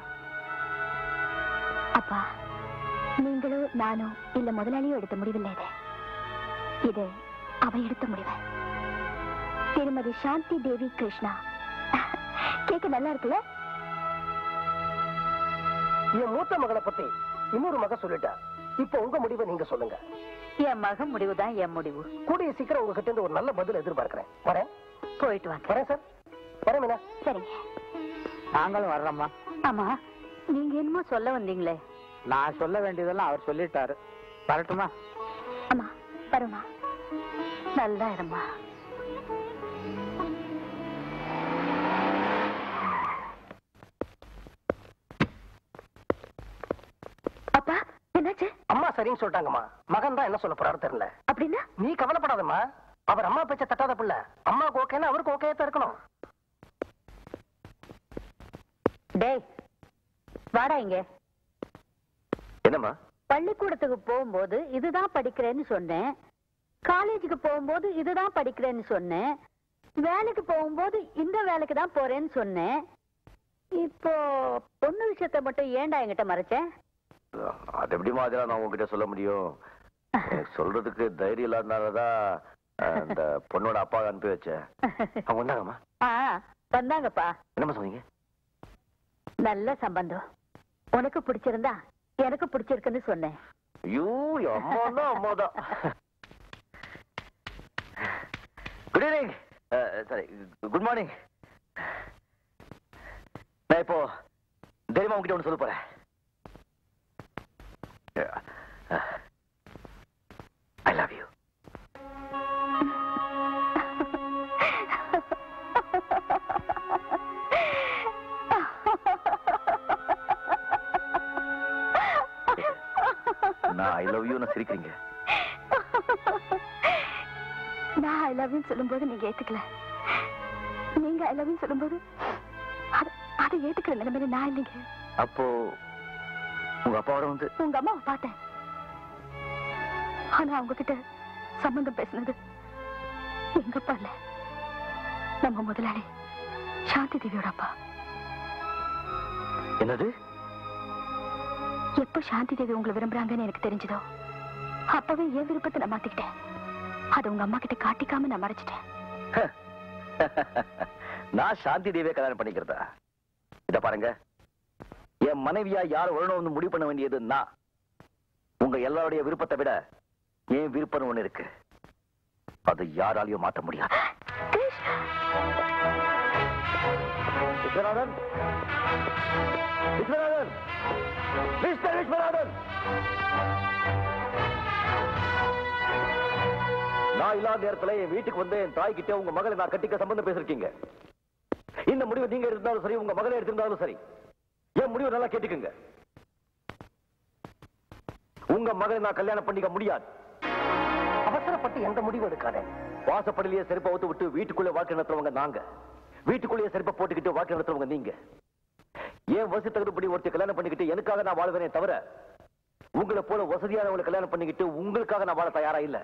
Speaker 3: அப்பா நீங்களும் நானும் இல்ல முதலாளியும் எடுத்த முடிவில்லை இது இது அவ எடுத்த முடிவு திருமதி சாந்தி தேவி கிருஷ்ணா கேட்க நல்லா இருக்குல்ல
Speaker 8: என் மூத்த மகளை பத்தி இன்னொரு மக சொல்லிட்டா இப்ப உங்க முடிவை நீங்க சொல்லுங்க
Speaker 1: என் மகன் முடிவுதான் என் முடிவு
Speaker 8: கூடிய சீக்கிரம் உங்ககிட்ட இருந்து ஒரு நல்ல பதில் எதிர்பார்க்கிறேன் வரேன்
Speaker 1: போயிட்டு வாங்க
Speaker 8: வரேன் சார் வரேன் மீனா
Speaker 3: சரிங்க
Speaker 11: நாங்களும் வர்றோம்மா
Speaker 1: ஆமா நீங்க என்னமோ சொல்ல வந்தீங்களே
Speaker 11: நான் சொல்ல வேண்டியதெல்லாம் அவர் சொல்லிட்டாரு வரட்டுமா
Speaker 3: அம்மா வருமா
Speaker 1: நல்லா இருமா
Speaker 3: அப்பா என்னாச்சு
Speaker 8: அம்மா சரின்னு சொல்லிட்டாங்கம்மா மகன் தான் என்ன சொல்ல போறாரு தெரியல
Speaker 3: அப்படின்னா
Speaker 8: நீ கவலைப்படாதம்மா அவர் அம்மா பேச்ச தட்டாத பிள்ளை அம்மாவுக்கு ஓகேன்னா அவருக்கு ஓகே தான் இருக்கணும்
Speaker 1: டேய் வாடா இங்க
Speaker 7: என்னம்மா
Speaker 1: பள்ளிக்கூடத்துக்கு போகும்போது இதுதான் படிக்கிறேன்னு சொன்னேன்
Speaker 10: காலேஜுக்கு போகும்போது இதுதான் படிக்கிறேன்னு சொன்னேன் வேலைக்கு போகும்போது இந்த வேலைக்கு தான் போறேன்னு சொன்னேன் இப்போ பொண்ணு விஷயத்த மட்டும் ஏன்டா என்கிட்ட மறைச்சேன்
Speaker 5: அது எப்படிமா அதெல்லாம் நான் உங்ககிட்ட சொல்ல முடியும் எனக்கு சொல்றதுக்கு தைரியம் இல்லாதனாலதான் அஹ், இந்த பொண்ணோட அப்பா அனுப்பி வச்சேன் அவங்க வந்தாங்கம்மா
Speaker 10: ஆ வந்தாங்கப்பா
Speaker 5: என்னம்மா சொன்னீங்க
Speaker 10: நல்ல சம்பந்தம் உனக்கு பிடிச்சிருந்தா எனக்கு பிடிச்சிருக்குன்னு சொன்னேன்
Speaker 5: ஐயோ என் அம்மா தான் அம்மா தான் good evening sorry good morning நான் இப்போ தைரியமா உங்ககிட்ட ஒன்று சொல்ல போறேன் ஐ லவ் யூ நான் ஐ லவ் யூ சிரிக்கிறீங்க
Speaker 3: நான் ஐ லவ் யூ சொல்லும்போது நீங்க ஏத்துக்கல நீங்க ஐ லவ் யூ சொல்லும்போது அது- அதை ஏத்துக்கிற நிலைமையில நான் இல்லைங்க
Speaker 5: அப்போ உங்க அப்பாவோட வந்து
Speaker 3: உங்க அம்மாவை பார்த்தேன் ஆனா அவங்க கிட்ட சம்பந்தம் பேசினது எங்க அப்பா இல்ல நம்ம முதலாளி சாந்தி தேவியோட அப்பா
Speaker 5: என்னது
Speaker 3: எப்ப சாந்தி தேவி உங்களை விரும்புறாங்கன்னு எனக்கு தெரிஞ்சதோ அப்பவே என் விருப்பத்தை நான் மாத்திக்கிட்டேன் அதை உங்க அம்மா கிட்ட காட்டிக்காம நான் மறைச்சிட்டேன்
Speaker 5: நான் சாந்தி தேவியை கல்யாணம் பண்ணிக்கிறதா இத பாருங்க என் மனைவியா யார் வரணும்னு முடிவு பண்ண வேண்டியது நான் உங்க எல்லாருடைய விருப்பத்தை விட என் விருப்பம் ஒண்ணு இருக்கு அது யாராலையும் மாற்ற முடியாது விஸ்வநாதன் விஸ்வநாதன் மிஸ்டர் விஸ்வநாதன் நான் இல்லாத நேரத்துல என் வீட்டுக்கு வந்து என் தாய் கிட்ட உங்க மகளை நான் கட்டிக்க சம்பந்தம் பேசிருக்கீங்க இந்த முடிவு நீங்க எடுத்திருந்தாலும் சரி உங்க மகளை எடுத்திருந்தாலும் சரி என் முடிவு நல்லா கேட்டுக்குங்க உங்க மகளை நான் கல்யாணம் பண்ணிக்க முடியாது
Speaker 8: அவசரப்பட்டு எந்த முடிவு எடுக்காதே
Speaker 5: வாசப்படிலேயே செருப்பை ஊத்து விட்டு வீட்டுக்குள்ளே வாழ்க்கை நடத்துறவங்க நாங்க வீட்டுக்குள்ளேயே செருப்பை போட்டுக்கிட்டு வாழ்க்கை நடத்துறவங்க நீங்க ஏன் வசதி தகுதிப்படி ஒருத்தர் கல்யாணம் பண்ணிக்கிட்டு எனக்காக நான் வாழ்வேனே தவிர உங்களை போல வசதியானவங்களை கல்யாணம் பண்ணிக்கிட்டு உங்களுக்காக நான் வாழ தயாரா இல்ல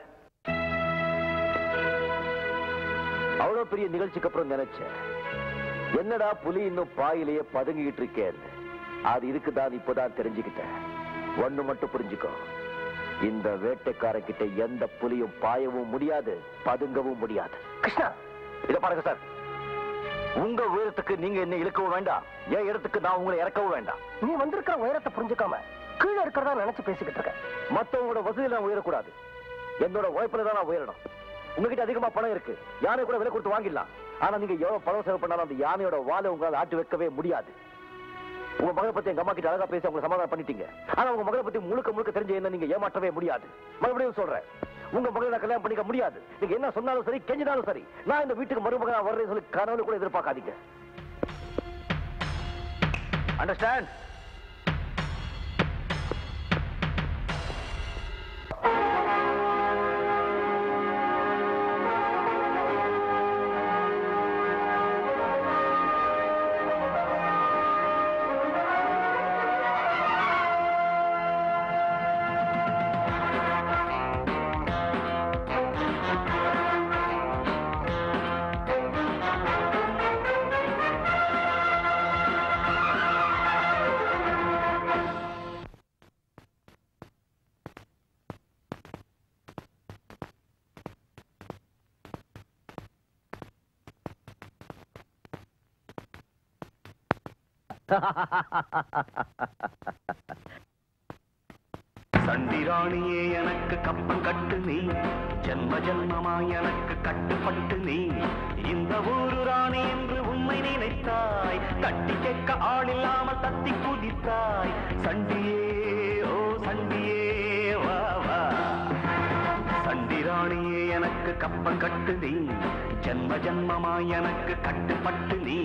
Speaker 5: அவ்வளவு பெரிய நிகழ்ச்சிக்கு அப்புறம் நினைச்சேன் என்னடா புலி இன்னும் பாயிலேயே பதுங்கிட்டு இருக்கேன் அது இருக்குதான் இப்பதான் தெரிஞ்சுக்கிட்டேன் ஒண்ணு மட்டும் புரிஞ்சுக்கோ இந்த வேட்டைக்காரன் கிட்ட எந்த புலியும் பாயவும் முடியாது பதுங்கவும் முடியாது
Speaker 8: கிருஷ்ணா
Speaker 5: இத பாருங்க சார் உங்க உயரத்துக்கு நீங்க என்ன இழுக்கவும் வேண்டாம் என் இடத்துக்கு நான் உங்களை இறக்கவும் வேண்டாம்
Speaker 8: நீ வந்திருக்கிற உயரத்தை புரிஞ்சுக்காம கீழே இருக்கிறதா நினைச்சு பேசிக்கிட்டு இருக்க
Speaker 5: மத்தவங்களோட வசதியில நான் உயரக்கூடாது என்னோட உழைப்புல தான் நான் உயரணும் உங்ககிட்ட அதிகமா பணம் இருக்கு யானை கூட விலை கொடுத்து வாங்கிடலாம் ஆனா நீங்க எவ்வளவு பணம் செலவு பண்ணாலும் அந்த யானையோட வாழை உங்களால ஆட்டி வைக்கவே முடியாது உங்க மகளை பத்தி எங்க அம்மா கிட்ட அழகா பேசி உங்களை சமாதானம் பண்ணிட்டீங்க ஆனா உங்க மகளை பத்தி முழுக்க முழுக்க தெரிஞ்ச என்ன நீங்க ஏமாற்றவே முடியாது மறுபடியும் சொல்றேன் உங்க மகளை நான் கல்யாணம் பண்ணிக்க முடியாது நீங்க என்ன சொன்னாலும் சரி கெஞ்சினாலும் சரி நான் இந்த வீட்டுக்கு மருமகனா வர்றேன்னு சொல்லி கனவுல கூட எதிர்பார்க்காதீங்க அண்டர்ஸ்டாண்ட்
Speaker 6: சண்டிராணியே எனக்கு கப்பம் கட்டு நீ ஜென்ம ஜென்மமாய் எனக்கு கட்டுப்பட்டு நீ இந்த ஊரு ராணி என்று உண்மை நினைத்தாய் தட்டி கேட்க ஆள் இல்லாமல் தத்தி குதித்தாய் சண்டியே ஓ சண்டியே வா வா சண்டிராணியே எனக்கு கப்பம் கட்டு நீ ஜென்ம ஜென்மமாய் எனக்கு கட்டுப்பட்டு நீ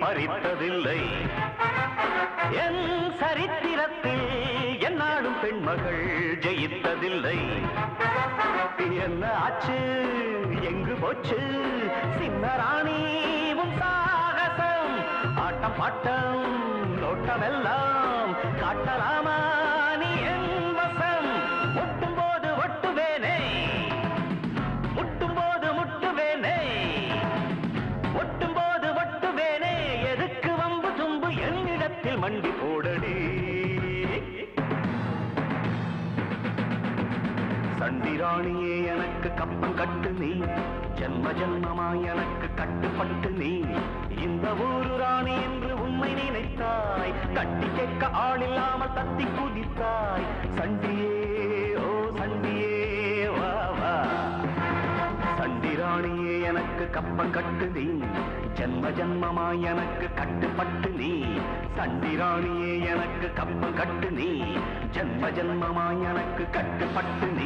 Speaker 6: பறித்ததில்லை என் சரித்திரத்தில் என்னாலும் பெண்மகள் ஜெயித்ததில்லை என்ன ஆச்சு எங்கு போச்சு சின்ன ராணி உன் சாகசம் ஆட்டம் பாட்டம் நோட்டம் எல்லாம் காட்டலாமா நீ என் வசம் முட்டும் போது ஒட்டுவேனே முட்டும் போது முட்டுவேனே ஒட்டும் போது ஒட்டுவேனே எதுக்கு வம்பு தும்பு என்னிடத்தில் மண்டி போடடி சண்டிராணியே எனக்கு கப்பம் கட்டு நீ ஜென்ம ஜென்மமாய் எனக்கு கட்டுப்பட்டு நீ இந்த ஊரு ராணி என்று உண்மை நினைத்தாய் கட்டி கேட்க ஆள் இல்லாமல் தத்தி குதித்தாய் சண்டியே ஓ சண்டியே வா வா சண்டிராணியே எனக்கு கப்பம் கட்டு நீ ஜென்ம ஜென்மமாய் எனக்கு கட்டுப்பட்டு நீ சண்டிராணியே எனக்கு கப்பம் கட்டு நீ ஜென்ம ஜென்மமாய் எனக்கு கட்டுப்பட்டு நீ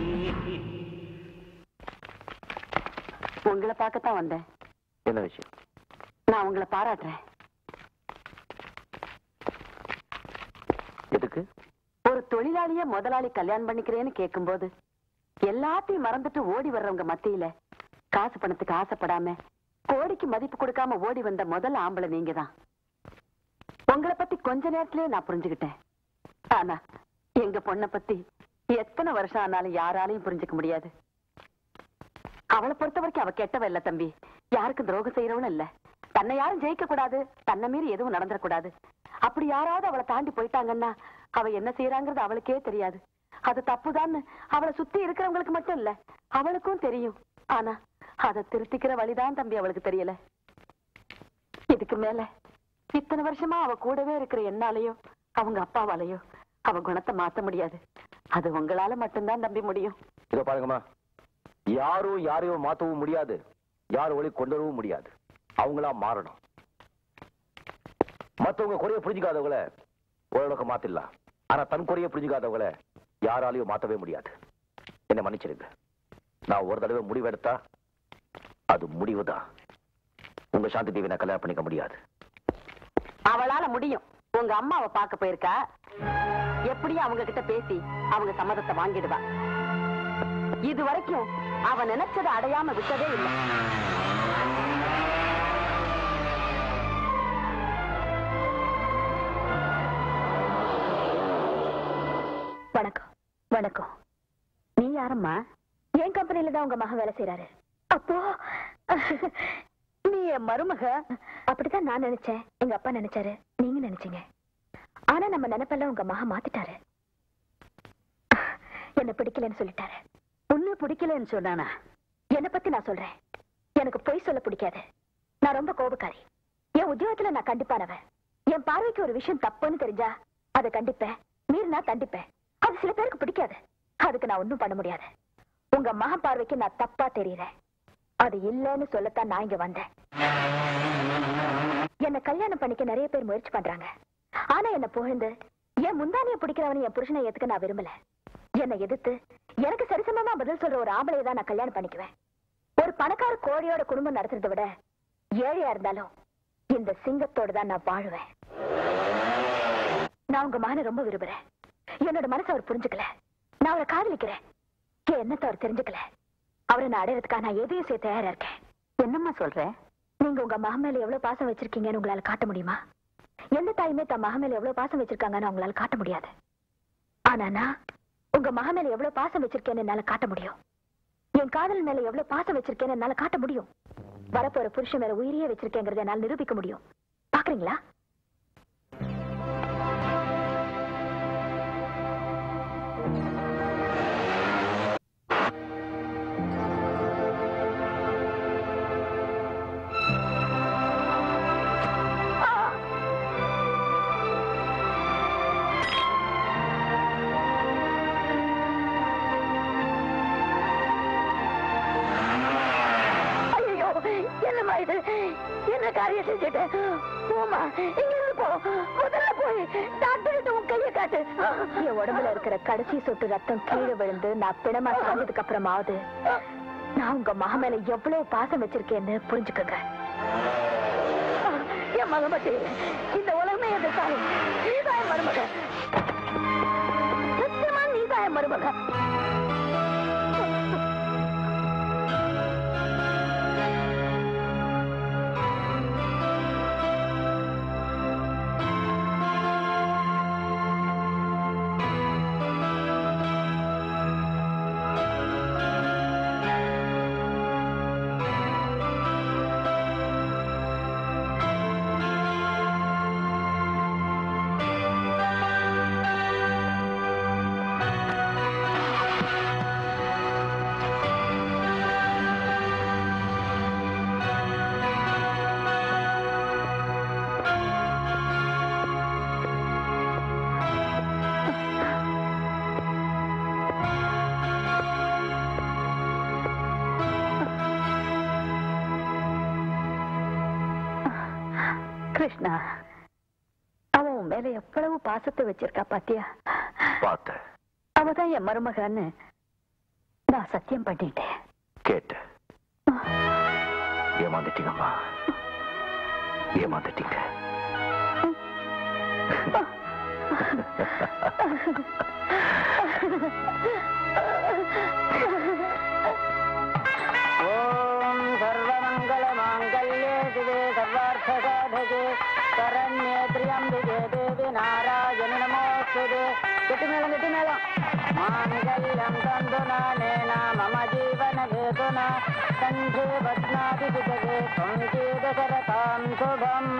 Speaker 1: உங்களை பார்க்கத்தான் வந்தேன்
Speaker 2: என்ன விஷயம்
Speaker 1: நான் உங்களை பாராட்டுறேன்
Speaker 2: எதுக்கு
Speaker 1: ஒரு தொழிலாளிய முதலாளி கல்யாணம் பண்ணிக்கிறேன்னு கேட்கும்போது எல்லாத்தையும் மறந்துட்டு ஓடி வர்றவங்க மத்தியில காசு பணத்துக்கு ஆசைப்படாம கோடிக்கு மதிப்பு கொடுக்காம ஓடி வந்த முதல் ஆம்பளை நீங்க தான் உங்களை பத்தி கொஞ்ச நேரத்திலேயே நான் புரிஞ்சுக்கிட்டேன் ஆனா எங்க பொண்ணை பத்தி எத்தனை வருஷம் ஆனாலும் யாராலையும் புரிஞ்சுக்க முடியாது அவளை பொறுத்த வரைக்கும் அவ கெட்டவ இல்ல தம்பி யாருக்கும் துரோகம் செய்யறவனும் இல்ல தன்னை யாரும் ஜெயிக்க கூடாது தன்னை மீறி எதுவும் நடந்துடக்கூடாது அப்படி யாராவது அவளை தாண்டி போயிட்டாங்கன்னா அவ என்ன செய்யறாங்கிறது அவளுக்கே தெரியாது அது தப்புதான்னு அவளை சுத்தி இருக்கிறவங்களுக்கு மட்டும் இல்ல அவளுக்கும் தெரியும் ஆனா அதை திருத்திக்கிற வழிதான் தம்பி அவளுக்கு தெரியல இதுக்கு மேல இத்தனை வருஷமா அவ கூடவே இருக்கிற என்னாலையோ அவங்க அப்பாவாலையோ அவ குணத்தை மாத்த முடியாது அது உங்களால மட்டும்தான் தம்பி முடியும்
Speaker 5: இதோ பாருங்கம்மா யாரும் யாரையும் மாத்தவும் முடியாது யாரும் வழி கொண்டு வரவும் முடியாது அவங்களா மாறணும் மத்தவங்க குறைய புரிஞ்சுக்காதவங்கள ஓரளவுக்கு மாத்திடலாம் ஆனா தன் குறைய புரிஞ்சுக்காதவங்கள யாராலையும் மாத்தவே முடியாது என்ன மன்னிச்சிருங்க நான் ஒரு தடவை முடிவெடுத்தா அது முடிவுதான் உங்க சாந்தி தேவி நான் கல்யாணம் பண்ணிக்க முடியாது
Speaker 1: அவளால முடியும் உங்க அம்மாவை பார்க்க போயிருக்கா எப்படியும் அவங்க கிட்ட பேசி அவங்க சம்மதத்தை வாங்கிடுவா இது வரைக்கும் அவ நினைச்சதை அடையாம விட்டதே இல்லை
Speaker 3: வணக்கம் வணக்கம்
Speaker 1: நீ யாரம்மா
Speaker 3: என் கம்பெனில தான் உங்க மகன் வேலை செய்யறாரு அப்போ
Speaker 1: நீ என் மருமக
Speaker 3: அப்படிதான் நான் நினைச்சேன் எங்க அப்பா நினைச்சாரு நீங்க நினைச்சீங்க ஆனா நம்ம நினைப்பெல்லாம் உங்க மகன் மாத்திட்டாரு என்ன பிடிக்கலன்னு சொல்லிட்டாரு
Speaker 1: உன்னை பிடிக்கலன்னு சொன்னானா
Speaker 3: என்ன பத்தி நான் சொல்றேன் எனக்கு பொய் சொல்ல பிடிக்காது நான் ரொம்ப கோபக்காரி என் உத்தியோகத்துல நான் கண்டிப்பானவன் என் பார்வைக்கு ஒரு விஷயம் தப்புன்னு தெரிஞ்சா அதை கண்டிப்பேன் மீறினா தண்டிப்பேன் அது சில பேருக்கு பிடிக்காது அதுக்கு நான் ஒண்ணும் பண்ண முடியாது உங்க மகன் பார்வைக்கு நான் தப்பா தெரியறேன் அது இல்லைன்னு சொல்லத்தான் நான் இங்க வந்தேன் என்ன கல்யாணம் பண்ணிக்க நிறைய பேர் முயற்சி பண்றாங்க ஆனா என்ன புகழ்ந்து என் முந்தானிய பிடிக்கிறவனை என் புருஷனை ஏத்துக்க நான் விரும்பல என்னை எதிர்த்து எனக்கு சரிசமமா பதில் சொல்ற ஒரு ஆம்பளையை தான் நான் கல்யாணம் பண்ணிக்குவேன் ஒரு பணக்கார கோழியோட குடும்பம் நடத்துறதை விட ஏழையா இருந்தாலும் இந்த சிங்கத்தோட தான் நான் வாழுவேன் நான் உங்க மகனை ரொம்ப விரும்புறேன் என்னோட மனசை அவர் புரிஞ்சுக்கல நான் அவரை காதலிக்கிறேன் என் எண்ணத்தை அவர் தெரிஞ்சுக்கல அவரை நான் அடையறதுக்காக நான் எதையும் செய்ய தயாரா இருக்கேன்
Speaker 1: என்னம்மா சொல்ற
Speaker 3: நீங்க உங்க மகன் மேல எவ்வளவு பாசம் வச்சிருக்கீங்கன்னு உங்களால காட்ட முடியுமா எந்த தாயுமே தன் மகன் மேல எவ்வளவு பாசம் வச்சிருக்காங்கன்னு அவங்களால காட்ட முடியாது ஆனா நான் உங்க மகன் மேல எவ்வளவு பாசம் வச்சிருக்கேன்னு என்னால காட்ட முடியும் என் காதல் மேல எவ்வளவு பாசம் வச்சிருக்கேன்னு என்னால காட்ட முடியும் வரப்போற புருஷன் மேல உயிரியே வச்சிருக்கேங்கிறத என்னால நிரூபிக்க முடியும் பாக்குறீங்களா ஐயோ என்னம்மா இது என்ன காரியம் செஞ்சுட்டேன் போமா இங்க இருந்து போ முதல்ல போய் டாக்டர் உன் கையை காட்டு என் உடம்புல இருக்கிற கடைசி சொட்டு ரத்தம் கீழே விழுந்து நான் பிணமா சாஞ்சதுக்கு அப்புறமாவது நான் உங்க மக மேல எவ்வளவு பாசம் வச்சிருக்கேன்னு புரிஞ்சுக்கோங்க என் மகமட்டி இந்த உலகமே எதிர்த்தாய் நீதான் என் மருமக சத்தியமா நீதான் என் மருமக கிருஷ்ணா அவன் உன் மேல எவ்வளவு பாசத்தை வச்சிருக்கா பாத்தியா
Speaker 5: பார்த்தேன்
Speaker 3: அவதான் என் மருமகன்னு நான் சத்தியம் பண்ணிட்டேன்
Speaker 5: கேட்டேன் ஏமாந்துட்டீங்கம்மா ஏமாந்துட்டீங்க
Speaker 1: ஓம் சர்வமங்கள மாங்கல்யே சிவே சர்வார்த்த சாதகே சரண்யே திரியம்பிகே தேவி நாராயணி நமோஸ்துதே கெட்டி மேளம் கெட்டி மேளம் மாங்கல்யம் தந்து நானேன மம ஜீவன கேதுனா கண்டே பத்னாதி விதவே சங்கீதகரதாம் சுபம்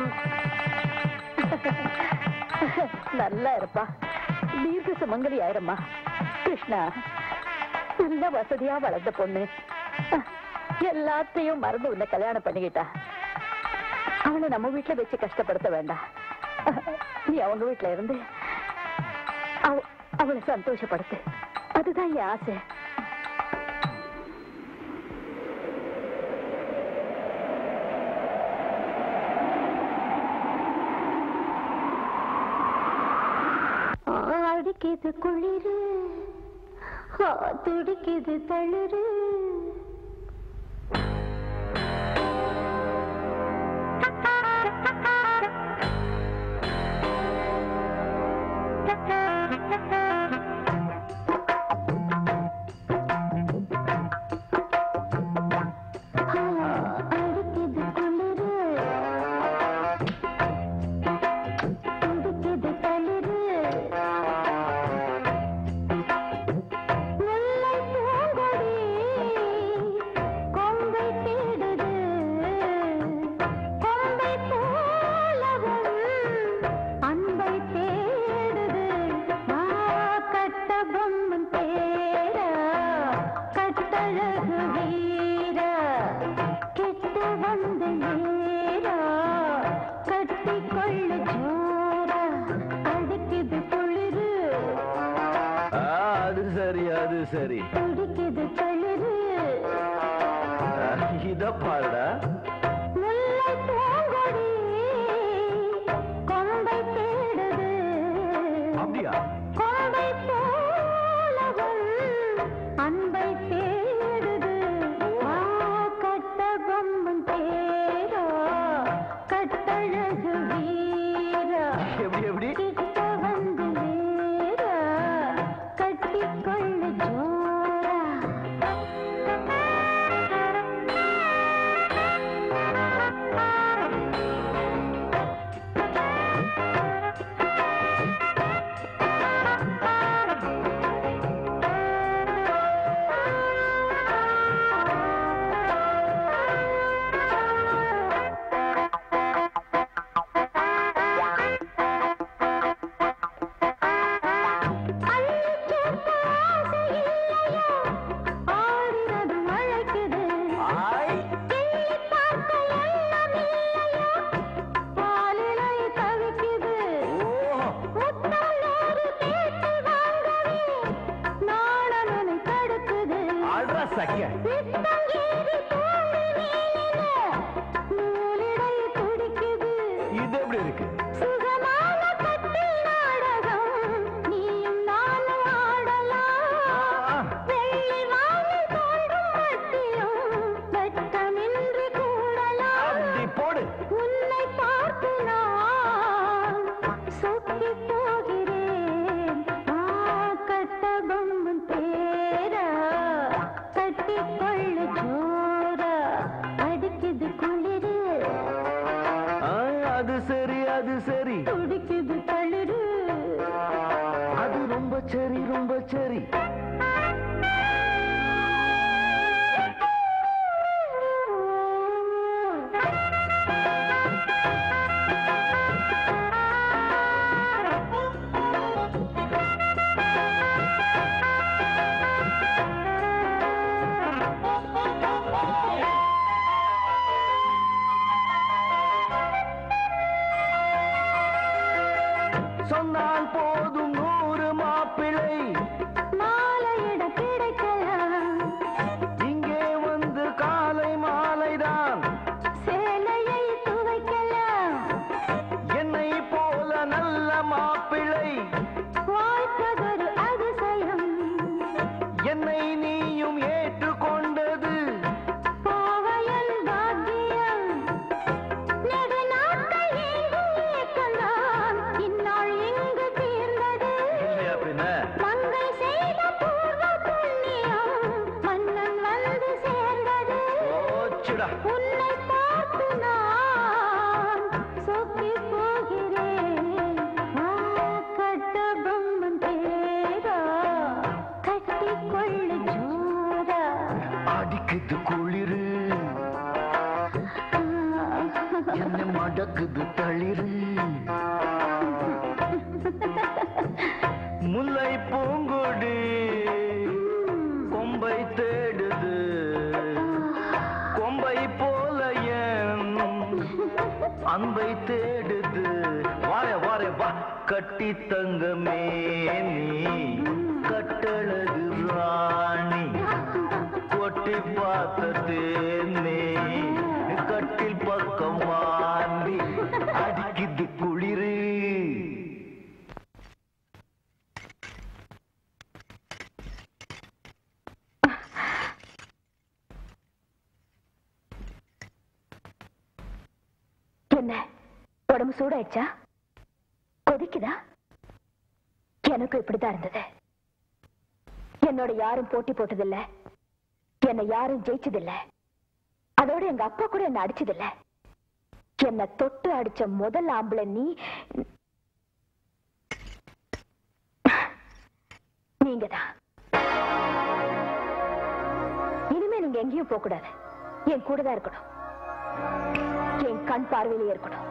Speaker 3: நல்லா இருப்பா தீர்க்க சுமங்கலி ஆயிரம்மா கிருஷ்ணா நல்ல வசதியா வளர்ந்த பொண்ணு எல்லாத்தையும் மறந்து உன்னை கல்யாணம் பண்ணிக்கிட்டா அவளை நம்ம வீட்டுல வச்சு கஷ்டப்படுத்த வேண்டாம் நீ அவங்க வீட்டுல இருந்து அவ- அவளை சந்தோஷப்படுத்து அதுதான் என் ஆசை
Speaker 10: அடிக்குது குளிரு ஆ, துடிக்குது தளிரு ஆ, அடிக்குது குளிரு துடிக்குது தளிரு முல்லை பூங்கொடி கொம்பை தேடுது கொம்பை போலவும் அன்பை தேடுது வா கட்ட பொம்மன் தேரா கட்டழகு வீரா கெட்ட வந்து ஏரா கட்டி கொள்ளு ஜோரா அடிக்குது குளிரு
Speaker 5: அது சரி அது சரி
Speaker 10: துடிக்குது தளிரு
Speaker 5: இத பாருடா
Speaker 10: முல்லை பூங்கொடி கொம்பை தேடுது
Speaker 5: அப்படியா
Speaker 10: கொம்பை போலவும் அன்பை தேடுது வா கட்ட பொம்மன் தேரா கட்டழகு வீரா
Speaker 5: எப்படி எப்படி
Speaker 10: கிட்ட வந்து வேரா கட்டிக்கொள்ளு ஜோரா ஆடினது மழைக்குது கிள்ளி பார்க்க எண்ணம் இல்லையா பாலிலை தவிக்குது முத்தம் நூறு கேட்டு வாங்கவே நாணமனை தடுக்குது
Speaker 5: அட்ரா சக்கிய
Speaker 10: சித்தம் ஏறி தூண்டு நீல நூலிடை துடிக்குது
Speaker 5: இது எப்படி இருக்கு
Speaker 10: சுகமான கட்டி நாடகம் நீயும் நானும் ஆடலாம் வெள்ளி மாலை தோன்றும் மத்தியும் வெட்கமின்றி கூடலாம்
Speaker 5: அப்படி போடு
Speaker 10: உன்னை பார்த்து
Speaker 6: சரி ரொம்ப சரி சொன்னால் போதும் நூறு மாப்பிள்ளை
Speaker 10: மாலையிட கிடைக்கலாம்
Speaker 6: இங்கே வந்து காலை மாலைதான்
Speaker 10: சேலையை துவைக்கலாம்
Speaker 6: என்னை போல நல்ல மாப்பிள்ளை
Speaker 10: வாய்ப்பதொரு அதிசயம்
Speaker 6: என்னை நீயும் ஏற்றுக்கொண்டது
Speaker 10: கோவையல் பாக்கியம் நெடுநாட்கள் எங்கும் ஏக்கம்தான் இந்நாள் எங்கு தீர்ந்தது
Speaker 5: இல்லையா பின்ன
Speaker 10: மங்கை செய்த பூர்வ புண்ணியம் மன்னன் வந்து சேர்ந்தது
Speaker 5: போச்சுடா
Speaker 10: உன்னை பார்த்து நான் சொக்கி போகிறேன் ஆ, கட்ட பொம்மன் தேரா கட்டி கொள்ளு ஜோரா
Speaker 6: அடிக்குது குளிரு என்ன மடக்குது தளிரு முல்லை பூங்கொடி கொம்பை தேடுது கொம்பை போல என் அன்பை தேடுது வார வார வா கட்டி தங்கமே நீ கட்டழகு ராணி கொட்டி பார்த்த தேனே கட்டில் பக்கம் வாந்தி அடிக்குது குளிரு
Speaker 3: என்ன உடம்பு சூடாயிடுச்சா கொதிக்குதா எனக்கும் இப்படிதான் இருந்தது என்னோட யாரும் போட்டி போட்டதில்ல என்னை யாரும் ஜெயிச்சதில்ல அதோட எங்க அப்பா கூட என்ன அடிச்சதில்ல என்ன தொட்டு அடிச்ச முதல் ஆம்பளை நீ நீங்கதான் இனிமே நீங்க எங்கேயும் போக கூடாது என் கூட தான் இருக்கணும் என் கண் பார்வையிலே இருக்கணும்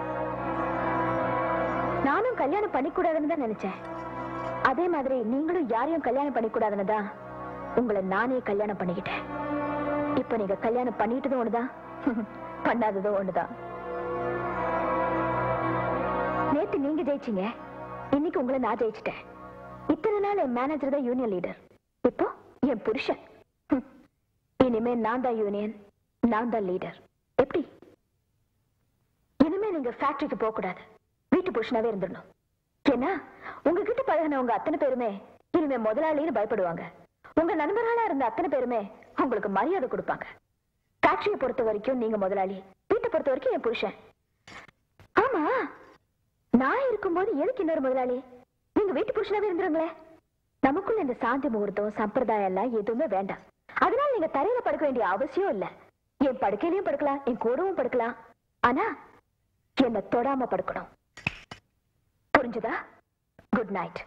Speaker 3: நானும் கல்யாணம் பண்ணிக்கூடாதுன்னு தான் நினைச்சேன் அதே மாதிரி நீங்களும் யாரையும் கல்யாணம் பண்ணிக்கூடாதுன்னு தான் உங்களை நானே கல்யாணம் பண்ணிக்கிட்டேன் இப்ப நீங்க கல்யாணம் பண்ணிட்டதும் ஒண்ணுதான் பண்ணாததும் ஒண்ணுதான் நேத்து நீங்க ஜெயிச்சீங்க இன்னைக்கு உங்களை நான் ஜெயிச்சிட்டேன் இத்தனை நாள் என் மேனேஜர் தான் யூனியன் லீடர் இப்போ என் புருஷன் ஹம். இனிமே நான் தான் யூனியன் நான் தான் லீடர் எப்படி இனிமே நீங்க ஃபேக்டரிக்கு போக கூடாது வீட்டு புருஷனாவே இருந்துடணும் ஏன்னா உங்ககிட்ட பழகினவங்க அத்தனை பேருமே இனிமே முதலாளின்னு பயப்படுவாங்க உங்க நண்பர்களா இருந்த அத்தனை பேருமே உங்களுக்கு மரியாதை கொடுப்பாங்க ஃபேக்டரியை பொறுத்த வரைக்கும் நீங்க முதலாளி வீட்டை பொறுத்த வரைக்கும் என் புருஷன் ஆமா நான் இருக்கும்போது எதுக்கு இன்னொரு முதலாளி நீங்க வீட்டு புருஷனாவே இருந்துருங்களே நமக்குள்ள இந்த சாந்தி முகூர்த்தம் சம்பிரதாயம் எல்லாம் எதுவுமே வேண்டாம் அதனால நீங்க தரையில படுக்க வேண்டிய அவசியம் இல்ல என் படுக்கையிலயும் படுக்கலாம் என் கூடவும் படுக்கலாம் ஆனா என்ன தொடாம படுக்கணும் புரிஞ்சுதா குட் நைட்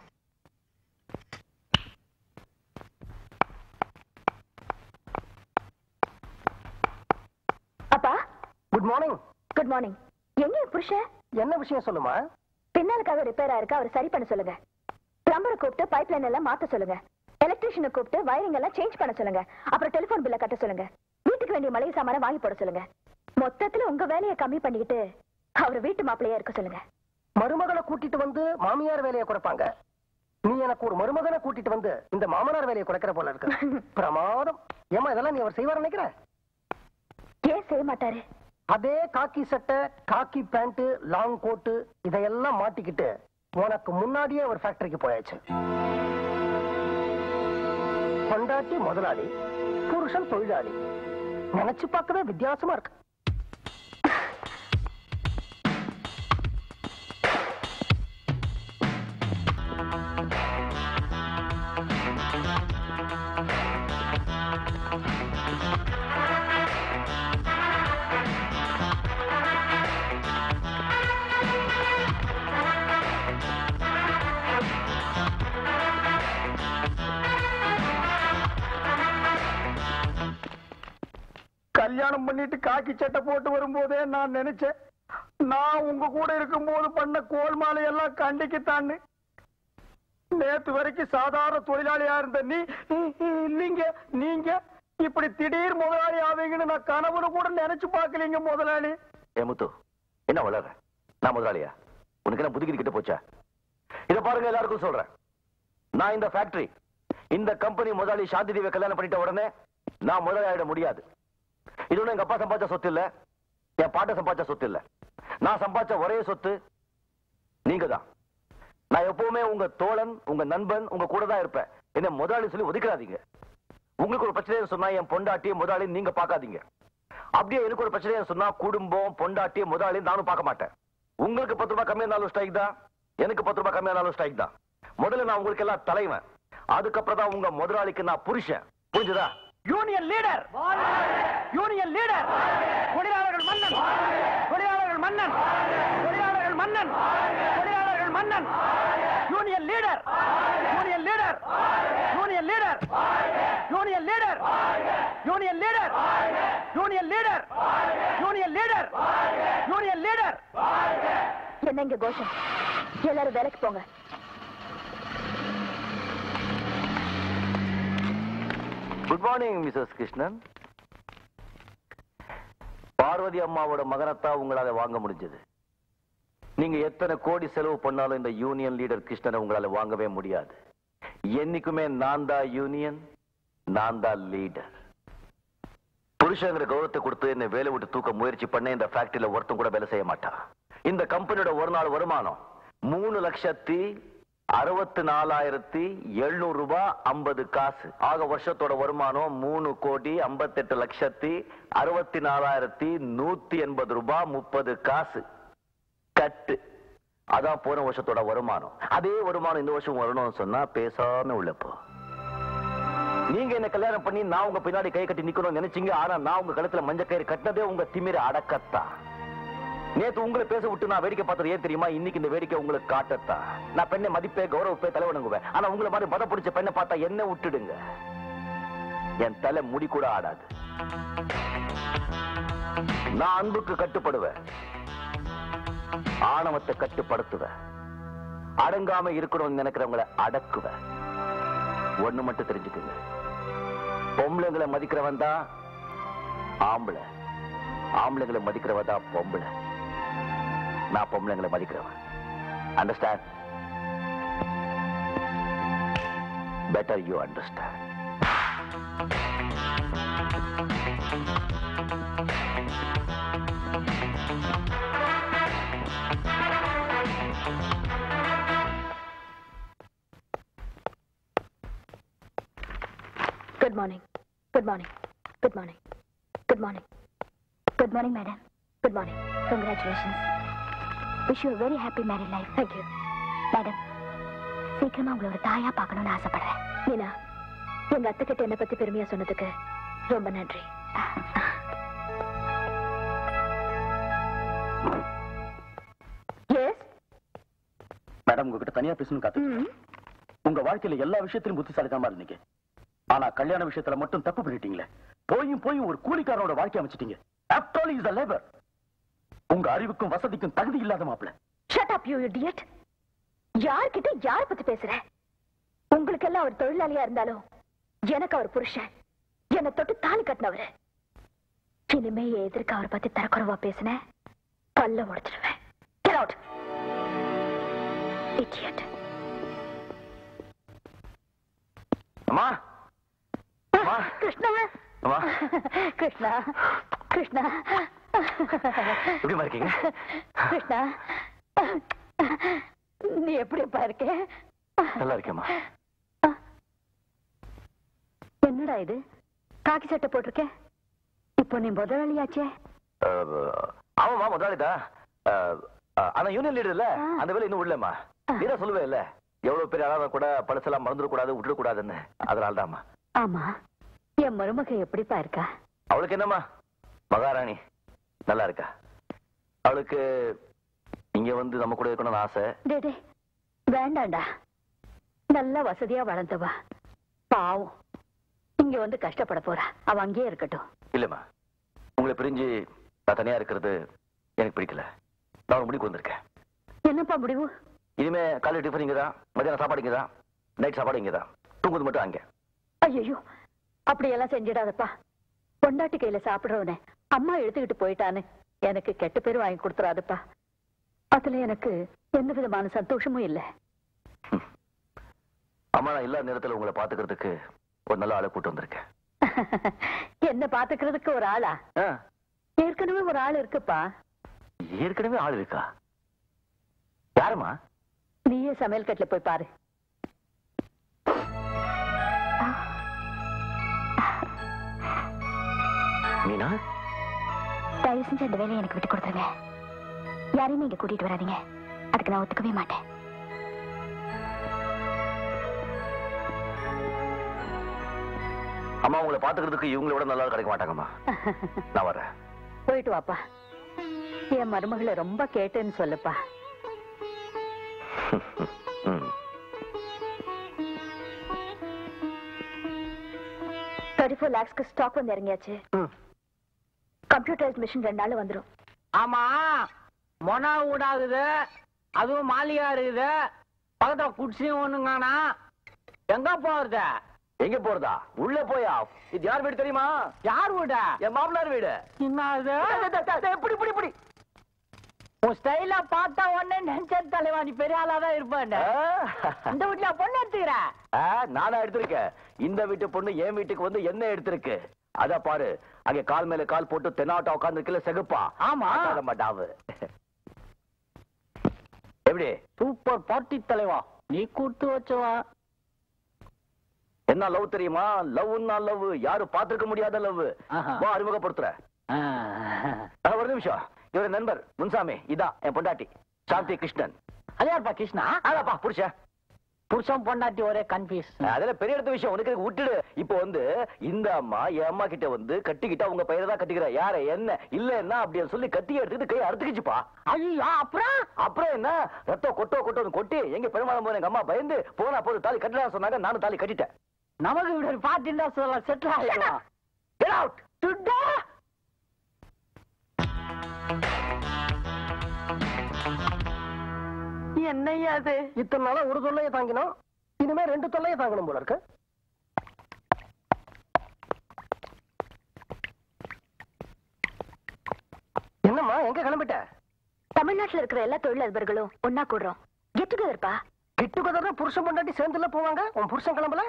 Speaker 3: அப்பா
Speaker 8: குட் மார்னிங்
Speaker 3: குட் மார்னிங் எங்க என் புருஷன்
Speaker 8: என்ன விஷயம் சொல்லுமா
Speaker 3: பின்னாலுக்காக ரிப்பேரா இருக்கு அவர் சரி பண்ண சொல்லுங்க பிளம்பரை கூப்பிட்டு பைப் லைன் எல்லாம் மாத்த சொல்லுங்க எலக்ட்ரிஷியனை கூப்பிட்டு வயரிங் எல்லாம் சேஞ்ச் பண்ண சொல்லுங்க அப்புறம் டெலிபோன் பில்ல கட்ட சொல்லுங்க வீட்டுக்கு வேண்டிய மளிகை சாமான வாங்கி போட சொல்லுங்க மொத்தத்துல உங்க வேலையை கம்மி பண்ணிக்கிட்டு அவர் வீட்டு மாப்பிள்ளையா இருக்க சொல்லுங்க
Speaker 8: மருமகளை கூட்டிட்டு வந்து மாமியார் வேலையை குறைப்பாங்க நீ எனக்கு ஒரு மருமகனை கூட்டிட்டு வந்து இந்த மாமனார் வேலையை குறைக்கிற போல இருக்கு பிரமாதம் ஏமா இதெல்லாம் நீ அவர் செய்வார் நினைக்கிற
Speaker 3: ஏன் செய்ய மாட்டாரு
Speaker 8: அதே காக்கி சட்டை காக்கி பேண்ட் லாங் கோட்டு இதையெல்லாம் மாட்டிக்கிட்டு உனக்கு முன்னாடியே ஒரு ஃபேக்டரிக்கு போயாச்சு கொண்டாட்டி முதலாளி புருஷன் தொழிலாளி நினைச்சு பார்க்கவே வித்தியாசமா இருக்கு
Speaker 9: கல்யாணம் பண்ணிட்டு காக்கி சட்டை போட்டு வரும்போதே நான் நினைச்சேன் நான் உங்க கூட இருக்கும்போது பண்ண கோல்மாலை எல்லாம் கண்டிக்கத்தான்னு நேத்து வரைக்கும் சாதாரண தொழிலாளியா இருந்த நீ நீங்க நீங்க இப்படி திடீர் முதலாளி ஆவீங்கன்னு நான் கனவுல கூட நினைச்சு பார்க்கலீங்க முதலாளி
Speaker 5: ஏ முத்து என்ன வளர நான் முதலாளியா உனக்கு என்ன புதுக்கிட்டு கிட்ட போச்சா இத பாருங்க எல்லாருக்கும் சொல்றேன் நான் இந்த ஃபேக்டரி இந்த கம்பெனி முதலாளி சாந்தி தேவியை கல்யாணம் பண்ணிட்ட உடனே நான் முதலாளி ஆயிட முடியாது இது ஒண்ணும் எங்க அப்பா சம்பாதிச்ச சொத்து இல்ல என் பாட்ட சம்பாதிச்ச சொத்து இல்ல நான் சம்பாதிச்ச ஒரே சொத்து நீங்க தான் நான் எப்பவுமே உங்க தோழன் உங்க நண்பன் உங்க கூட தான் இருப்பேன் என்ன முதலாளி சொல்லி ஒதுக்கிறாதீங்க உங்களுக்கு ஒரு பிரச்சனை சொன்னா என் பொண்டாட்டி முதலாளி நீங்க பார்க்காதீங்க அப்படியே எனக்கு ஒரு பிரச்சனை சொன்னா குடும்பம் பொண்டாட்டி முதலாளி நானும் பார்க்க மாட்டேன் உங்களுக்கு பத்து ரூபாய் கம்மியானாலும் ஸ்ட்ரைக் தான் எனக்கு பத்து ரூபாய் கம்மியானாலும் ஸ்ட்ரைக் தான் முதல்ல நான் உங்களுக்கு எல்லாம் தலைவன் அதுக்கப்புறம் தான் உங்க முதலாளிக்கு நான் புருஷன் புரிஞ்சுதா
Speaker 9: யூனியன் லீடர் யூனியன் லீடர் தொழிலாளர்கள் மன்னன் தொழிலாளர்கள் மன்னன் தொழிலாளர்கள் மன்னன் தொழிலாளர்கள் மன்னன் union leader union leader union leader union leader union leader union leader union leader union leader
Speaker 3: என்ன இங்க கோஷம் எல்லாரும் வேலைக்கு போங்க
Speaker 5: good morning missus Krishnan Parvathi அம்மாவோட மகனத்தான் உங்களால வாங்க முடிஞ்சது நீங்க எத்தனை கோடி செலவு பண்ணாலும் இந்த யூனியன் லீடர் கிருஷ்ணனை உங்களால வாங்கவே முடியாது என்னைக்குமே நான் தான் யூனியன் நான் தான் லீடர் புருஷங்கிற கௌரவத்தை கொடுத்து என்னை வேலை விட்டு தூக்க முயற்சி பண்ண இந்த ஃபேக்டரியில ஒருத்தன் கூட வேலை செய்ய மாட்டான் இந்த கம்பெனியோட ஒரு நாள் வருமானம் மூணு லட்சத்தி அறுபத்தி நாலாயிரத்தி எழுநூறு ரூபாய் ஐம்பது காசு ஆக வருஷத்தோட வருமானம் மூணு கோடி ஐம்பத்தெட்டு லட்சத்தி அறுபத்தி நாலாயிரத்தி நூத்தி எண்பது ரூபாய் முப்பது காசு கட்டு அதான் போன வருஷத்தோட வருமானம் அதே வருமானம் இந்த வருஷம் வரணும்னு சொன்னா பேசாம உள்ளப்போ நீங்க என்ன கல்யாணம் பண்ணி நான் உங்க பின்னாடி கை கட்டி நிக்கணும்னு நினைச்சீங்க ஆனா நான் உங்க கழுத்துல மஞ்ச கயிறு கட்டினதே உங்க திமிர அடக்கத்தான் நேத்து உங்களை பேச விட்டு நான் வேடிக்கை பார்த்தது ஏன் தெரியுமா இன்னைக்கு இந்த வேடிக்கை உங்களுக்கு காட்டத்தான் நான் பெண்ணை மதிப்பே கௌரவப்பே தலைவணங்குவேன் ஆனா உங்களை மாதிரி மத பிடிச்ச பெண்ணை பார்த்தா என்ன விட்டுடுங்க என் தலை முடி கூட ஆடாது நான் அன்புக்கு கட்டுப்படுவேன் ஆணவத்தை கட்டுப்படுத்துவேன் அடங்காம இருக்கணும்னு நினைக்கிறவங்களை அடக்குவேன் ஒண்ணு மட்டும் தெரிஞ்சுக்குங்க பொம்பளைங்களை மதிக்கிறவன் தான் ஆம்பளை ஆம்பளைங்களை மதிக்கிறவன் தான் பொம்பளை நான் பொம்பளைங்களை மதிக்கிறவன் understand better you understand
Speaker 3: good morning good morning good morning good morning good morning madam good morning congratulations wish you very happy married life thank you madam சீக்கிரமா உங்களை ஒரு தாயா பார்க்கணும்னு ஆசைப்படுறேன் மீனா எங்க அத்தை கிட்ட என்னை பத்தி பெருமையா சொன்னதுக்கு ரொம்ப நன்றி எஸ்
Speaker 9: மேடம் உங்ககிட்ட தனியா பேசணும் காத்து உங்க வாழ்க்கையில எல்லா விஷயத்திலும் புத்திசாலித்தனமா இருந்தீங்க ஆனா கல்யாண விஷயத்துல மட்டும் தப்பு பண்ணிட்டீங்களே போயும் போய் ஒரு கூலிக்காரனோட வாழ்க்கை அமைச்சிட்டீங்க after all is a labour உங்க அறிவுக்கும் வசதிக்கும் தகுதி இல்லாத மாப்பிள
Speaker 3: ஷட் அப் யூ இடியட் யார்கிட்ட யார பத்தி பேசுற உங்களுக்கெல்லாம் அவர் தொழிலாளியா இருந்தாலும் எனக்கு அவர் புருஷன் என்னை தொட்டு தாலி கட்டினவரு இனிமே என் எதிர்க்க அவரை பத்தி தரக்குறவா பேசின பல்ல உடைச்சிடுவேன் Get out. Idiot.
Speaker 5: அம்மா அம்மா
Speaker 3: கிருஷ்ணா
Speaker 5: அம்மா
Speaker 3: கிருஷ்ணா கிருஷ்ணா
Speaker 5: எப்படிமா இருக்கீங்க
Speaker 3: கிருஷ்ணா நீ எப்படிப்பா இருக்க
Speaker 5: நல்லா இருக்கேம்மா
Speaker 3: என்னடா இது காக்கி சட்டை போட்டிருக்க இப்போ நீ முதலாளியாச்சே
Speaker 5: அஹ், ஆமாம்மா முதலாளிதா அஹ், அஹ், ஆனா யூனியன் லீடர் இல்ல
Speaker 3: ஆ.
Speaker 5: அந்த வேலை இன்னும் விடலம்மா நீ தான் சொல்லுவே இல்ல எவ்வளவு பெரிய ஆளாக கூட பழசெல்லாம் மறந்துடக்கூடாது விட்டுறக்கூடாதுன்னு அதனால தான்மா
Speaker 3: ஆமா என் மருமக எப்படிப்பா இருக்கா
Speaker 5: அவளுக்கு என்னம்மா மகாராணி நல்லா இருக்கா அவளுக்கு இங்க வந்து நம்ம கூட இருக்கணும்னு ஆசை
Speaker 3: டே டே வேண்டாண்டா நல்ல வசதியா வளர்ந்தவா பாவம் இங்க வந்து கஷ்டப்பட போறா அவ அங்கேயே இருக்கட்டும்
Speaker 5: இல்லம்மா உங்களை பிரிஞ்சு நான் தனியா இருக்கிறது எனக்கு பிடிக்கல நான் ஒரு முடிவுக்கு வந்திருக்கேன்
Speaker 1: என்னப்பா முடிவு
Speaker 5: இனிமே காலை டிஃபன் இங்க தான் மதியானம் சாப்பாடு இங்க தான் நைட் சாப்பாடு இங்க தான் தூங்குறது மட்டும் அங்க
Speaker 1: ஐயோ அப்படியெல்லாம் செஞ்சிடாதப்பா பொண்டாட்டி கையில சாப்பிடுறவனே அம்மா எடுத்துக்கிட்டு போயிட்டான்னு எனக்கு கெட்ட பேர் வாங்கி கொடுத்துறாதுப்பா அதுல எனக்கு எந்த விதமான சந்தோஷமும் இல்லை
Speaker 5: அம்மா நான் இல்லாத நேரத்துல உங்களை பாத்துக்கிறதுக்கு ஒரு நல்ல ஆளை கூட்டு வந்திருக்கேன்
Speaker 1: என்ன பாத்துக்கிறதுக்கு ஒரு ஆளா
Speaker 5: ஆ,
Speaker 1: ஏற்கனவே ஒரு ஆள் இருக்குப்பா
Speaker 5: ஏற்கனவே ஆள் இருக்கா யாருமா
Speaker 1: நீயே சமையல் கட்டுல போய் பாரு
Speaker 5: மீனா
Speaker 3: தயவு செஞ்சு அந்த வேலையை எனக்கு விட்டு கொடுத்துருங்க யாரையும் நீங்க கூட்டிட்டு வராதீங்க அதுக்கு நான் ஒத்துக்கவே மாட்டேன்
Speaker 5: அம்மா உங்களை பாத்துக்கிறதுக்கு இவங்களை விட நல்லா கிடைக்க மாட்டாங்கம்மா நான் வரேன்
Speaker 1: போயிட்டு வாப்பா என் மருமகளை ரொம்ப கேட்டேன்னு சொல்லுப்பா
Speaker 5: ம்.
Speaker 3: தேர்ட்டி ஃபோர் லேக்ஸ்க்கு ஸ்டாக் வந்து இறங்கியாச்சு கம்ப்யூட்டரைஸ் மிஷின் ரெண்டு நாள் வந்துடும்
Speaker 9: ஆமா மொனா ஊடாகுது அதுவும் மாளிகா இருக்குது பக்கத்துல குடிசையும் ஒண்ணுங்கானா எங்க போறது
Speaker 5: எங்க போறதா உள்ள போயா இது யார் வீடு தெரியுமா
Speaker 9: யார் வீட
Speaker 5: என் மாமனார் வீடு
Speaker 9: என்னது
Speaker 5: எப்படி இப்படி இப்படி
Speaker 9: உன் ஸ்டைல பார்த்தா உடனே நினைச்ச தலைவா நீ பெரிய ஆளா தான் இருப்பேன் இந்த வீட்டுல பொண்ணு எடுத்துக்கிற
Speaker 5: நானா எடுத்திருக்கேன் இந்த வீட்டு பொண்ணு என் வீட்டுக்கு வந்து என்ன எடுத்திருக்கு அத பாரு அங்க கால் மேல கால் போட்டு தென்னாட்டா உட்கார்ந்து செகுப்பா
Speaker 9: ஆமா.
Speaker 5: அதான மாட்டாவு எப்படி
Speaker 9: சூப்பர் பார்ட்டி தலைவா நீ கூட்டு வச்சவா
Speaker 5: என்ன லவ் தெரியுமா லவ்னா லவ் யாரும் பாத்துக்க முடியாத லவ்
Speaker 9: ஆஹா.
Speaker 5: வா அறிமுகப்படுத்துறேன் ஆ, ஒரு நிமிஷம் இவரு நண்பர் முன்சாமி இதான் என் பொண்டாட்டி சாந்தி கிருஷ்ணன்
Speaker 9: அது யாருப்பா கிருஷ்ணா
Speaker 5: அதாப்பா புருஷன்
Speaker 9: புருஷன் பொண்டாட்டி ஒரே கன்ஃபியூஸ்
Speaker 5: அதெல்லாம் பெரிய இடத்து விஷயம் உனக்கு இதுக்கு விட்டுடு இப்போ வந்து இந்த அம்மா என் அம்மா கிட்ட வந்து கட்டிக்கிட்டா உங்க பையனை தான் கட்டிக்கிற யார என்ன இல்லன்னா அப்படின்னு சொல்லி கட்டி எடுத்துக்கிட்டு கை அறுத்துக்கிச்சுப்பா
Speaker 9: ஐயோ அப்புறம்
Speaker 5: அப்புறம் என்ன ரத்தம் கொட்டோ கொட்டோன்னு கொட்டி எங்க பெருமாள் போது எங்க அம்மா பயந்து போனா போது தாலி கட்டலாம் சொன்னாங்க நானும் தாலி கட்டிட்டேன்
Speaker 9: நமக்கு இப்படி ஒரு பார்ட்டி இருந்தா சொல்லலாம் செட்டில் ஆகிடலாம்
Speaker 5: Get out!
Speaker 9: துட்டா
Speaker 1: என்னையா அது
Speaker 8: இத்தனை நாளா ஒரு தொல்லையை தாங்கினோம் இனிமே ரெண்டு தொல்லையை தாங்கணும் போல இருக்கு என்னம்மா எங்க கிளம்பிட்ட
Speaker 3: தமிழ்நாட்டுல இருக்கிற எல்லா தொழிலதிபர்களும் ஒன்னா கூடுறோம் கெட் டுகெதர்ப்பா
Speaker 8: கிட்டு கதற புருஷன் பொண்டாட்டி சேர்ந்துல போவாங்க உன் புருஷன் கிளம்பல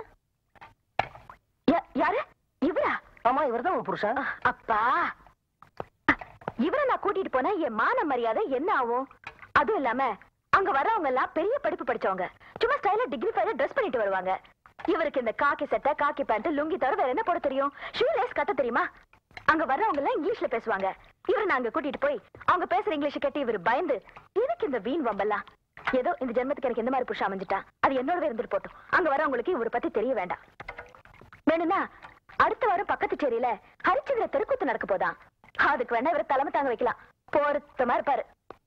Speaker 3: யாரு இவரா
Speaker 8: ஆமா இவர்தான் உன் புருஷன்
Speaker 3: அஹ், அப்பா அஹ், இவரை நான் கூட்டிட்டு போனா என் மான மரியாதை என்ன ஆகும் அதுவும் இல்லாம அங்க வர்றவங்க எல்லாம் பெரிய படிப்பு படிச்சவங்க சும்மா ஸ்டைலா டிகிரி ஃபைல ட்ரெஸ் பண்ணிட்டு வருவாங்க இவருக்கு இந்த காக்கி சட்டை காக்கி பேண்ட் லுங்கி தவிர வேற என்ன போட தெரியும் ஷூ லேஸ் கட்ட தெரியுமா அங்க வர்றவங்க எல்லாம் இங்கிலீஷ்ல பேசுவாங்க இவரை நாங்க கூட்டிட்டு போய் அவங்க பேசுற இங்கிலீஷ் கேட்டு இவர் பயந்து எதுக்கு இந்த வீண் வம்பெல்லாம் ஏதோ இந்த ஜென்மத்துக்கு எனக்கு இந்த மாதிரி புருஷன் அமைஞ்சிட்டா அது என்னோடவே இருந்துட்டு போட்டும் அங்க வரவங்களுக்கு இவரை பத்தி தெரிய வேண்டாம் வேணும்னா அடுத்த வாரம் பக்கத்து சேரியில ஹரிச்சந்திர தெருக்கூத்து நடக்க போதாம் அதுக்கு வேணா இவரை தலைமை தாங்க வைக்கலாம் பொருத்தமா இருப்பாரு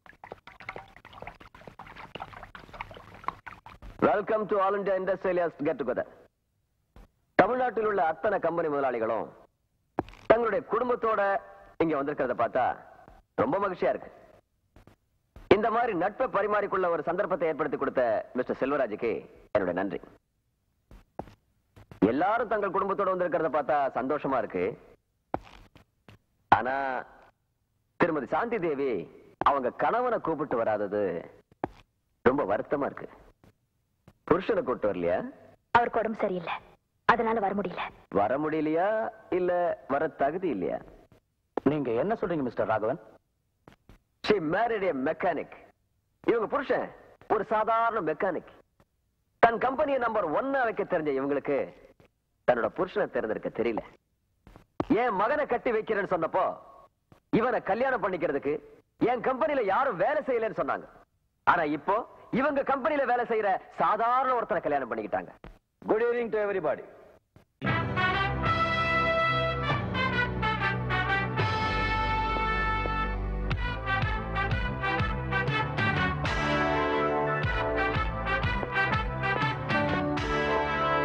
Speaker 4: welcome to all India industrialists get together தமிழ்நாட்டில் உள்ள அத்தனை கம்பெனி முதலாளிகளும் தங்களுடைய குடும்பத்தோட இங்க வந்திருக்கிறத பார்த்தா ரொம்ப மகிழ்ச்சியா இருக்கு இந்த மாதிரி நட்பை பரிமாறிக்கொள்ள ஒரு சந்தர்ப்பத்தை ஏற்படுத்தி கொடுத்த மிஸ்டர் செல்வராஜுக்கு என்னுடைய நன்றி எல்லாரும் தங்கள் குடும்பத்தோட வந்திருக்கிறத பார்த்தா சந்தோஷமா இருக்கு ஆனா திருமதி சாந்தி தேவி அவங்க கணவனை கூப்பிட்டு வராதது ரொம்ப வருத்தமா இருக்கு புருஷனை கூட்டு வரலையா
Speaker 3: அவருக்கு உடம்பு சரியில்லை அதனால வர முடியல
Speaker 4: வர முடியலையா இல்ல வர தகுதி இல்லையா
Speaker 5: நீங்க என்ன சொல்றீங்க mister Raghavan
Speaker 4: she married a mechanic இவங்க புருஷன் ஒரு சாதாரண மெக்கானிக் தன் கம்பெனியை நம்பர் ஒன்னா வைக்க தெரிஞ்ச இவங்களுக்கு தன்னோட புருஷனை தேர்ந்தெடுக்க தெரியல என் மகனை கட்டி வைக்கிறேன்னு சொன்னப்போ இவனை கல்யாணம் பண்ணிக்கிறதுக்கு என் கம்பெனில யாரும் வேலை செய்யலன்னு சொன்னாங்க ஆனா இப்போ இவங்க கம்பெனில வேலை செய்யற சாதாரண ஒருத்தனை கல்யாணம் பண்ணிக்கிட்டாங்க good evening to everybody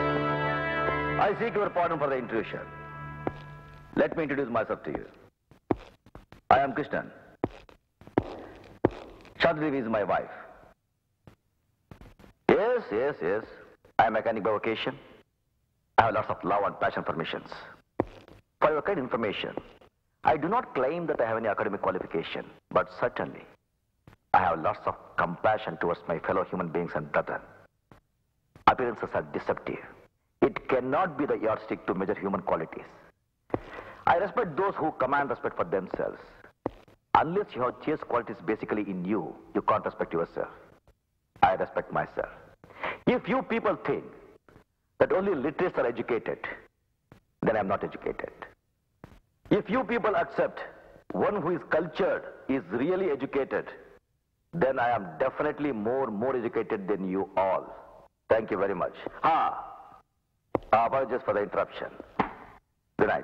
Speaker 5: I seek your pardon for the intrusion. Let me introduce myself to you. I am Krishnan. Shantidevi is my wife. Yes, yes, yes. I am a mechanic by vocation. I have lots of love and passion for missions. For your kind information, I do not claim that I have any academic qualification, but certainly I have lots of compassion towards my fellow human beings and brethren. Appearances are deceptive. It cannot be the yardstick to measure human qualities. I respect those who command respect for themselves. Unless you have chaste qualities basically in you, you can't respect yourself. I respect myself. If you people think that only literates are educated, then I'm not educated. If you people accept one who is cultured is really educated, then I am definitely more, more educated than you all. Thank you very much. Ah, apologies for the interruption. Good night.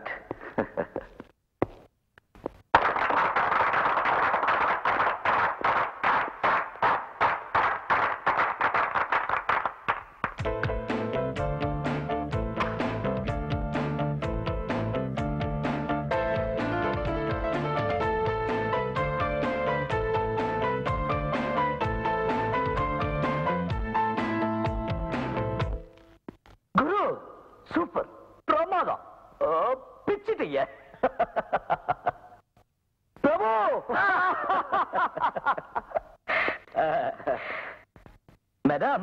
Speaker 5: குரு சூப்பர் பிரமாதம் ஆ, பிச்சிட்டீங்க பிரபு மேடம்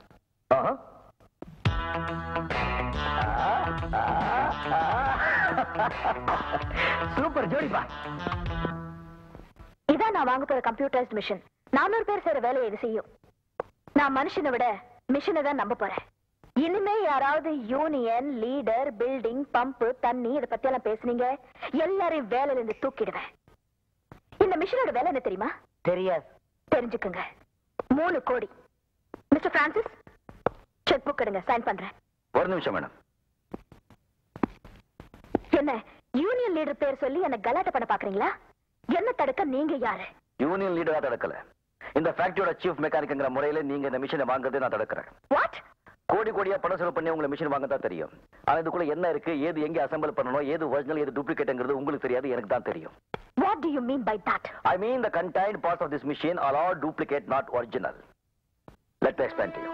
Speaker 5: சூப்பர் ஜோடிப்பா
Speaker 3: இதான் நான் வாங்க போற கம்ப்யூட்டரைஸ்ட் மிஷின் நானூறு பேர் செய்யற வேலையை இது செய்யும் நான் மனுஷனை விட மிஷினை தான் நம்ப போறேன் இனிமே யாராவது யூனியன் லீடர் பில்டிங் பம்ப் தண்ணி இத பத்தி எல்லாம் பேசுனீங்க எல்லாரையும் வேலையில இருந்து தூக்கிடுவேன் இந்த மிஷினோட வேலை என்ன தெரியுமா
Speaker 9: தெரியாது
Speaker 3: தெரிஞ்சுக்குங்க மூணு crore mister Francis cheque book எடுங்க சைன் பண்றேன்
Speaker 5: ஒரு நிமிஷம் மேடம்
Speaker 3: என்ன யூனியன் லீடர் பேர் சொல்லி என்ன கலாட்ட பண்ண பாக்குறீங்களா என்ன தடுக்க நீங்க யாரு
Speaker 5: யூனியன் லீடரா தடுக்கல இந்த ஃபேக்டரியோட சீஃப் மெக்கானிக்ங்கிற முறையில நீங்க இந்த மிஷினை வாங்குறதே நான் தடுக்கிறேன்
Speaker 3: வாட்
Speaker 5: கோடி கோடியா பணம் செலவு பண்ணி உங்களை மிஷின் வாங்க தான் தெரியும் ஆனா இதுக்குள்ள என்ன இருக்கு ஏது எங்க அசெம்பிள் பண்ணணும் ஏது ஒரிஜினல் ஏது டூப்ளிகேட்ங்கிறது உங்களுக்கு தெரியாது எனக்கு தான் தெரியும்
Speaker 3: what do you mean by that
Speaker 5: I mean the contained parts of this machine are all duplicate, not original. Let me explain to you.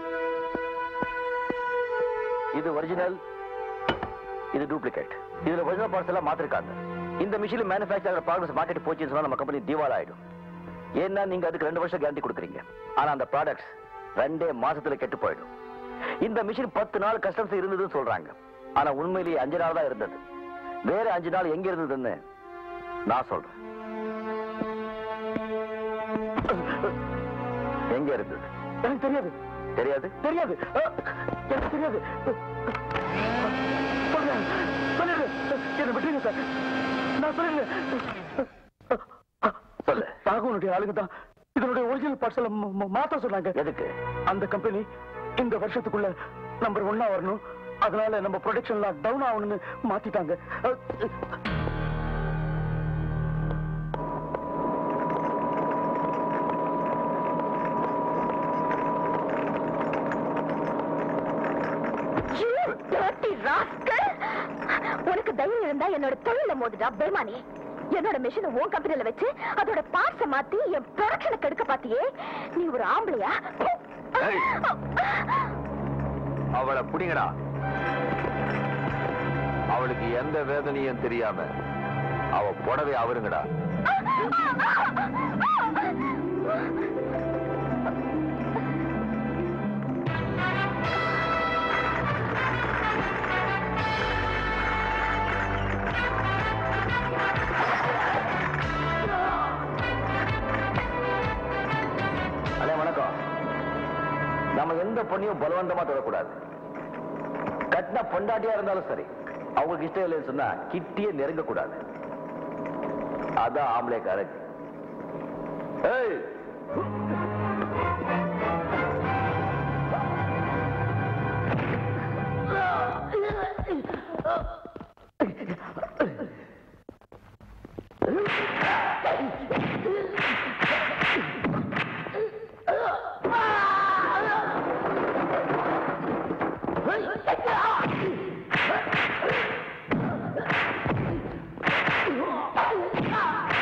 Speaker 5: இது ஒரிஜினல் இது டூப்ளிகேட் இதுல ஒரிஜினல் பார்ட்ஸ் எல்லாம் மாத்திருக்காங்க இந்த மிஷின் மேனுஃபேக்சர் ஆகிற ப்ராடக்ட்ஸ் மார்க்கெட் போச்சுன்னு சொன்னா நம்ம கம்பெனி திவால் ஆயிடும் ஏன்னா நீங்க அதுக்கு ரெண்டு வருஷம் கேரண்டி கொடுக்குறீங்க ஆனா அந்த ப்ராடக்ட்ஸ் ரெண்டே மாசத்துல கெட்டு போயிடும் இந்த மிஷின் பத்து நாள் கஸ்டம்ஸ் இருந்ததுன்னு சொல்றாங்க ஆனா உண்மையிலேயே அஞ்சு நாள் தான் இருந்தது வேற அஞ்சு நாள் எங்க இருந்ததுன்னு நான் சொல்றேன் எங்க இருந்தது
Speaker 9: எனக்கு தெரியாது
Speaker 5: தெரியாது
Speaker 9: தெரியாது அ, எனக்கு தெரியாது சொல்றேன் சொல்லிடு என்ன விட்டுருங்க சார் நான் சொல்லிடுறேன்
Speaker 5: சொல்லு
Speaker 9: ராகவனுடைய ஆளுங்க தான் இதனுடைய ஒரிஜினல் பார்சல மாத்த சொன்னாங்க
Speaker 5: எதுக்கு
Speaker 9: அந்த கம்பெனி இந்த வருஷத்துக்குள்ள நம்பர் ஒன்னா வரணும் அதனால நம்ம ப்ரொடக்ஷன்லாம் டவுன் ஆகணும்னு மாத்திட்டாங்க அ,
Speaker 3: You dirty rascal! உனக்கு தைரியம் இருந்தா என்னோட தொழில மோதுடா பேமானி என்னோட மிஷினை உன் கம்பெனில வச்சு அதோட பார்ட்ஸ மாத்தி என் ப்ரொடக்ஷனை கெடுக்க பாத்தியே நீ ஒரு ஆம்பளையா
Speaker 7: ஏய். அவளை புடிங்கடா அவளுக்கு எந்த வேதனையும் தெரியாம அவ புடவை அவருங்கடா
Speaker 5: அண்ணே வணக்கம் நம்ம எந்த பொண்ணையும் பலவந்தமா தொடக்கூடாது கட்டின பொண்டாட்டியா இருந்தாலும் சரி அவங்களுக்கு இஷ்டம் இல்லைன்னு சொன்னா கிட்டியே நெருங்க கூடாது அதான் ஆம்பளை கரெக்ட் ஏய்
Speaker 3: Ah!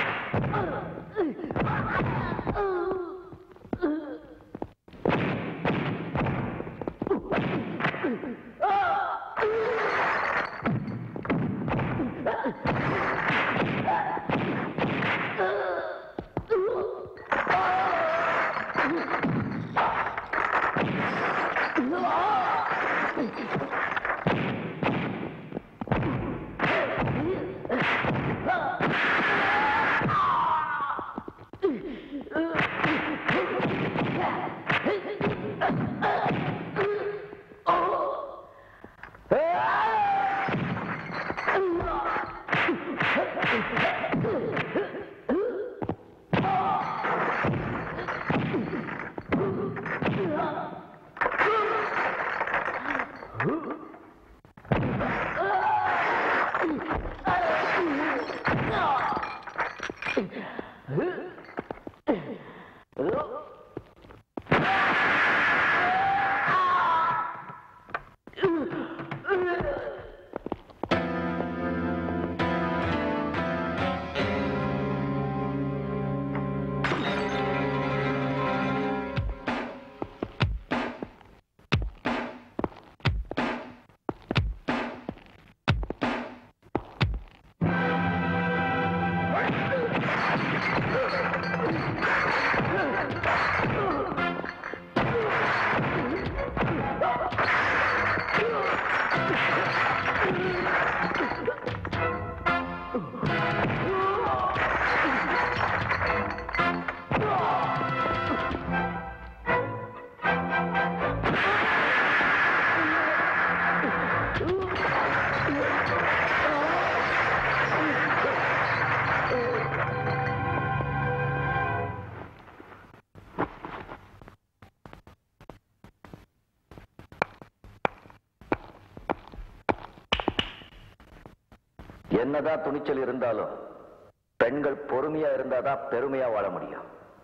Speaker 5: என்னதான் துணிச்சல் இருந்தாலும் பெண்கள் பொறுமையா இருந்தாதான் பெருமையா வாழ முடியும்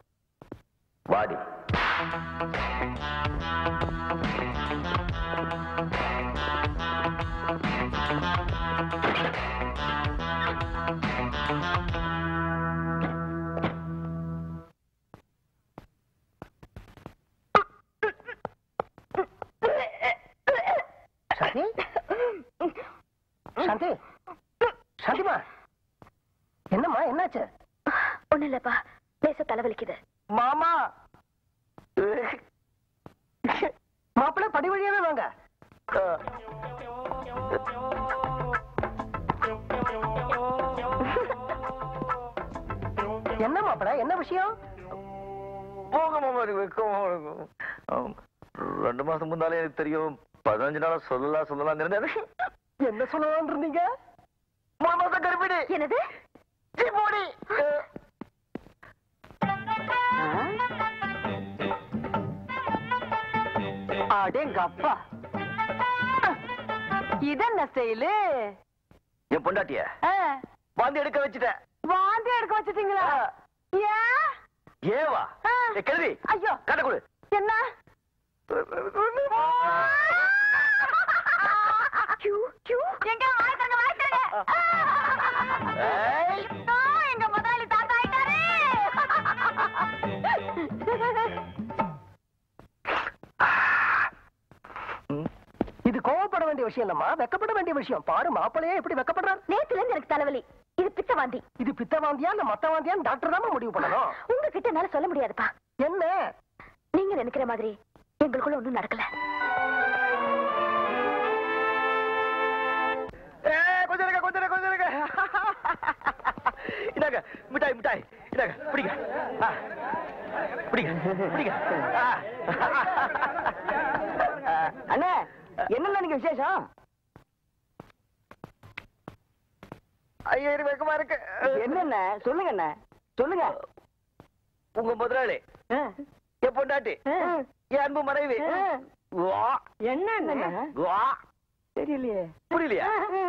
Speaker 5: வாடி
Speaker 8: சாந்தி சாந்தி சாந்திமா என்னம்மா என்னாச்சு
Speaker 3: ஒண்ணும் இல்லப்பா லேசா தலைவலிக்குது
Speaker 8: மாமா மாப்பிள்ளை படி வழியாவே வாங்க என்ன மாப்பிள்ளை என்ன விஷயம்
Speaker 5: போக மாமா எனக்கு வெக்கமா இருக்கும். ஆம். ரெண்டு மாசம் முன்னாலே எனக்கு தெரியும் பதினஞ்சு நாளா சொல்லலாம் சொல்லலாம் இருந்தேன்
Speaker 8: என்ன சொல்லலாம்னு இருந்தீங்க
Speaker 5: மூணு மாசம் கருப்பிடி
Speaker 3: என்னது
Speaker 8: போடி
Speaker 1: அடேங்க அப்பா இதென்ன ஸ்டைலு
Speaker 5: என் பொண்டாட்டிய வந்து எடுக்க வச்சுட்டேன்
Speaker 1: வாந்தி எடுக்க வச்சிட்டீங்களா ஏன்
Speaker 5: ஏவா
Speaker 1: ஆ.
Speaker 5: ஏ, கிழவி
Speaker 1: ஐயோ
Speaker 5: கட்ட கொடு
Speaker 1: என்ன கியூ, கியூ. எங்க வாய் தரங்க, வாய் தரங்க.
Speaker 5: ஏய்.
Speaker 1: ஐயோ, எங்க முதலாளி தாத்தா ஆயிட்டாரே.
Speaker 8: இது கோவப்பட வேண்டிய விஷயம் இல்லம்மா வெக்கப்பட வேண்டிய விஷயம் பாரு மாப்பிள்ளையே எப்படி வெக்கப்படுறாரு
Speaker 3: நேத்துல இருந்து எனக்கு தலைவலி இது பித்தவாந்தி
Speaker 8: இது பித்த வாந்தியா இல்ல மத்த வாந்தியான்னு டாக்டர் தான் முடிவு பண்ணணும்
Speaker 3: உங்ககிட்ட என்னால சொல்ல முடியாதுப்பா
Speaker 8: என்ன
Speaker 3: நீங்க நினைக்கிற மாதிரி எங்களுக்குள்ள ஒண்ணும் நடக்கல
Speaker 5: ஏய், கொஞ்சம் இருங்க கொஞ்சம் இருங்க கொஞ்சம் இருங்க இந்தாங்க மிட்டாய் மிட்டாய் இந்தாங்க பிடிங்க ஆ. பிடிங்க பிடிங்க ஆ.
Speaker 1: அண்ணே என்னென்ன நீங்க விசேஷம்
Speaker 5: ஐயோ எனக்கு வெக்கமா இருக்கு
Speaker 1: என்னென்ன சொல்லுங்க அண்ணே சொல்லுங்க
Speaker 5: உங்க முதலாளி
Speaker 1: ஆ,
Speaker 5: என் பொண்டாட்டி
Speaker 1: ஆ,
Speaker 5: என் அன்பு மனைவி
Speaker 1: ஆ.
Speaker 5: வா
Speaker 1: என்ன அண்ணே
Speaker 5: வா
Speaker 1: தெரியலையே
Speaker 5: புரியலையா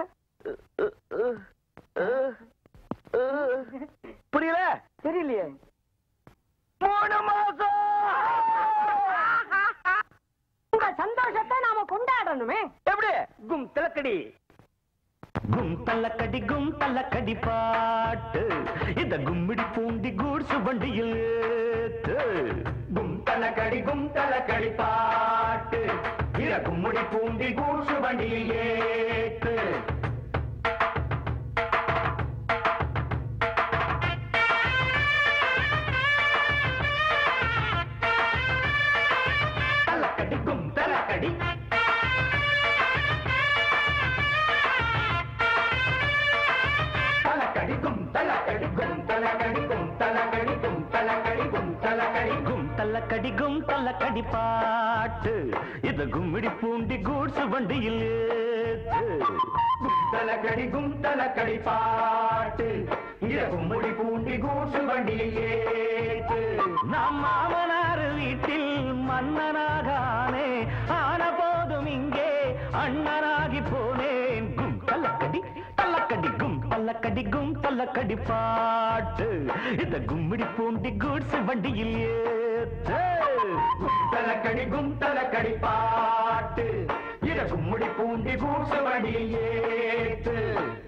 Speaker 5: புரியல
Speaker 1: தெரியலையே
Speaker 5: மூணு மாசம்
Speaker 1: உங்க சந்தோஷத்தை நாம கொண்டாடணுமே
Speaker 5: எப்படி
Speaker 9: கும் திலக்கடி கும் தள்ளக்கடி கும் தள்ளக்கடி பாட்டு இந்த கும்மிடி பூண்டி கூட்ஸ் வண்டியில் ஏத்து கும் தள்ளக்கடி கும் தள்ளக்கடி பாட்டு இத
Speaker 6: கும்முடி பூண்டி கூசு வண்டியில் ஏத்து தலக்கடி கும் தலக்கடி தலக்கடி கும் தலக்கடி கும் தலக்கடி கும் தலக்கடி கும் தலக்கடி கும் தலக்கடி கும்
Speaker 12: தள்ளக்கடி கும் தள்ளக்கடி பாட்டு இது கும்மிடி பூண்டி கூட்ஸ் வண்டியில் ஏத்து.
Speaker 6: தலக்கடி கும் தலக்கடி பாட்டு இத கும்முடி பூண்டி கூசு வண்டியில் ஏத்து
Speaker 12: நம் மாமனார் வீட்டில் மன்னனாகானே ஆன போதும் இங்கே அண்ணனாகி போனேன் கும் தள்ளக்கடி தள்ளக்கடி கும் தள்ளக்கடி கும் தள்ளக்கடி பாட்டு இந்த கும்மிடி பூண்டி கூட்ஸ் வண்டியில் ஏத்து.
Speaker 6: தலக்கடி கும் தலக்கடி பாட்டு இத கும்முடி பூண்டி கூசு வண்டியில் ஏத்து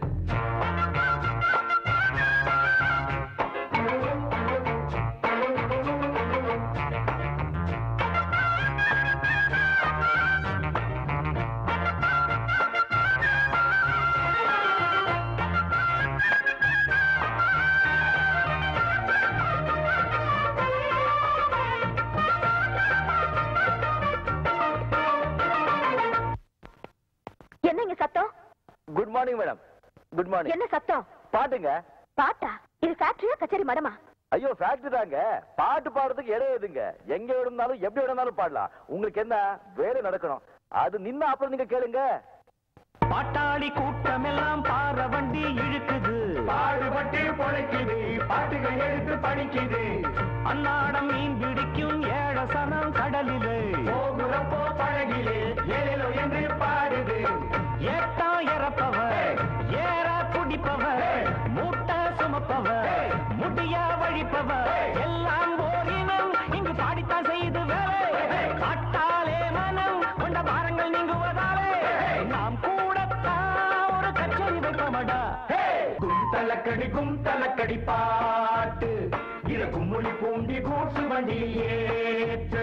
Speaker 3: என்ன இங்க சத்தம்
Speaker 5: good morning madam good morning
Speaker 3: என்ன சத்தம்
Speaker 5: பாட்டுங்க
Speaker 3: பாட்டா இது ஃபேக்டரியா கச்சேரி மடமா
Speaker 5: ஐயோ ஃபேக்டரி தாங்க பாட்டு பாடுறதுக்கு இடம் எதுங்க எங்க வேணும்னாலும் எப்படி வேணும்னாலும் பாடலாம் உங்களுக்கு என்ன வேலை நடக்கணும் அது நின்னு அப்புறம் நீங்க கேளுங்க
Speaker 12: பாட்டாளி கூட்டமெல்லாம் பாற வண்டி இழுக்குது
Speaker 6: பாடுபட்டு பொழைக்குது பாட்டுகள் எடுத்து படிக்குது
Speaker 12: அன்னாடம் மீன் பிடிக்கும் ஏழ சனம் கடலிலே
Speaker 6: போகுறப்போ பழகிலே ஏழோ என்று பாடுது
Speaker 12: ஏத்தா இறப்பவர் ஏற குடிப்பவர் மூட்டை சுமப்பவர் முடியா வழிப்பவர் எல்லாம் ஓரினம் இங்கு பாடித்தான் செய்து வேலை காட்டாலே மனம் கொண்ட பாரங்கள் நீங்குவதாலே நாம் கூடத்தான் ஒரு கச்சேரி வைப்போமடா
Speaker 6: கும் தலக்கடி கும் தலக்கடி பாட்டு இத கும்முடி பூண்டி கூசு வண்டியில் ஏத்து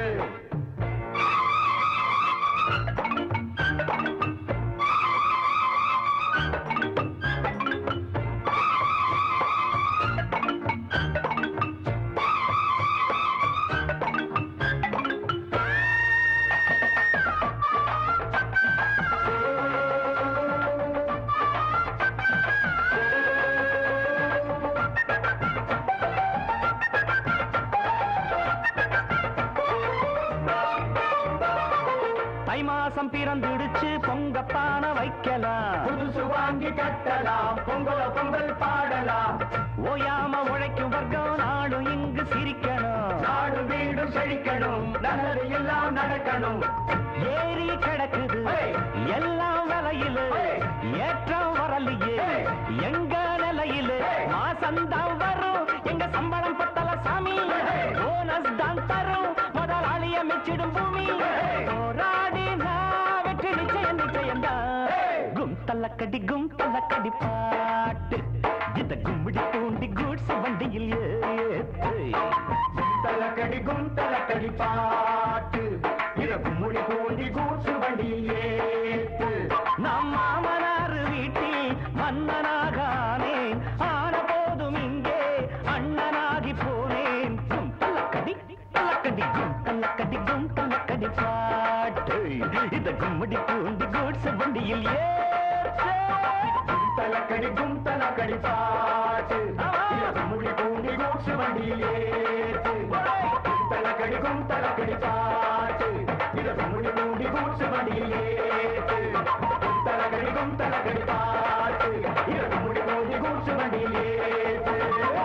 Speaker 12: தை மாசம் பிறந்துடுச்சு பொங்கப்பான வைக்கலாம்
Speaker 6: புதுசு வாங்கி கட்டலாம் பொங்கல பொங்கல் பாடலாம்
Speaker 12: ஓயாம உழைக்கும் வர்க்கம் நாடும் இங்கு சிரிக்கணும்
Speaker 6: நாடு வீடு செழிக்கணும் நல்லது எல்லாம் நடக்கணும்
Speaker 12: ஏறி கிடக்குது
Speaker 6: Hey!
Speaker 12: எல்லாம் விலையில
Speaker 6: Hey!
Speaker 12: ஏற்றம் வரலையே
Speaker 6: Hey!
Speaker 12: எங்க நிலையில
Speaker 6: Hey!
Speaker 12: மாசம்தான் வரும் எங்க சம்பளம் பத்தல சாமி
Speaker 6: Hey!
Speaker 12: போனஸ் தான் தரும் முதலாளிய மெச்சிடும் பூமி
Speaker 6: Hey!
Speaker 12: போராடி நான் வெற்றி நிச்சயம் நிச்சயம்
Speaker 6: Hey!
Speaker 12: கும் தள்ளக்கடி கும் தள்ளக்கடி பாட்டு இந்த கும்மிடி பூண்டி கூட்ஸ் வண்டியில் ஏத்து
Speaker 6: தலக்கடி கும் தலக்கடி பாட்டு இத கும்முடி பூண்டி கூசு வண்டியில் ஏத்து
Speaker 12: நம் மாமனார் வீட்டில் மன்னனாகானேன் ஆன போதும் இங்கே அண்ணனாகி போனேன் கும் தள்ளக்கடி தள்ளக்கடி கும் தள்ளக்கடி கும் தள்ளக்கடி பாட்டு இந்த கும்மடி பூண்டி கூட்ஸ் வண்டியில் ஏத்து.
Speaker 6: தலக்கடி கும் தலக்கடி பாட்டு இத கும்முடி பூண்டி கூசு வண்டியில் ஏத்து தலக்கடி கும் தலக்கடி பாட்டு இத கும்முடி பூண்டி கூசு வண்டியில் ஏத்து தலக்கடி கும் தலக்கடி பாட்டு இத கும்முடி பூண்டி கூசு வண்டியில் ஏத்து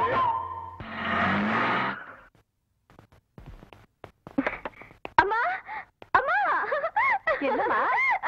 Speaker 3: அம்மா அம்மா
Speaker 1: என்னம்மா?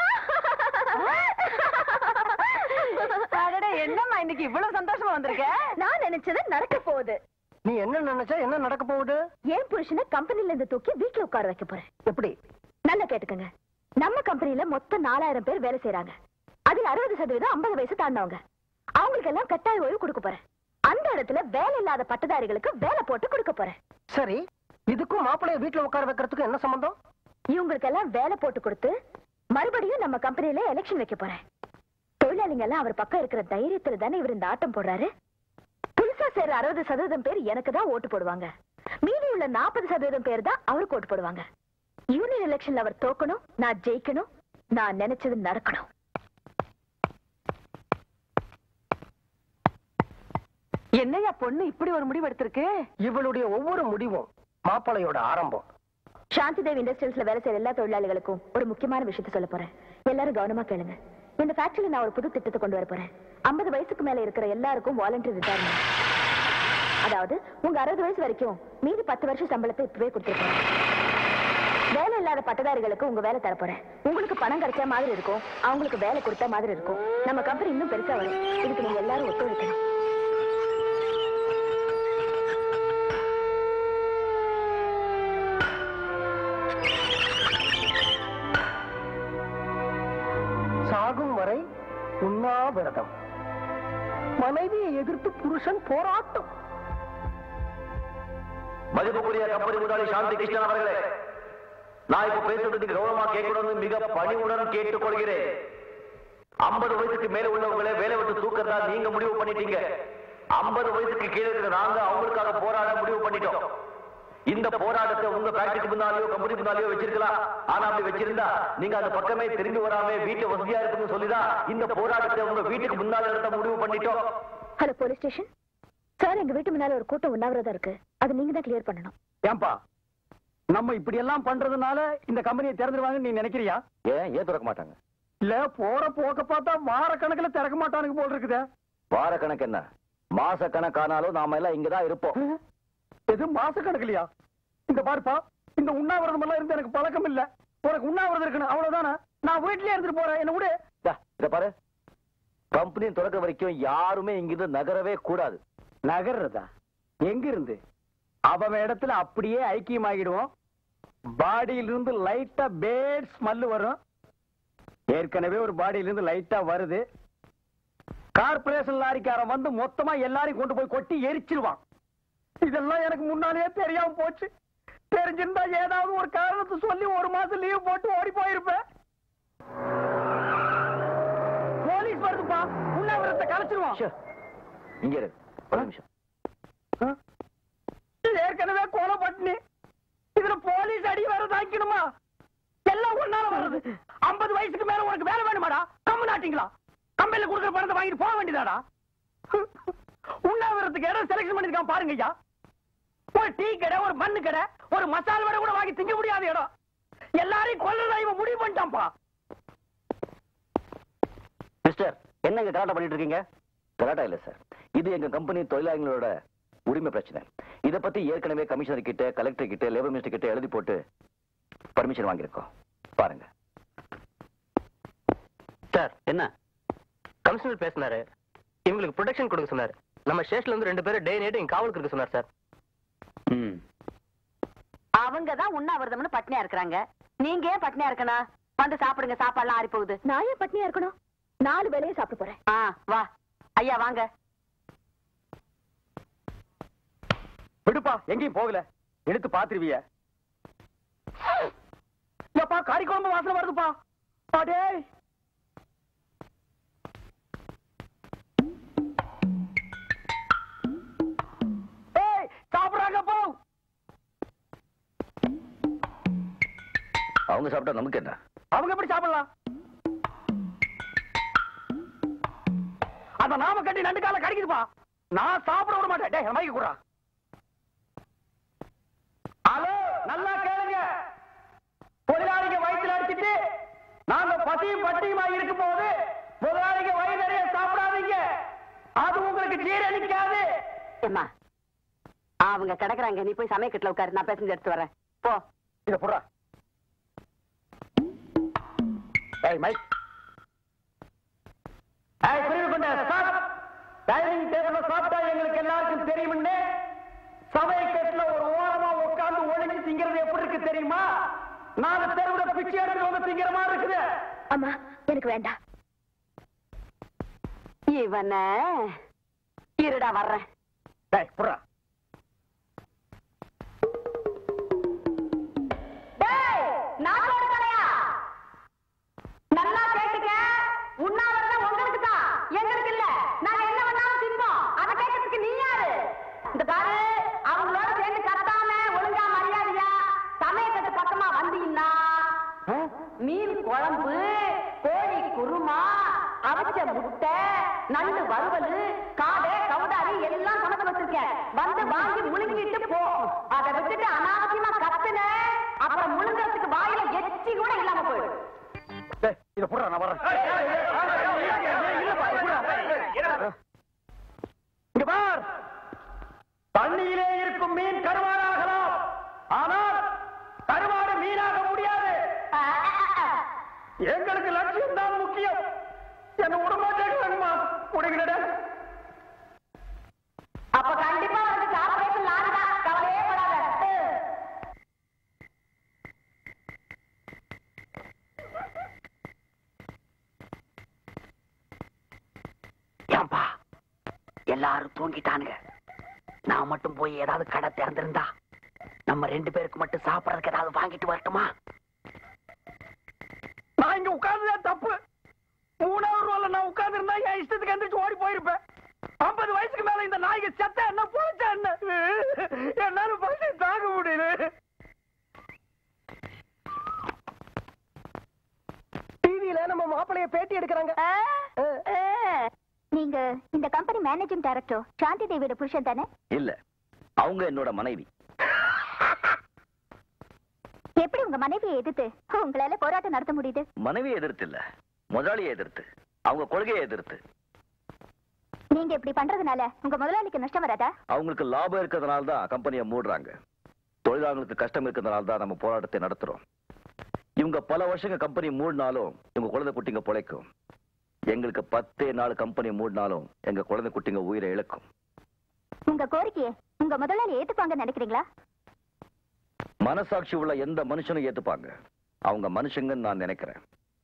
Speaker 1: அடடே, என்னம்மா இன்னைக்கு இவ்வளவு சந்தோஷமா வந்திருக்க
Speaker 3: நான் நினைச்சது நடக்க போகுது
Speaker 8: நீ என்ன நினைச்சா என்ன நடக்க போகுது
Speaker 3: என் புருஷனை கம்பெனில இருந்து தூக்கி வீட்டுல உட்கார வைக்க போறேன்
Speaker 8: எப்படி
Speaker 3: நல்லா கேட்டுக்கங்க நம்ம கம்பெனில மொத்தம் நாலாயிரம் பேர் வேலை செய்யறாங்க அதுல அறுபது சதவீதம் ஐம்பது வயசு தாண்டவங்க அவங்களுக்கு எல்லாம் கட்டாய ஓய்வு கொடுக்க போறேன் அந்த இடத்துல வேலை இல்லாத பட்டதாரிகளுக்கு வேலை போட்டு கொடுக்க போறேன்
Speaker 8: சரி இதுக்கும் மாப்பிளைய வீட்டுல உட்கார வைக்கிறதுக்கு என்ன சம்பந்தம்
Speaker 3: இவங்களுக்கு எல்லாம் வேலை போட்டு கொடுத்து மறுபடியும் நம்ம கம்பெனில எலெக்ஷன் வைக்க போறேன் தொழிலாளிங்க எல்லாம் அவர் பக்கம் இருக்கிற தைரியத்துல தானே இவர் இந்த ஆட்டம் போடுறாரு புதுசா சேர அறுபது சதவீதம் பேர் எனக்கு தான் ஓட்டு போடுவாங்க மீதி உள்ள நாற்பது சதவீதம் பேர் தான் அவருக்கு ஓட்டு போடுவாங்க யூனியன் எலெக்ஷன்ல அவர் தோக்கணும் நான் ஜெயிக்கணும் நான் நினைச்சது நடக்கணும்
Speaker 1: என்னையா பொண்ணு இப்படி ஒரு முடிவு எடுத்திருக்கு
Speaker 8: இவளுடைய ஒவ்வொரு முடிவும் மாப்பிளையோட ஆரம்பம்
Speaker 3: சாந்தி தேவி இண்டஸ்ட்ரீஸ்ல வேலை செய்யற எல்லா தொழிலாளிகளுக்கும் ஒரு முக்கியமான விஷயத்த சொல்ல போறேன் எல்லாரும் கவனமா கேளுங்க இந்த ஃபேக்டரியில நான் ஒரு புது திட்டத்தை கொண்டு வர போறேன் ஐம்பது வயசுக்கு மேல இருக்கிற எல்லாருக்கும் வாலண்டரி ரிட்டையர்மெண்ட் அதாவது உங்க அறுபது வயசு வரைக்கும் மீதி பத்து வருஷம் சம்பளத்தை இப்பவே கொடுத்துருக்கோம் வேலை இல்லாத பட்டதாரிகளுக்கு உங்க வேலை தரப்போறேன் உங்களுக்கு பணம் கிடைச்ச மாதிரி இருக்கும் அவங்களுக்கு வேலை கொடுத்த மாதிரி இருக்கும் நம்ம கம்பெனி இன்னும் பெருசா வரும் இதுக்கு நீங்க எல்லாரும் ஒத்துழைக்கணும்
Speaker 8: சாகும் வரை உண்ணாவிரதம் மனைவியை எதிர்த்து புருஷன் போராட்டம்
Speaker 5: மதிப்புக்குரிய கம்பெனி முதலாளி சாந்தி கிருஷ்ணன் அவர்களே நான் இப்ப பேசுறது நீங்க கௌரவமா கேட்கணும்னு மிக பணிவுடன் கேட்டுக்கொள்கிறேன் ஐம்பது வயசுக்கு மேல உள்ளவங்களே வேலை விட்டு தூக்கறதா நீங்க முடிவு பண்ணிட்டீங்க ஐம்பது வயசுக்கு கீழே இருக்கிற நாங்க அவங்களுக்காக போராட முடிவு பண்ணிட்டோம் இந்த போராட்டத்தை உங்க ஃபேக்டரிக்கு முன்னாலேயோ கம்பெனி முன்னாலேயோ வச்சிருக்கலாம் ஆனா அப்படி வச்சிருந்தா நீங்க அந்த பக்கமே திரும்பி வராம வீட்டு வசதியா இருக்குன்னு சொல்லிதான் இந்த போராட்டத்தை உங்க வீட்டுக்கு முன்னால நடத்த முடிவு பண்ணிட்டோம்
Speaker 3: ஹலோ போலீஸ் ஸ்டேஷன் சார் எங்க வீட்டு முன்னால ஒரு கூட்டம் உண்ணாவிரதம் இருக்கு அது நீங்க தான் கிளியர் பண்ணணும்
Speaker 9: ஏன்பா நம்ம இப்படி எல்லாம் பண்றதுனால இந்த கம்பெனியை திறந்துருவாங்கன்னு நீ நினைக்கிறியா
Speaker 5: ஏன் ஏன் திறக்க மாட்டாங்க
Speaker 9: இல்ல போற போக்க பார்த்தா வார கணக்குல திறக்க மாட்டானுங்க போல் இருக்குதே
Speaker 5: வார கணக்கு என்ன மாச கணக்கானாலும் நாம எல்லாம் இங்கதான் இருப்போம்
Speaker 9: எது மாச கணக்குலையா இந்த பாருப்பா இந்த உண்ணாவிரதம் எல்லாம் இருந்து எனக்கு பழக்கம் இல்ல உனக்கு உண்ணாவிரதம் இருக்கணும் அவ்வளவுதானே நான் வீட்லயே இருந்துட்டு போறேன் என்ன விடு
Speaker 5: இந்தா, இத பாரு கம்பெனி திறக்க வரைக்கும் யாருமே இங்கிருந்து நகரவே கூடாது
Speaker 9: நகர்றதா எங்க இருந்து அவன் இடத்துல அப்படியே ஐக்கியமாகிடுவோம் பாடியில இருந்து லைட்டா பேட் ஸ்மெல் வரும் ஏற்கனவே ஒரு பாடியில இருந்து லைட்டா வருது கார்பரேஷன் லாரிக்காரன் வந்து மொத்தமா எல்லாரையும் கொண்டு போய் கொட்டி எரிச்சிருவான் இதெல்லாம் எனக்கு முன்னாலேயே தெரியாம போச்சு தெரிஞ்சிருந்தா ஏதாவது ஒரு காரணத்தை சொல்லி ஒரு மாசம் லீவ் போட்டு ஓடி போயிருப்பேன் போலீஸ் வருதுப்பா உண்ணாவிரத்தை கலைச்சிருவான்
Speaker 5: ச்சே, இங்க இரு ஒரு நிமிஷம்
Speaker 9: ஏற்கனவே கொலை பட்டினி இதுல போலீஸ் அடி வேற தாக்கிடுமா எல்லாம் ஒன்னால வருது ஐம்பது வயசுக்கு மேல உனக்கு வேலை வேணுமாடா கம்மு நாட்டிங்களா கம்பெனில கொடுக்குற பணத்தை வாங்கிட்டு போக வேண்டியதாடா உண்ணாவிரத்துக்கு இடம் செலக்ஷன் பண்ணிருக்கான் பாருங்க ஐயா ஒரு டீ கடை ஒரு மண்ணு கடை ஒரு மசால் வடை கூட வாங்கி திங்க முடியாத இடம் எல்லாரையும் கொல்லதா இவன் முடிவு பண்ணிட்டான்ப்பா
Speaker 5: மிஸ்டர் என்னங்க கலாட்டா பண்ணிட்டு இருக்கீங்க கலாட்டா இல்ல சார் இது எங்க கம்பெனி தொழிலாளர்களோட உரிமை பிரச்சனை இத பத்தி ஏற்கனவே கமிஷனர் கிட்ட கலெக்டர் கிட்ட லேபர் மினிஸ்டர் கிட்ட எழுதி போட்டு பர்மிஷன் வாங்கியிருக்கோம் பாருங்க
Speaker 2: சார் என்ன கமிஷனர் பேசினாரு இவங்களுக்கு ப்ரொடெக்ஷன் கொடுக்க சொன்னாரு நம்ம ஸ்டேஷன்ல இருந்து ரெண்டு பேரும் டே நைட் இங்க காவலுக்கு இருக்க சொன்னார் சார்
Speaker 5: ம்
Speaker 1: அவங்க தான் உண்ணாவிரதம்னு பட்னியா இருக்கிறாங்க நீங்க ஏன் பட்னியா இருக்கணும் வந்து சாப்பிடுங்க சாப்பாடுலாம் ஆறி போகுது
Speaker 3: நான் ஏன் பட்னியா இருக்கணும் நாலு வேலையை சாப்பிட போறேன்
Speaker 1: ஆ வா ஐயா வாங்க
Speaker 9: விடுப்பா எங்கேயும் போகல எடுத்து பாத்துருவிய எப்பா கறி குழம்பு வாசனை வருதுப்பா அடே ஏய் சாப்பிடுறாங்க போ
Speaker 5: அவங்க சாப்பிட்டா நமக்கு என்ன
Speaker 9: அவங்க எப்படி சாப்பிடலாம் அந்த நாம கட்டி நண்டு கால கடிக்குதுப்பா நான் சாப்பிட விட மாட்டேன் டேய் மைக்கு கூடா ஹலோ நல்லா கேளுங்க தொழிலாளிங்க வயிற்றுல அடிச்சிட்டு நாங்க பசியும் பட்டியுமா இருக்கும் போது முதலாளிங்க வயிறு நிறைய சாப்பிடாதீங்க அது உங்களுக்கு ஜீரணிக்காது
Speaker 1: ஏம்மா அவங்க கிடக்குறாங்க நீ போய் சமயக்கட்டுல உட்காரு நான் பேசஞ்சு எடுத்து வரேன் போ
Speaker 9: இத போடுறா ஏய் மைக் ஏய் பிரிவு கொண்ட ஸ்டாப் டைனிங் டேபிள்ல சாப்பிட்டா எங்களுக்கு எல்லாருக்கும் தெரியும்னு சமயக்கட்டுல ஒரு ஓரமா உட்கார்ந்து ஒளிஞ்சு திங்கிறது எப்படி இருக்கு தெரியுமா நாலு தெருவுல பிச்சை எடுத்து வந்து திங்கிற மாதிரி இருக்குது
Speaker 3: அம்மா எனக்கு வேண்டாம்
Speaker 1: இவன இருடா வர்றேன்
Speaker 9: டேய் புறா
Speaker 1: அவிச்ச முட்டை நல்லு வறுவல் காடை கவுடாரி எல்லாம் சமைச்சு வச்சிருக்கேன் வந்து வாங்கி முழுங்கிட்டு போ அதை விட்டுட்டு அனாவசியமா கத்துன அப்புறம் முழுங்கறதுக்கு வாயில எச்சி கூட இல்லாம போயிடும்
Speaker 9: டேய், இத புடுறா நான் வரேன் இங்க பார் தண்ணியிலே இருக்கும் மீன் கருவாடாகலாம் ஆனால் கருவாடு மீனாக முடியாது எங்களுக்கு லட்சியம் தான் முக்கியம் என்ன உடம்பாட்டேங்கம்மா உடைகிறட
Speaker 1: அப்ப கண்டிப்பா வந்து கார்பரேஷன் நான் தான் கவலையே படாத
Speaker 9: ஏன்பா எல்லாரும் தூங்கிட்டானுங்க நான் மட்டும் போய் ஏதாவது கடை திறந்திருந்தா நம்ம ரெண்டு பேருக்கு மட்டும் சாப்பிடறதுக்கு ஏதாவது வாங்கிட்டு வரட்டுமா நான் இங்க உட்கார்ந்ததே தப்பு மூணாவது ரோல நான் உட்கார்ந்து இருந்தா என் இஷ்டத்துக்கு எந்திரிச்சு ஓடி போயிருப்பேன் ஐம்பது வயசுக்கு மேல இந்த நாய்க்கு செத்த என்ன போச்சா என்ன என்னால பசி தாங்க முடியல
Speaker 8: டிவியில நம்ம மாப்பிளைய பேட்டி எடுக்கிறாங்க
Speaker 3: நீங்க இந்த கம்பெனி மேனேஜிங் டைரக்டர் சாந்தி தேவியோட புருஷன் தானே
Speaker 5: இல்ல அவங்க என்னோட மனைவி
Speaker 3: எப்படி உங்க மனைவியை எதிர்த்து உங்களால போராட்டம் நடத்த முடியுது
Speaker 5: மனைவியை எதிர்த்து இல்ல முதலாளியை எதிர்த்து அவங்க கொள்கையை எதிர்த்து
Speaker 3: நீங்க இப்படி பண்றதுனால உங்க முதலாளிக்கு நஷ்டம் வராதா
Speaker 5: அவங்களுக்கு லாபம் இருக்கிறதுனால தான் கம்பெனியை மூடுறாங்க தொழிலாளர்களுக்கு கஷ்டம் இருக்கிறதுனால தான் நம்ம போராட்டத்தை நடத்துறோம் இவங்க பல வருஷங்க கம்பெனி மூடினாலும் இவங்க குழந்தை குட்டிங்க பிழைக்கும் எங்களுக்கு பத்தே நாள் கம்பெனி மூடினாலும் எங்க குழந்தை குட்டிங்க உயிரை இழக்கும்
Speaker 3: உங்க கோரிக்கையை உங்க முதலாளி ஏத்துப்பாங்கன்னு நினைக்கிறீங்களா
Speaker 5: மனசாட்சி உள்ள எந்த மனுஷனும் ஏத்துப்பாங்க அவங்க மனுஷங்கன்னு நான் நினைக்கிறேன்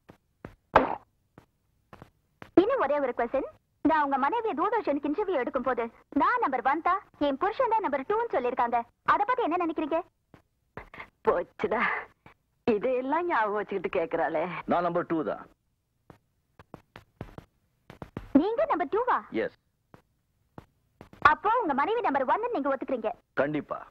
Speaker 3: இன்னும் ஒரே ஒரு கொஸ்டின் நான் உங்க மனைவி தூர்தர்ஷனுக்கு இன்டர்வியூ எடுக்கும் போது நான் நம்பர் ஒன் தான் என் புருஷன் தான் நம்பர் டூன்னு சொல்லியிருக்காங்க அத பத்தி என்ன நினைக்கிறீங்க
Speaker 1: போச்சுடா இதையெல்லாம் ஞாபகம் வச்சுக்கிட்டு கேக்குறாளே
Speaker 5: நான் நம்பர் டூ தான்
Speaker 3: நீங்க நம்பர் டூவா
Speaker 5: எஸ்
Speaker 3: அப்போ உங்க மனைவி நம்பர் ஒன்னு நீங்க ஒத்துக்கிறீங்க
Speaker 5: கண்டிப்பா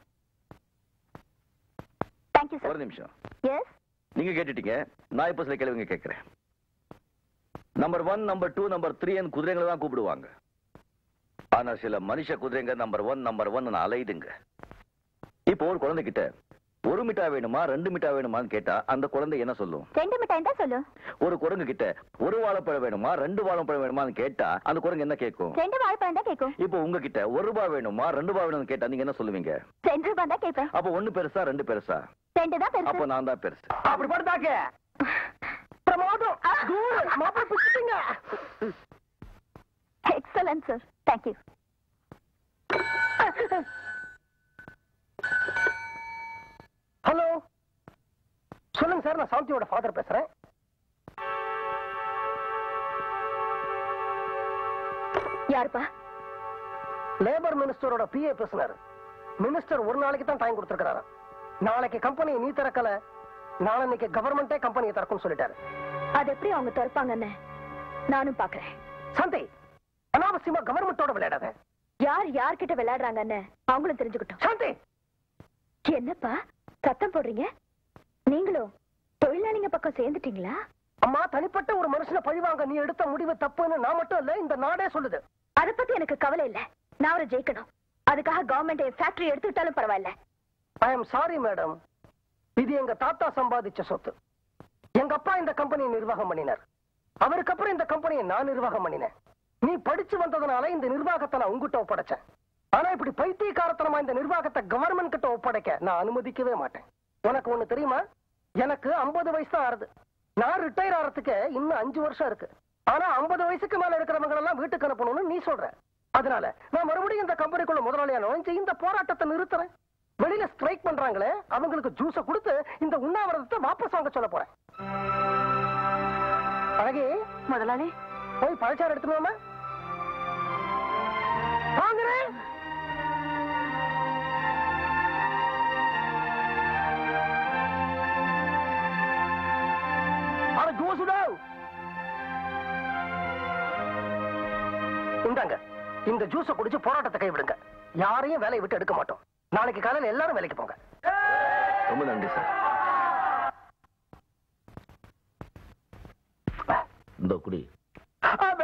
Speaker 3: தேங்க்யூ
Speaker 5: ஒரு
Speaker 3: சார்
Speaker 5: நிமிஷம்
Speaker 3: எஸ்
Speaker 5: நீங்க கேட்டுட்டீங்க நான் இப்ப சில கேள்விங்க கேட்கிறேன் number one number two number த்ரீன்னு குதிரைகளை தான் கூப்பிடுவாங்க ஆனா சில மனுஷ குதிரைங்க நம்பர் ஒன் நம்பர் ஒன் அலையுதுங்க இப்போ ஒரு குழந்தைகிட்ட ஒரு மிட்டாய் வேணுமா ரெண்டு மிட்டாய் வேணுமான்னு கேட்டா அந்த குழந்தை என்ன சொல்லும்
Speaker 3: ரெண்டு மிட்டாய் தான் சொல்லு
Speaker 5: ஒரு குரங்கு கிட்ட ஒரு வாழைப்பழம் வேணுமா ரெண்டு வாழைப்பழம் வேணுமான்னு கேட்டா அந்த குரங்கு என்ன கேட்கும்
Speaker 3: ரெண்டு வாழைப்பழம் தான் கேட்கும்
Speaker 5: இப்போ உங்ககிட்ட ஒரு ரூபாய் வேணுமா ரெண்டு ரூபாய் வேணும்னு கேட்டா நீங்க என்ன சொல்லுவீங்க
Speaker 3: ரெண்டு ரூபாய் தான் கேட்பேன்
Speaker 5: அப்போ ஒண்ணு பெருசா ரெண்டு பெருசா
Speaker 3: ரெண்டு தான்
Speaker 5: அப்போ
Speaker 3: பெருசு
Speaker 5: நான் தான் பெருசு
Speaker 9: அப்படி படுத்தாக்க
Speaker 8: பிரமாதம் தூள், மாப்பிளை பிடிச்சிட்டீங்க
Speaker 3: எக்ஸலன்ட் சார் தேங்க்யூ
Speaker 8: ஹலோ சொல்லுங்க சார் நான் சாந்தியோட ஃபாதர் பேசுறேன்
Speaker 3: யாருப்பா
Speaker 8: லேபர் மினிஸ்டரோட பிஏ பேசுனாரு மினிஸ்டர் ஒரு நாளைக்கு தான் டைம் கொடுத்திருக்காரு நாளைக்கு கம்பெனியை நீ திறக்கல நாளைக்கு கவர்மெண்டே கம்பெனியை திறக்கும்னு சொல்லிட்டாரு
Speaker 3: அது எப்படி அவங்க திறப்பாங்கன்னு நானும் பாக்குறேன்
Speaker 8: சாந்தி அனாவசியமா கவர்மெண்டோட விளையாடாத
Speaker 3: யார் யார்கிட்ட விளையாடுறாங்கன்னு அவங்களும் தெரிஞ்சுக்கிட்டோம்
Speaker 8: சாந்தி
Speaker 3: என்னப்பா சத்தம் போடுறீங்க நீங்களும் தொழிலாளிங்க பக்கம் சேர்ந்துட்டீங்களா
Speaker 8: அம்மா தனிப்பட்ட ஒரு மனுஷனை பழிவாங்க நீ எடுத்த முடிவு தப்புன்னு நான் மட்டும் இல்ல இந்த நாடே சொல்லுது
Speaker 3: அத பத்தி எனக்கு கவலை இல்ல நான் அவரை ஜெயிக்கணும் அதுக்காக கவர்மெண்ட் ஃபேக்டரி எடுத்துக்கிட்டாலும் பரவாயில்ல
Speaker 8: ஐ எம் சாரி மேடம் இது எங்க தாத்தா சம்பாதிச்ச சொத்து எங்க அப்பா இந்த கம்பெனியை நிர்வாகம் பண்ணினார் அவருக்கு அப்புறம் இந்த கம்பெனியை நான் நிர்வாகம் பண்ணினேன் நீ படிச்சு வந்ததுனால இந்த நிர்வாகத்தை நான் உங்ககிட்ட ஒப்படைச்சேன் ஆனா இப்படி பைத்தியக்காரத்தனமா இந்த நிர்வாகத்தை கவர்மெண்ட் கிட்ட ஒப்படைக்க நான் அனுமதிக்கவே மாட்டேன் உனக்கு ஒண்ணு தெரியுமா எனக்கு 50 வயசு தான் ஆறுது நான் ரிட்டையர் ஆறதுக்கு இன்னும் அஞ்சு வருஷம் இருக்கு ஆனா 50 வயசுக்கு மேல இருக்கிறவங்க எல்லாம் வீட்டுக்கு அனுப்பணும்னு நீ சொல்ற அதனால நான் மறுபடியும் இந்த கம்பெனிக்குள்ள முதலாளியா நுழைஞ்சு இந்த போராட்டத்தை நிறுத்துறேன் வெளியில ஸ்ட்ரைக் பண்றாங்களே அவங்களுக்கு ஜூஸ கொடுத்து இந்த உண்ணாவிரதத்தை வாபஸ் வாங்க சொல்ல போறேன் அழகே
Speaker 1: முதலாளி
Speaker 8: போய் பழச்சாறு எடுத்துருவாமா வாங்குறேன்
Speaker 9: அட ஜோசுடா
Speaker 8: இந்தாங்க இந்த ஜூஸ குடிச்சு போராட்டத்தை கைவிடுங்க யாரையும் வேலையை விட்டு எடுக்க மாட்டோம் நாளைக்கு காலையில எல்லாரும் வேலைக்கு போங்க
Speaker 5: ரொம்ப நன்றி சார் இந்த குடி
Speaker 8: அ,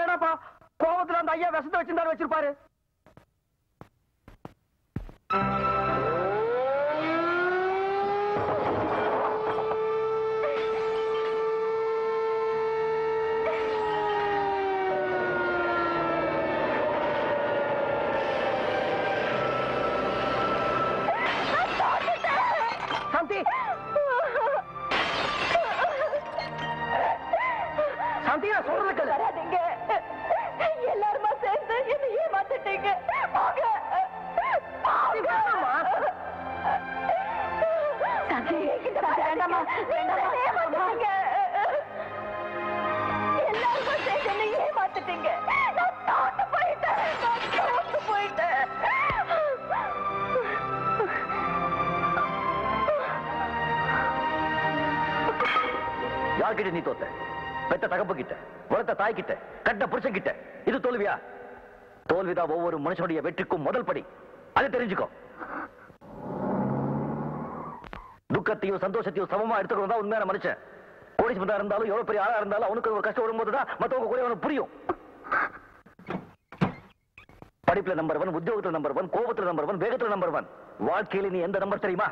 Speaker 9: பையன் விஷத்தை வச்சிருந்தாரு வச்சிருப்பாரு சாந்தி சாந்தி நான் சொல்றது கேளு
Speaker 3: வராதீங்க எல்லாருமா சேர்ந்து என்ன ஏமாத்திட்டீங்க போங்க சாந்தி, வேண்டாம்மா, வேண்டாம்மா, ஏமாத்திட்டீங்க. எல்லாருமா சேர்ந்து என்னை ஏமாத்திட்டீங்க. நான் தோத்து போயிட்டேன், நான் தோத்து போயிட்டேன்.
Speaker 5: யார்கிட்ட நீ தோத்த பெத்த தகப்பு கிட்ட வளர்த்த தாய் கிட்ட கட்ட புருஷன் கிட்ட இது தோல்வியா தோல்விதான் ஒவ்வொரு மனுஷனுடைய வெற்றிக்கும் முதல் படி அதை தெரிஞ்சுக்கோ துக்கத்தையும் சந்தோஷத்தையும் சமமா எடுத்துக்கணும் தான் உண்மையான மனுஷன் கோடீஸ்வரா இருந்தாலும் எவ்வளவு பெரிய ஆளா இருந்தாலும் அவனுக்கு ஒரு கஷ்டம் வரும்போது தான் மத்தவங்க கூட அவனுக்கு புரியும் படிப்புல நம்பர் ஒன் உத்தியோகத்துல நம்பர் ஒன் கோபத்துல நம்பர் ஒன் வேகத்துல நம்பர் ஒன் வாழ்க்கையில நீ எந்த நம்பர் தெரியுமா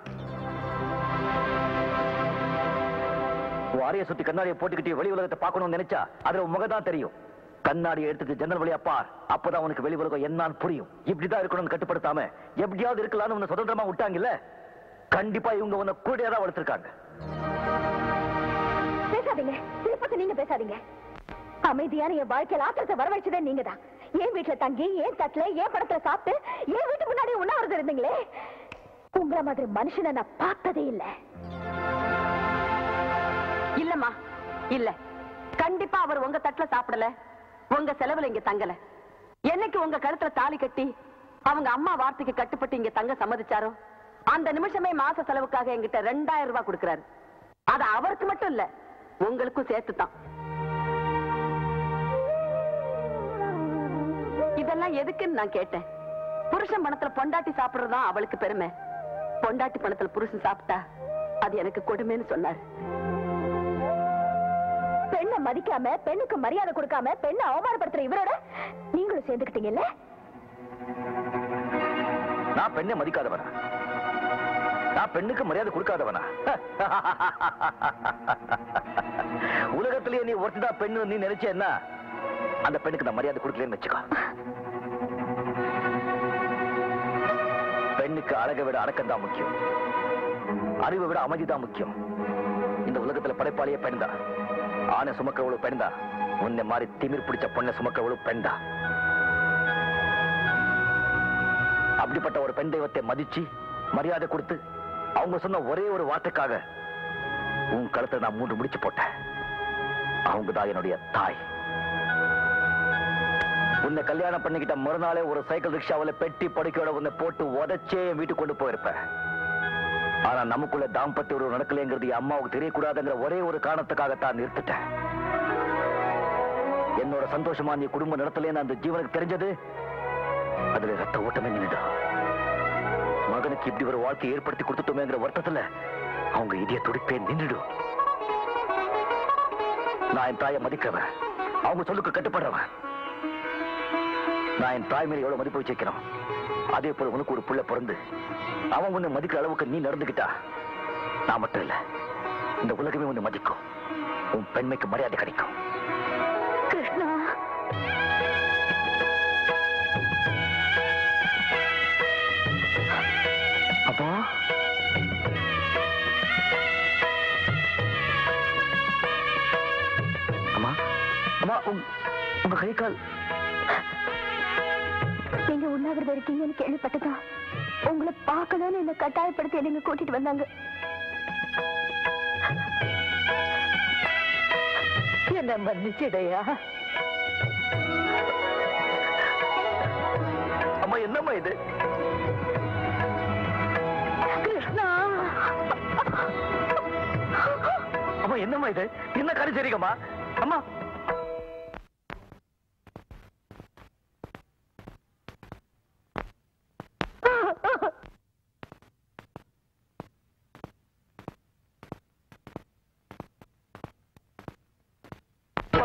Speaker 5: உன் அறைய சுத்தி கண்ணாடியை போட்டுக்கிட்டு வெளி உலகத்தை பார்க்கணும்னு நினைச்சா அதுல உன் முகம் தான் தெரியும் கண்ணாடியை எடுத்துட்டு ஜன்னல் வழியா பார் அப்பதான் உனக்கு வெளி உலகம் என்னன்னு புரியும் இப்படிதான் இருக்கணும்னு கட்டுப்படுத்தாம எப்படியாவது இருக்கலாம்னு உன்னை சுதந்திரமா விட்டாங்கல்ல கண்டிப்பா இவங்க உன்னை கூடியா தான் வளர்த்திருக்காங்க
Speaker 3: பேசாதீங்க திருப்பத்தை நீங்க பேசாதீங்க அமைதியான என் வாழ்க்கையில ஆத்திரத்தை வரவழைச்சதே நீங்க தான் என் வீட்டுல தங்கி ஏன் தட்டுல ஏன் படத்துல சாப்பிட்டு என் வீட்டு முன்னாடி உண்ணாவிரதம் இருந்தீங்களே உங்கள மாதிரி மனுஷனை நான் பார்த்ததே இல்லை
Speaker 1: இல்லம்மா இல்ல கண்டிப்பா அவர் உங்க தட்டுல சாப்பிடல உங்க செலவுல இங்க தங்கல என்னைக்கு உங்க கழுத்துல தாலி கட்டி அவங்க அம்மா வார்த்தைக்கு கட்டுப்பட்டு இங்க தங்க சம்மதிச்சாரோ அந்த நிமிஷமே மாச செலவுக்காக என்கிட்ட ரெண்டாயிரம் ரூபாய் கொடுக்கறாரு அது அவருக்கு மட்டும் இல்ல உங்களுக்கும் சேர்த்து தான் இதெல்லாம் எதுக்குன்னு நான் கேட்டேன் புருஷன் பணத்துல பொண்டாட்டி சாப்பிடுறதுதான் அவளுக்கு பெருமை பொண்டாட்டி பணத்துல புருஷன் சாப்பிட்டா அது எனக்கு கொடுமைன்னு சொன்னாரு
Speaker 3: பெண்ணை மதிக்காம பெண்ணுக்கு மரியாதை கொடுக்காம பெண்ணை அவமானப்படுத்துற இவரோட நீங்களும் சேர்ந்துக்கிட்டீங்கல்ல
Speaker 5: நான் பெண்ணை மதிக்காதவனா நான் பெண்ணுக்கு மரியாதை கொடுக்காதவனா உலகத்திலேயே நீ ஒருத்திதான் பெண்ணு நீ நினைச்சேன்னா அந்த பெண்ணுக்கு நான் மரியாதை கொடுக்கலன்னு வச்சுக்கோ பெண்ணுக்கு அழகை விட அடக்கம் தான் முக்கியம் அறிவை விட அமைதி தான் முக்கியம் இந்த உலகத்துல படைப்பாளியே பெண் தான் ஆணை சுமக்கிறவளும் பெண் தான் உன்னை மாதிரி திமிர் பிடிச்ச பொண்ணை சுமக்கிறவளும் பெண் தான் அப்படிப்பட்ட ஒரு பெண் தெய்வத்தை மதிச்சு மரியாதை கொடுத்து அவங்க சொன்ன ஒரே ஒரு வார்த்தைக்காக உன் கழுத்தை நான் மூன்று முடிச்சு போட்டேன் அவங்க தான் என்னுடைய தாய் உன்னை கல்யாணம் பண்ணிக்கிட்ட மறுநாளே ஒரு சைக்கிள் ரிக்ஷாவில் பெட்டி படுக்கையோட உன்னை போட்டு உதச்சே என் வீட்டுக்கு கொண்டு போயிருப்பேன் ஆனா நமக்குள்ள தாம்பத்திய உறவு நடக்கலைங்கிறது என் அம்மாவுக்கு தெரியக்கூடாதுங்கிற ஒரே ஒரு காரணத்துக்காகத்தான் நிறுத்திட்டேன் என்னோட சந்தோஷமா நீ குடும்பம் நடத்தலைன்னு அந்த ஜீவனுக்கு தெரிஞ்சது அதுல ரத்த ஓட்டமே நின்றுடும் மகனுக்கு இப்படி ஒரு வாழ்க்கை ஏற்படுத்தி கொடுத்துட்டோமேங்கிற வருத்தத்துல அவங்க இதய துடிப்பே நின்றுடும் நான் என் தாயை மதிக்கிறவன் அவங்க சொல்லுக்கு கட்டுப்படுறவன் நான் என் தாய் மேல எவ்வளவு மதிப்பு வச்சிருக்கிறோம் அதே போல உனக்கு ஒரு புள்ள பிறந்து அவன் உன்னை மதிக்கிற அளவுக்கு நீ நடந்துகிட்டா நான் மட்டும் இல்ல இந்த உலகமே உன்னை மதிக்கும் உன் பெண்மைக்கு மரியாதை கிடைக்கும்
Speaker 3: கிருஷ்ணா
Speaker 5: அப்பா அம்மா அம்மா உங்க- உங்க கை கால்
Speaker 3: நீங்க உண்ணாவிரதம் இருக்கீங்கன்னு கேள்விப்பட்டதா உங்களை பார்க்கணும்னு என்ன கட்டாயப்படுத்தி நீங்க கூட்டிட்டு வந்தாங்க என்ன மன்னிச்சிடையா
Speaker 5: அம்மா என்னம்மா இது
Speaker 3: கிருஷ்ணா
Speaker 5: அம்மா என்னம்மா இது என்ன காரியம் சரிங்கம்மா அம்மா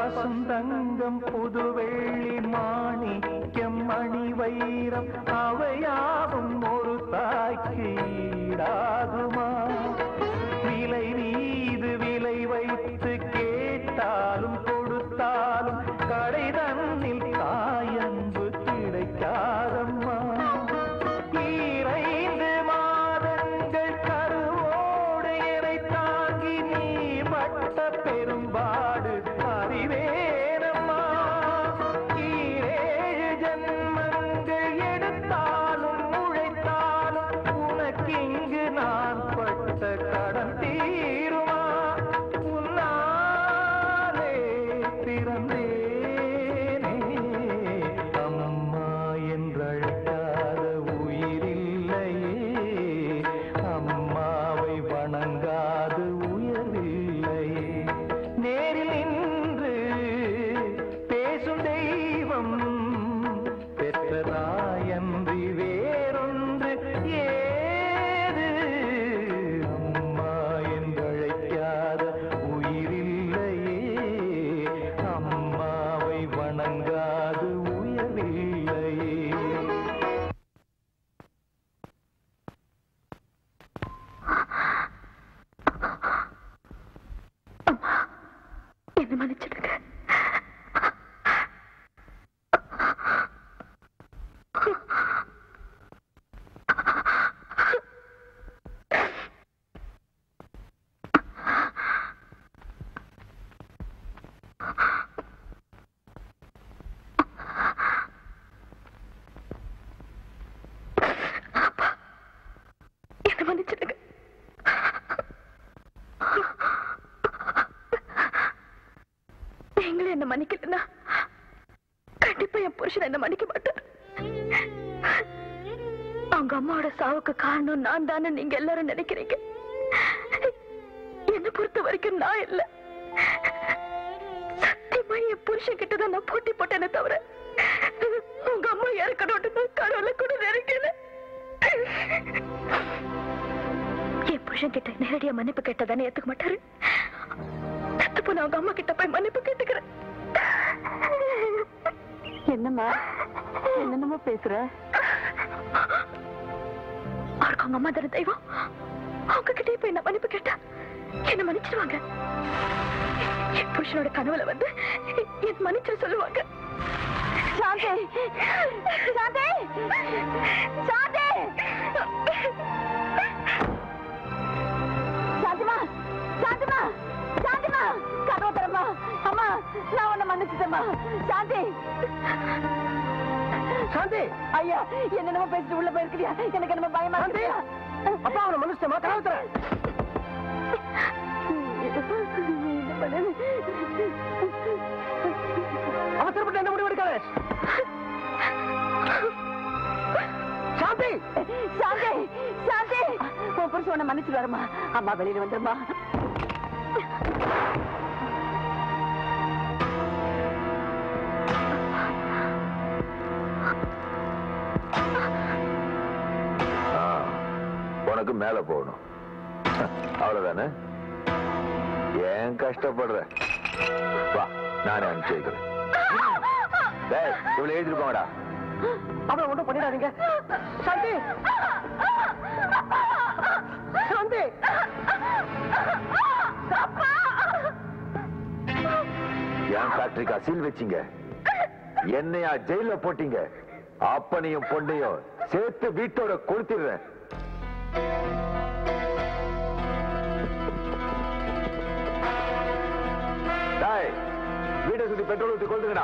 Speaker 12: பசுந்தங்கம் புது வெள்ளி மாணிக்கம் மணி வைரம் அவையாவும் ஒரு தாய்க்கு ஈடாகுமா விலை மீது விலை வைத்து கேட்டாலும் கொடுத்தாலும் கடை தன்னில் தாயன்பு கிடைக்காதம்மா ஈரைந்து மாதங்கள் கருவோடு எனை தாங்கி நீ பட்ட பெரும்பாடு அறிவேனம்மா ஈரேழு ஜன்மங்கள் எடுத்தாலும் உழைத்தாலும் உனக்கிங்கு நான் பட்ட கடன் தீருமா உன்னாலே பிறந்தேனே அம்மா என்றழைக்காத உயிரில்லையே அம்மாவை வணங்காது உயர்வில்லையே நேரில் நின்று பேசும் தெய்வம் பெற்றதாயன்றி வேறொன்று ஏது அம்மா என்றழைக்காத உயிரில்லையே அம்மாவை வணங்காது உயர்வில்லையே
Speaker 3: என்ன மன்னிச்சிடுங்க என்ன மன்னிச்சிடுங்க நீங்களும் என்ன மன்னிக்கலன்னா கண்டிப்பா என் புருஷன் என்ன மன்னிக்க மாட்டார் அவங்க அம்மாவோட சாவுக்கு காரணம் நான் தானே நீங்க எல்லாரும் நினைக்கிறீங்க என்ன பொறுத்த வரைக்கும் நான் இல்ல சத்தியமா என் புருஷன் கிட்ட தான் நான் போட்டி போட்டேனே தவிர உங்க அம்மா இறக்கணும்னு நான் கடவுளை கூட நினைக்கல என் புருஷன் கிட்ட நேரடியா மன்னிப்பு கேட்டதானே ஏத்துக்க மாட்டாரு தத்து போன அவங்க அம்மா கிட்ட போய் மன்னிப்பு கேட்டுக்கிறேன்
Speaker 1: என்னம்மா என்னென்னமோ பேசுற
Speaker 3: அவருக்கு அவங்க அம்மா தானே தெய்வம் அவங்க கிட்டே போய் நான் மன்னிப்பு கேட்டா என்ன மன்னிச்சிடுவாங்க என் புருஷனோட கனவுல வந்து என் மன்னிச்சு சொல்லுவாங்க
Speaker 1: சாந்தி சாந்தி சாந்தி சாந்திமா சாந்திமா சாந்திமா கதவை தரமா அம்மா நான் உன்னை மன்னிச்சிட்டேம்மா சாந்தி
Speaker 8: சாந்தி
Speaker 1: ஐயா என்னென்னமோ பேசிட்டு உள்ள போயிருக்கிறியா எனக்கு என்னமோ பயமா
Speaker 8: சாந்தி
Speaker 1: இருக்கியா
Speaker 8: அப்பா அவனை மன்னிச்சிட்டமா கனவு தரேன் அவசரப்பட்டு என்ன முடிவு எடுக்காத சாந்தி
Speaker 1: சாந்தி சாந்தி உன் புருஷன் உன்னை மன்னிச்சு வருமா அம்மா வெளியில வந்துருமா
Speaker 7: ஆ, உனக்கு மேல போகணும் அவ்வளவுதானே ஏன் கஷ்டப்படுற வா நானே அனுப்பிச்சு வைக்கிறேன் டேய், இவ்வளவு எழுதிருக்கோங்கடா
Speaker 8: அவனை ஒன்றும் பண்ணிடாதீங்க சாந்தி சாந்தி
Speaker 7: என் ஃபேக்டரிக்கு அசீல் வச்சீங்க என்னையா ஜெயில போட்டீங்க அப்பனையும் பொண்ணையும் சேர்த்து வீட்டோட கொளுத்திடுறேன் டேய், வீட்டை சுத்தி பெட்ரோல் ஊத்தி கொளுத்துங்கடா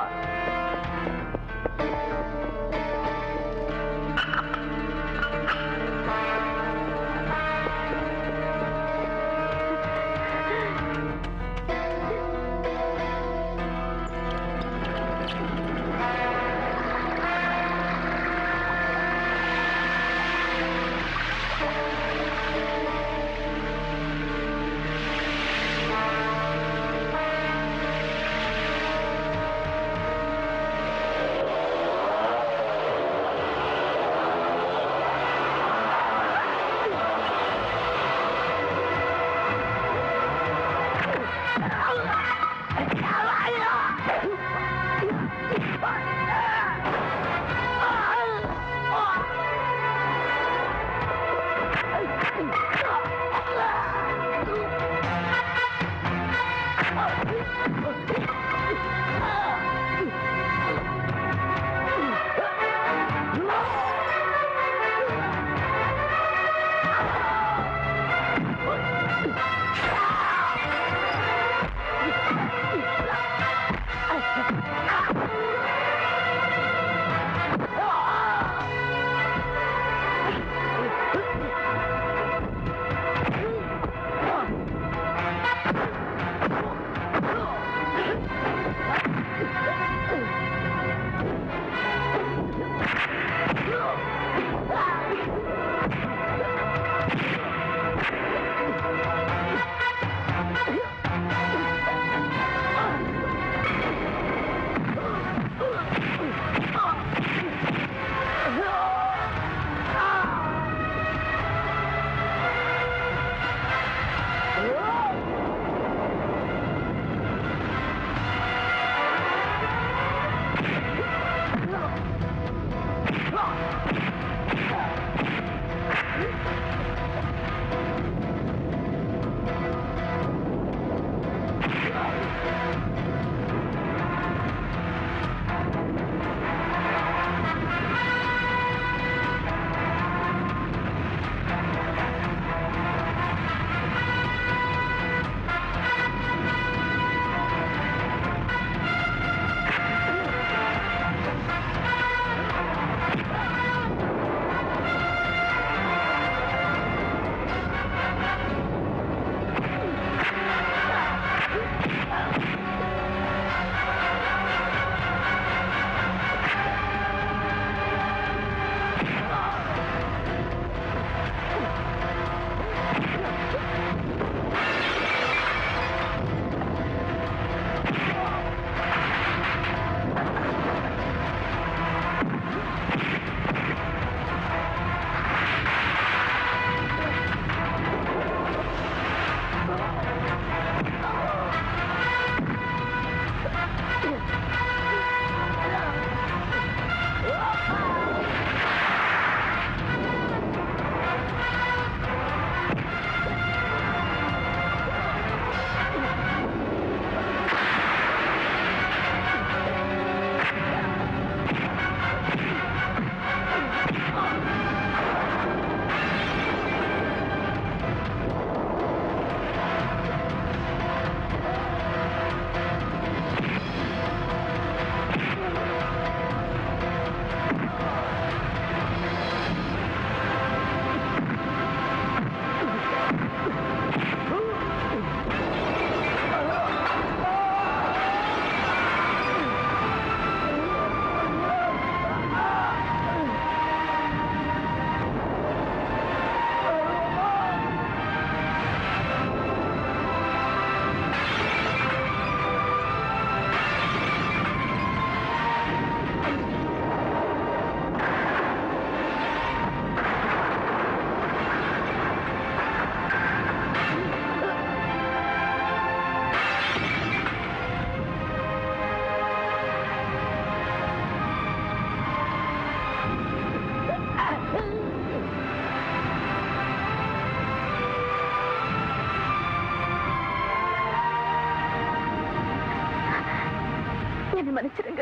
Speaker 3: என்ன மன்னிச்சிருங்க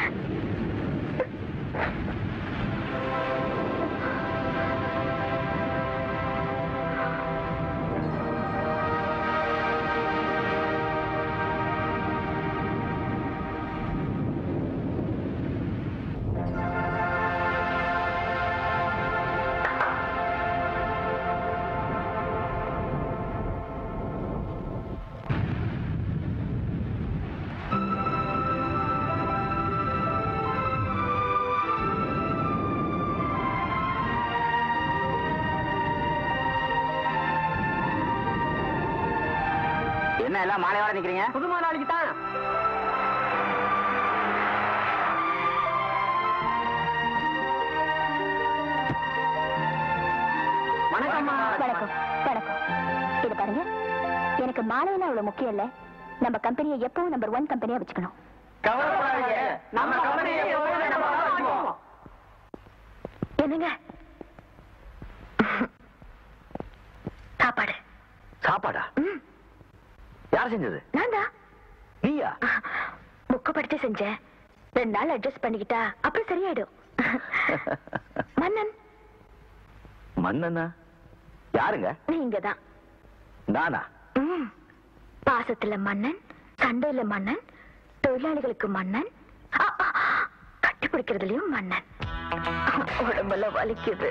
Speaker 9: என்ன எல்லாம் மாலையோட நிக்கிறீங்க
Speaker 8: புது முதலாளிக்கு தான்
Speaker 3: வணக்கம்மா வணக்கம் வணக்கம் இது பாருங்க எனக்கு மாலையெல்லாம் அவ்வளவு முக்கியம் இல்ல நம்ம கம்பெனியை எப்பவும் நம்பர் ஒன் கம்பெனியா வச்சுக்கணும்
Speaker 9: கவலைப்படாதீங்க நம்ம கம்பெனியை எப்பவுமே நம்ம வச்சுக்குவோம்.
Speaker 3: என்னங்க சாப்பாடு
Speaker 5: சாப்பாடா
Speaker 3: ம்
Speaker 5: யார் செஞ்சது
Speaker 3: நான் தான்
Speaker 5: நீயா
Speaker 3: புக்கு படிச்சு செஞ்சேன் ரெண்டு நாள் அட்ஜஸ்ட் பண்ணிக்கிட்டா அப்புறம் சரியாயிடும் மன்னன்
Speaker 5: மன்னனா யாருங்க
Speaker 3: நீங்க தான்
Speaker 5: நானா
Speaker 3: ம். பாசத்துல மன்னன் சண்டையில மன்னன் தொழிலாளிகளுக்கு மன்னன் ஆ, ஆ, கட்டி பிடிக்கிறதுலயும் மன்னன் உடம்பெல்லாம் வலிக்குது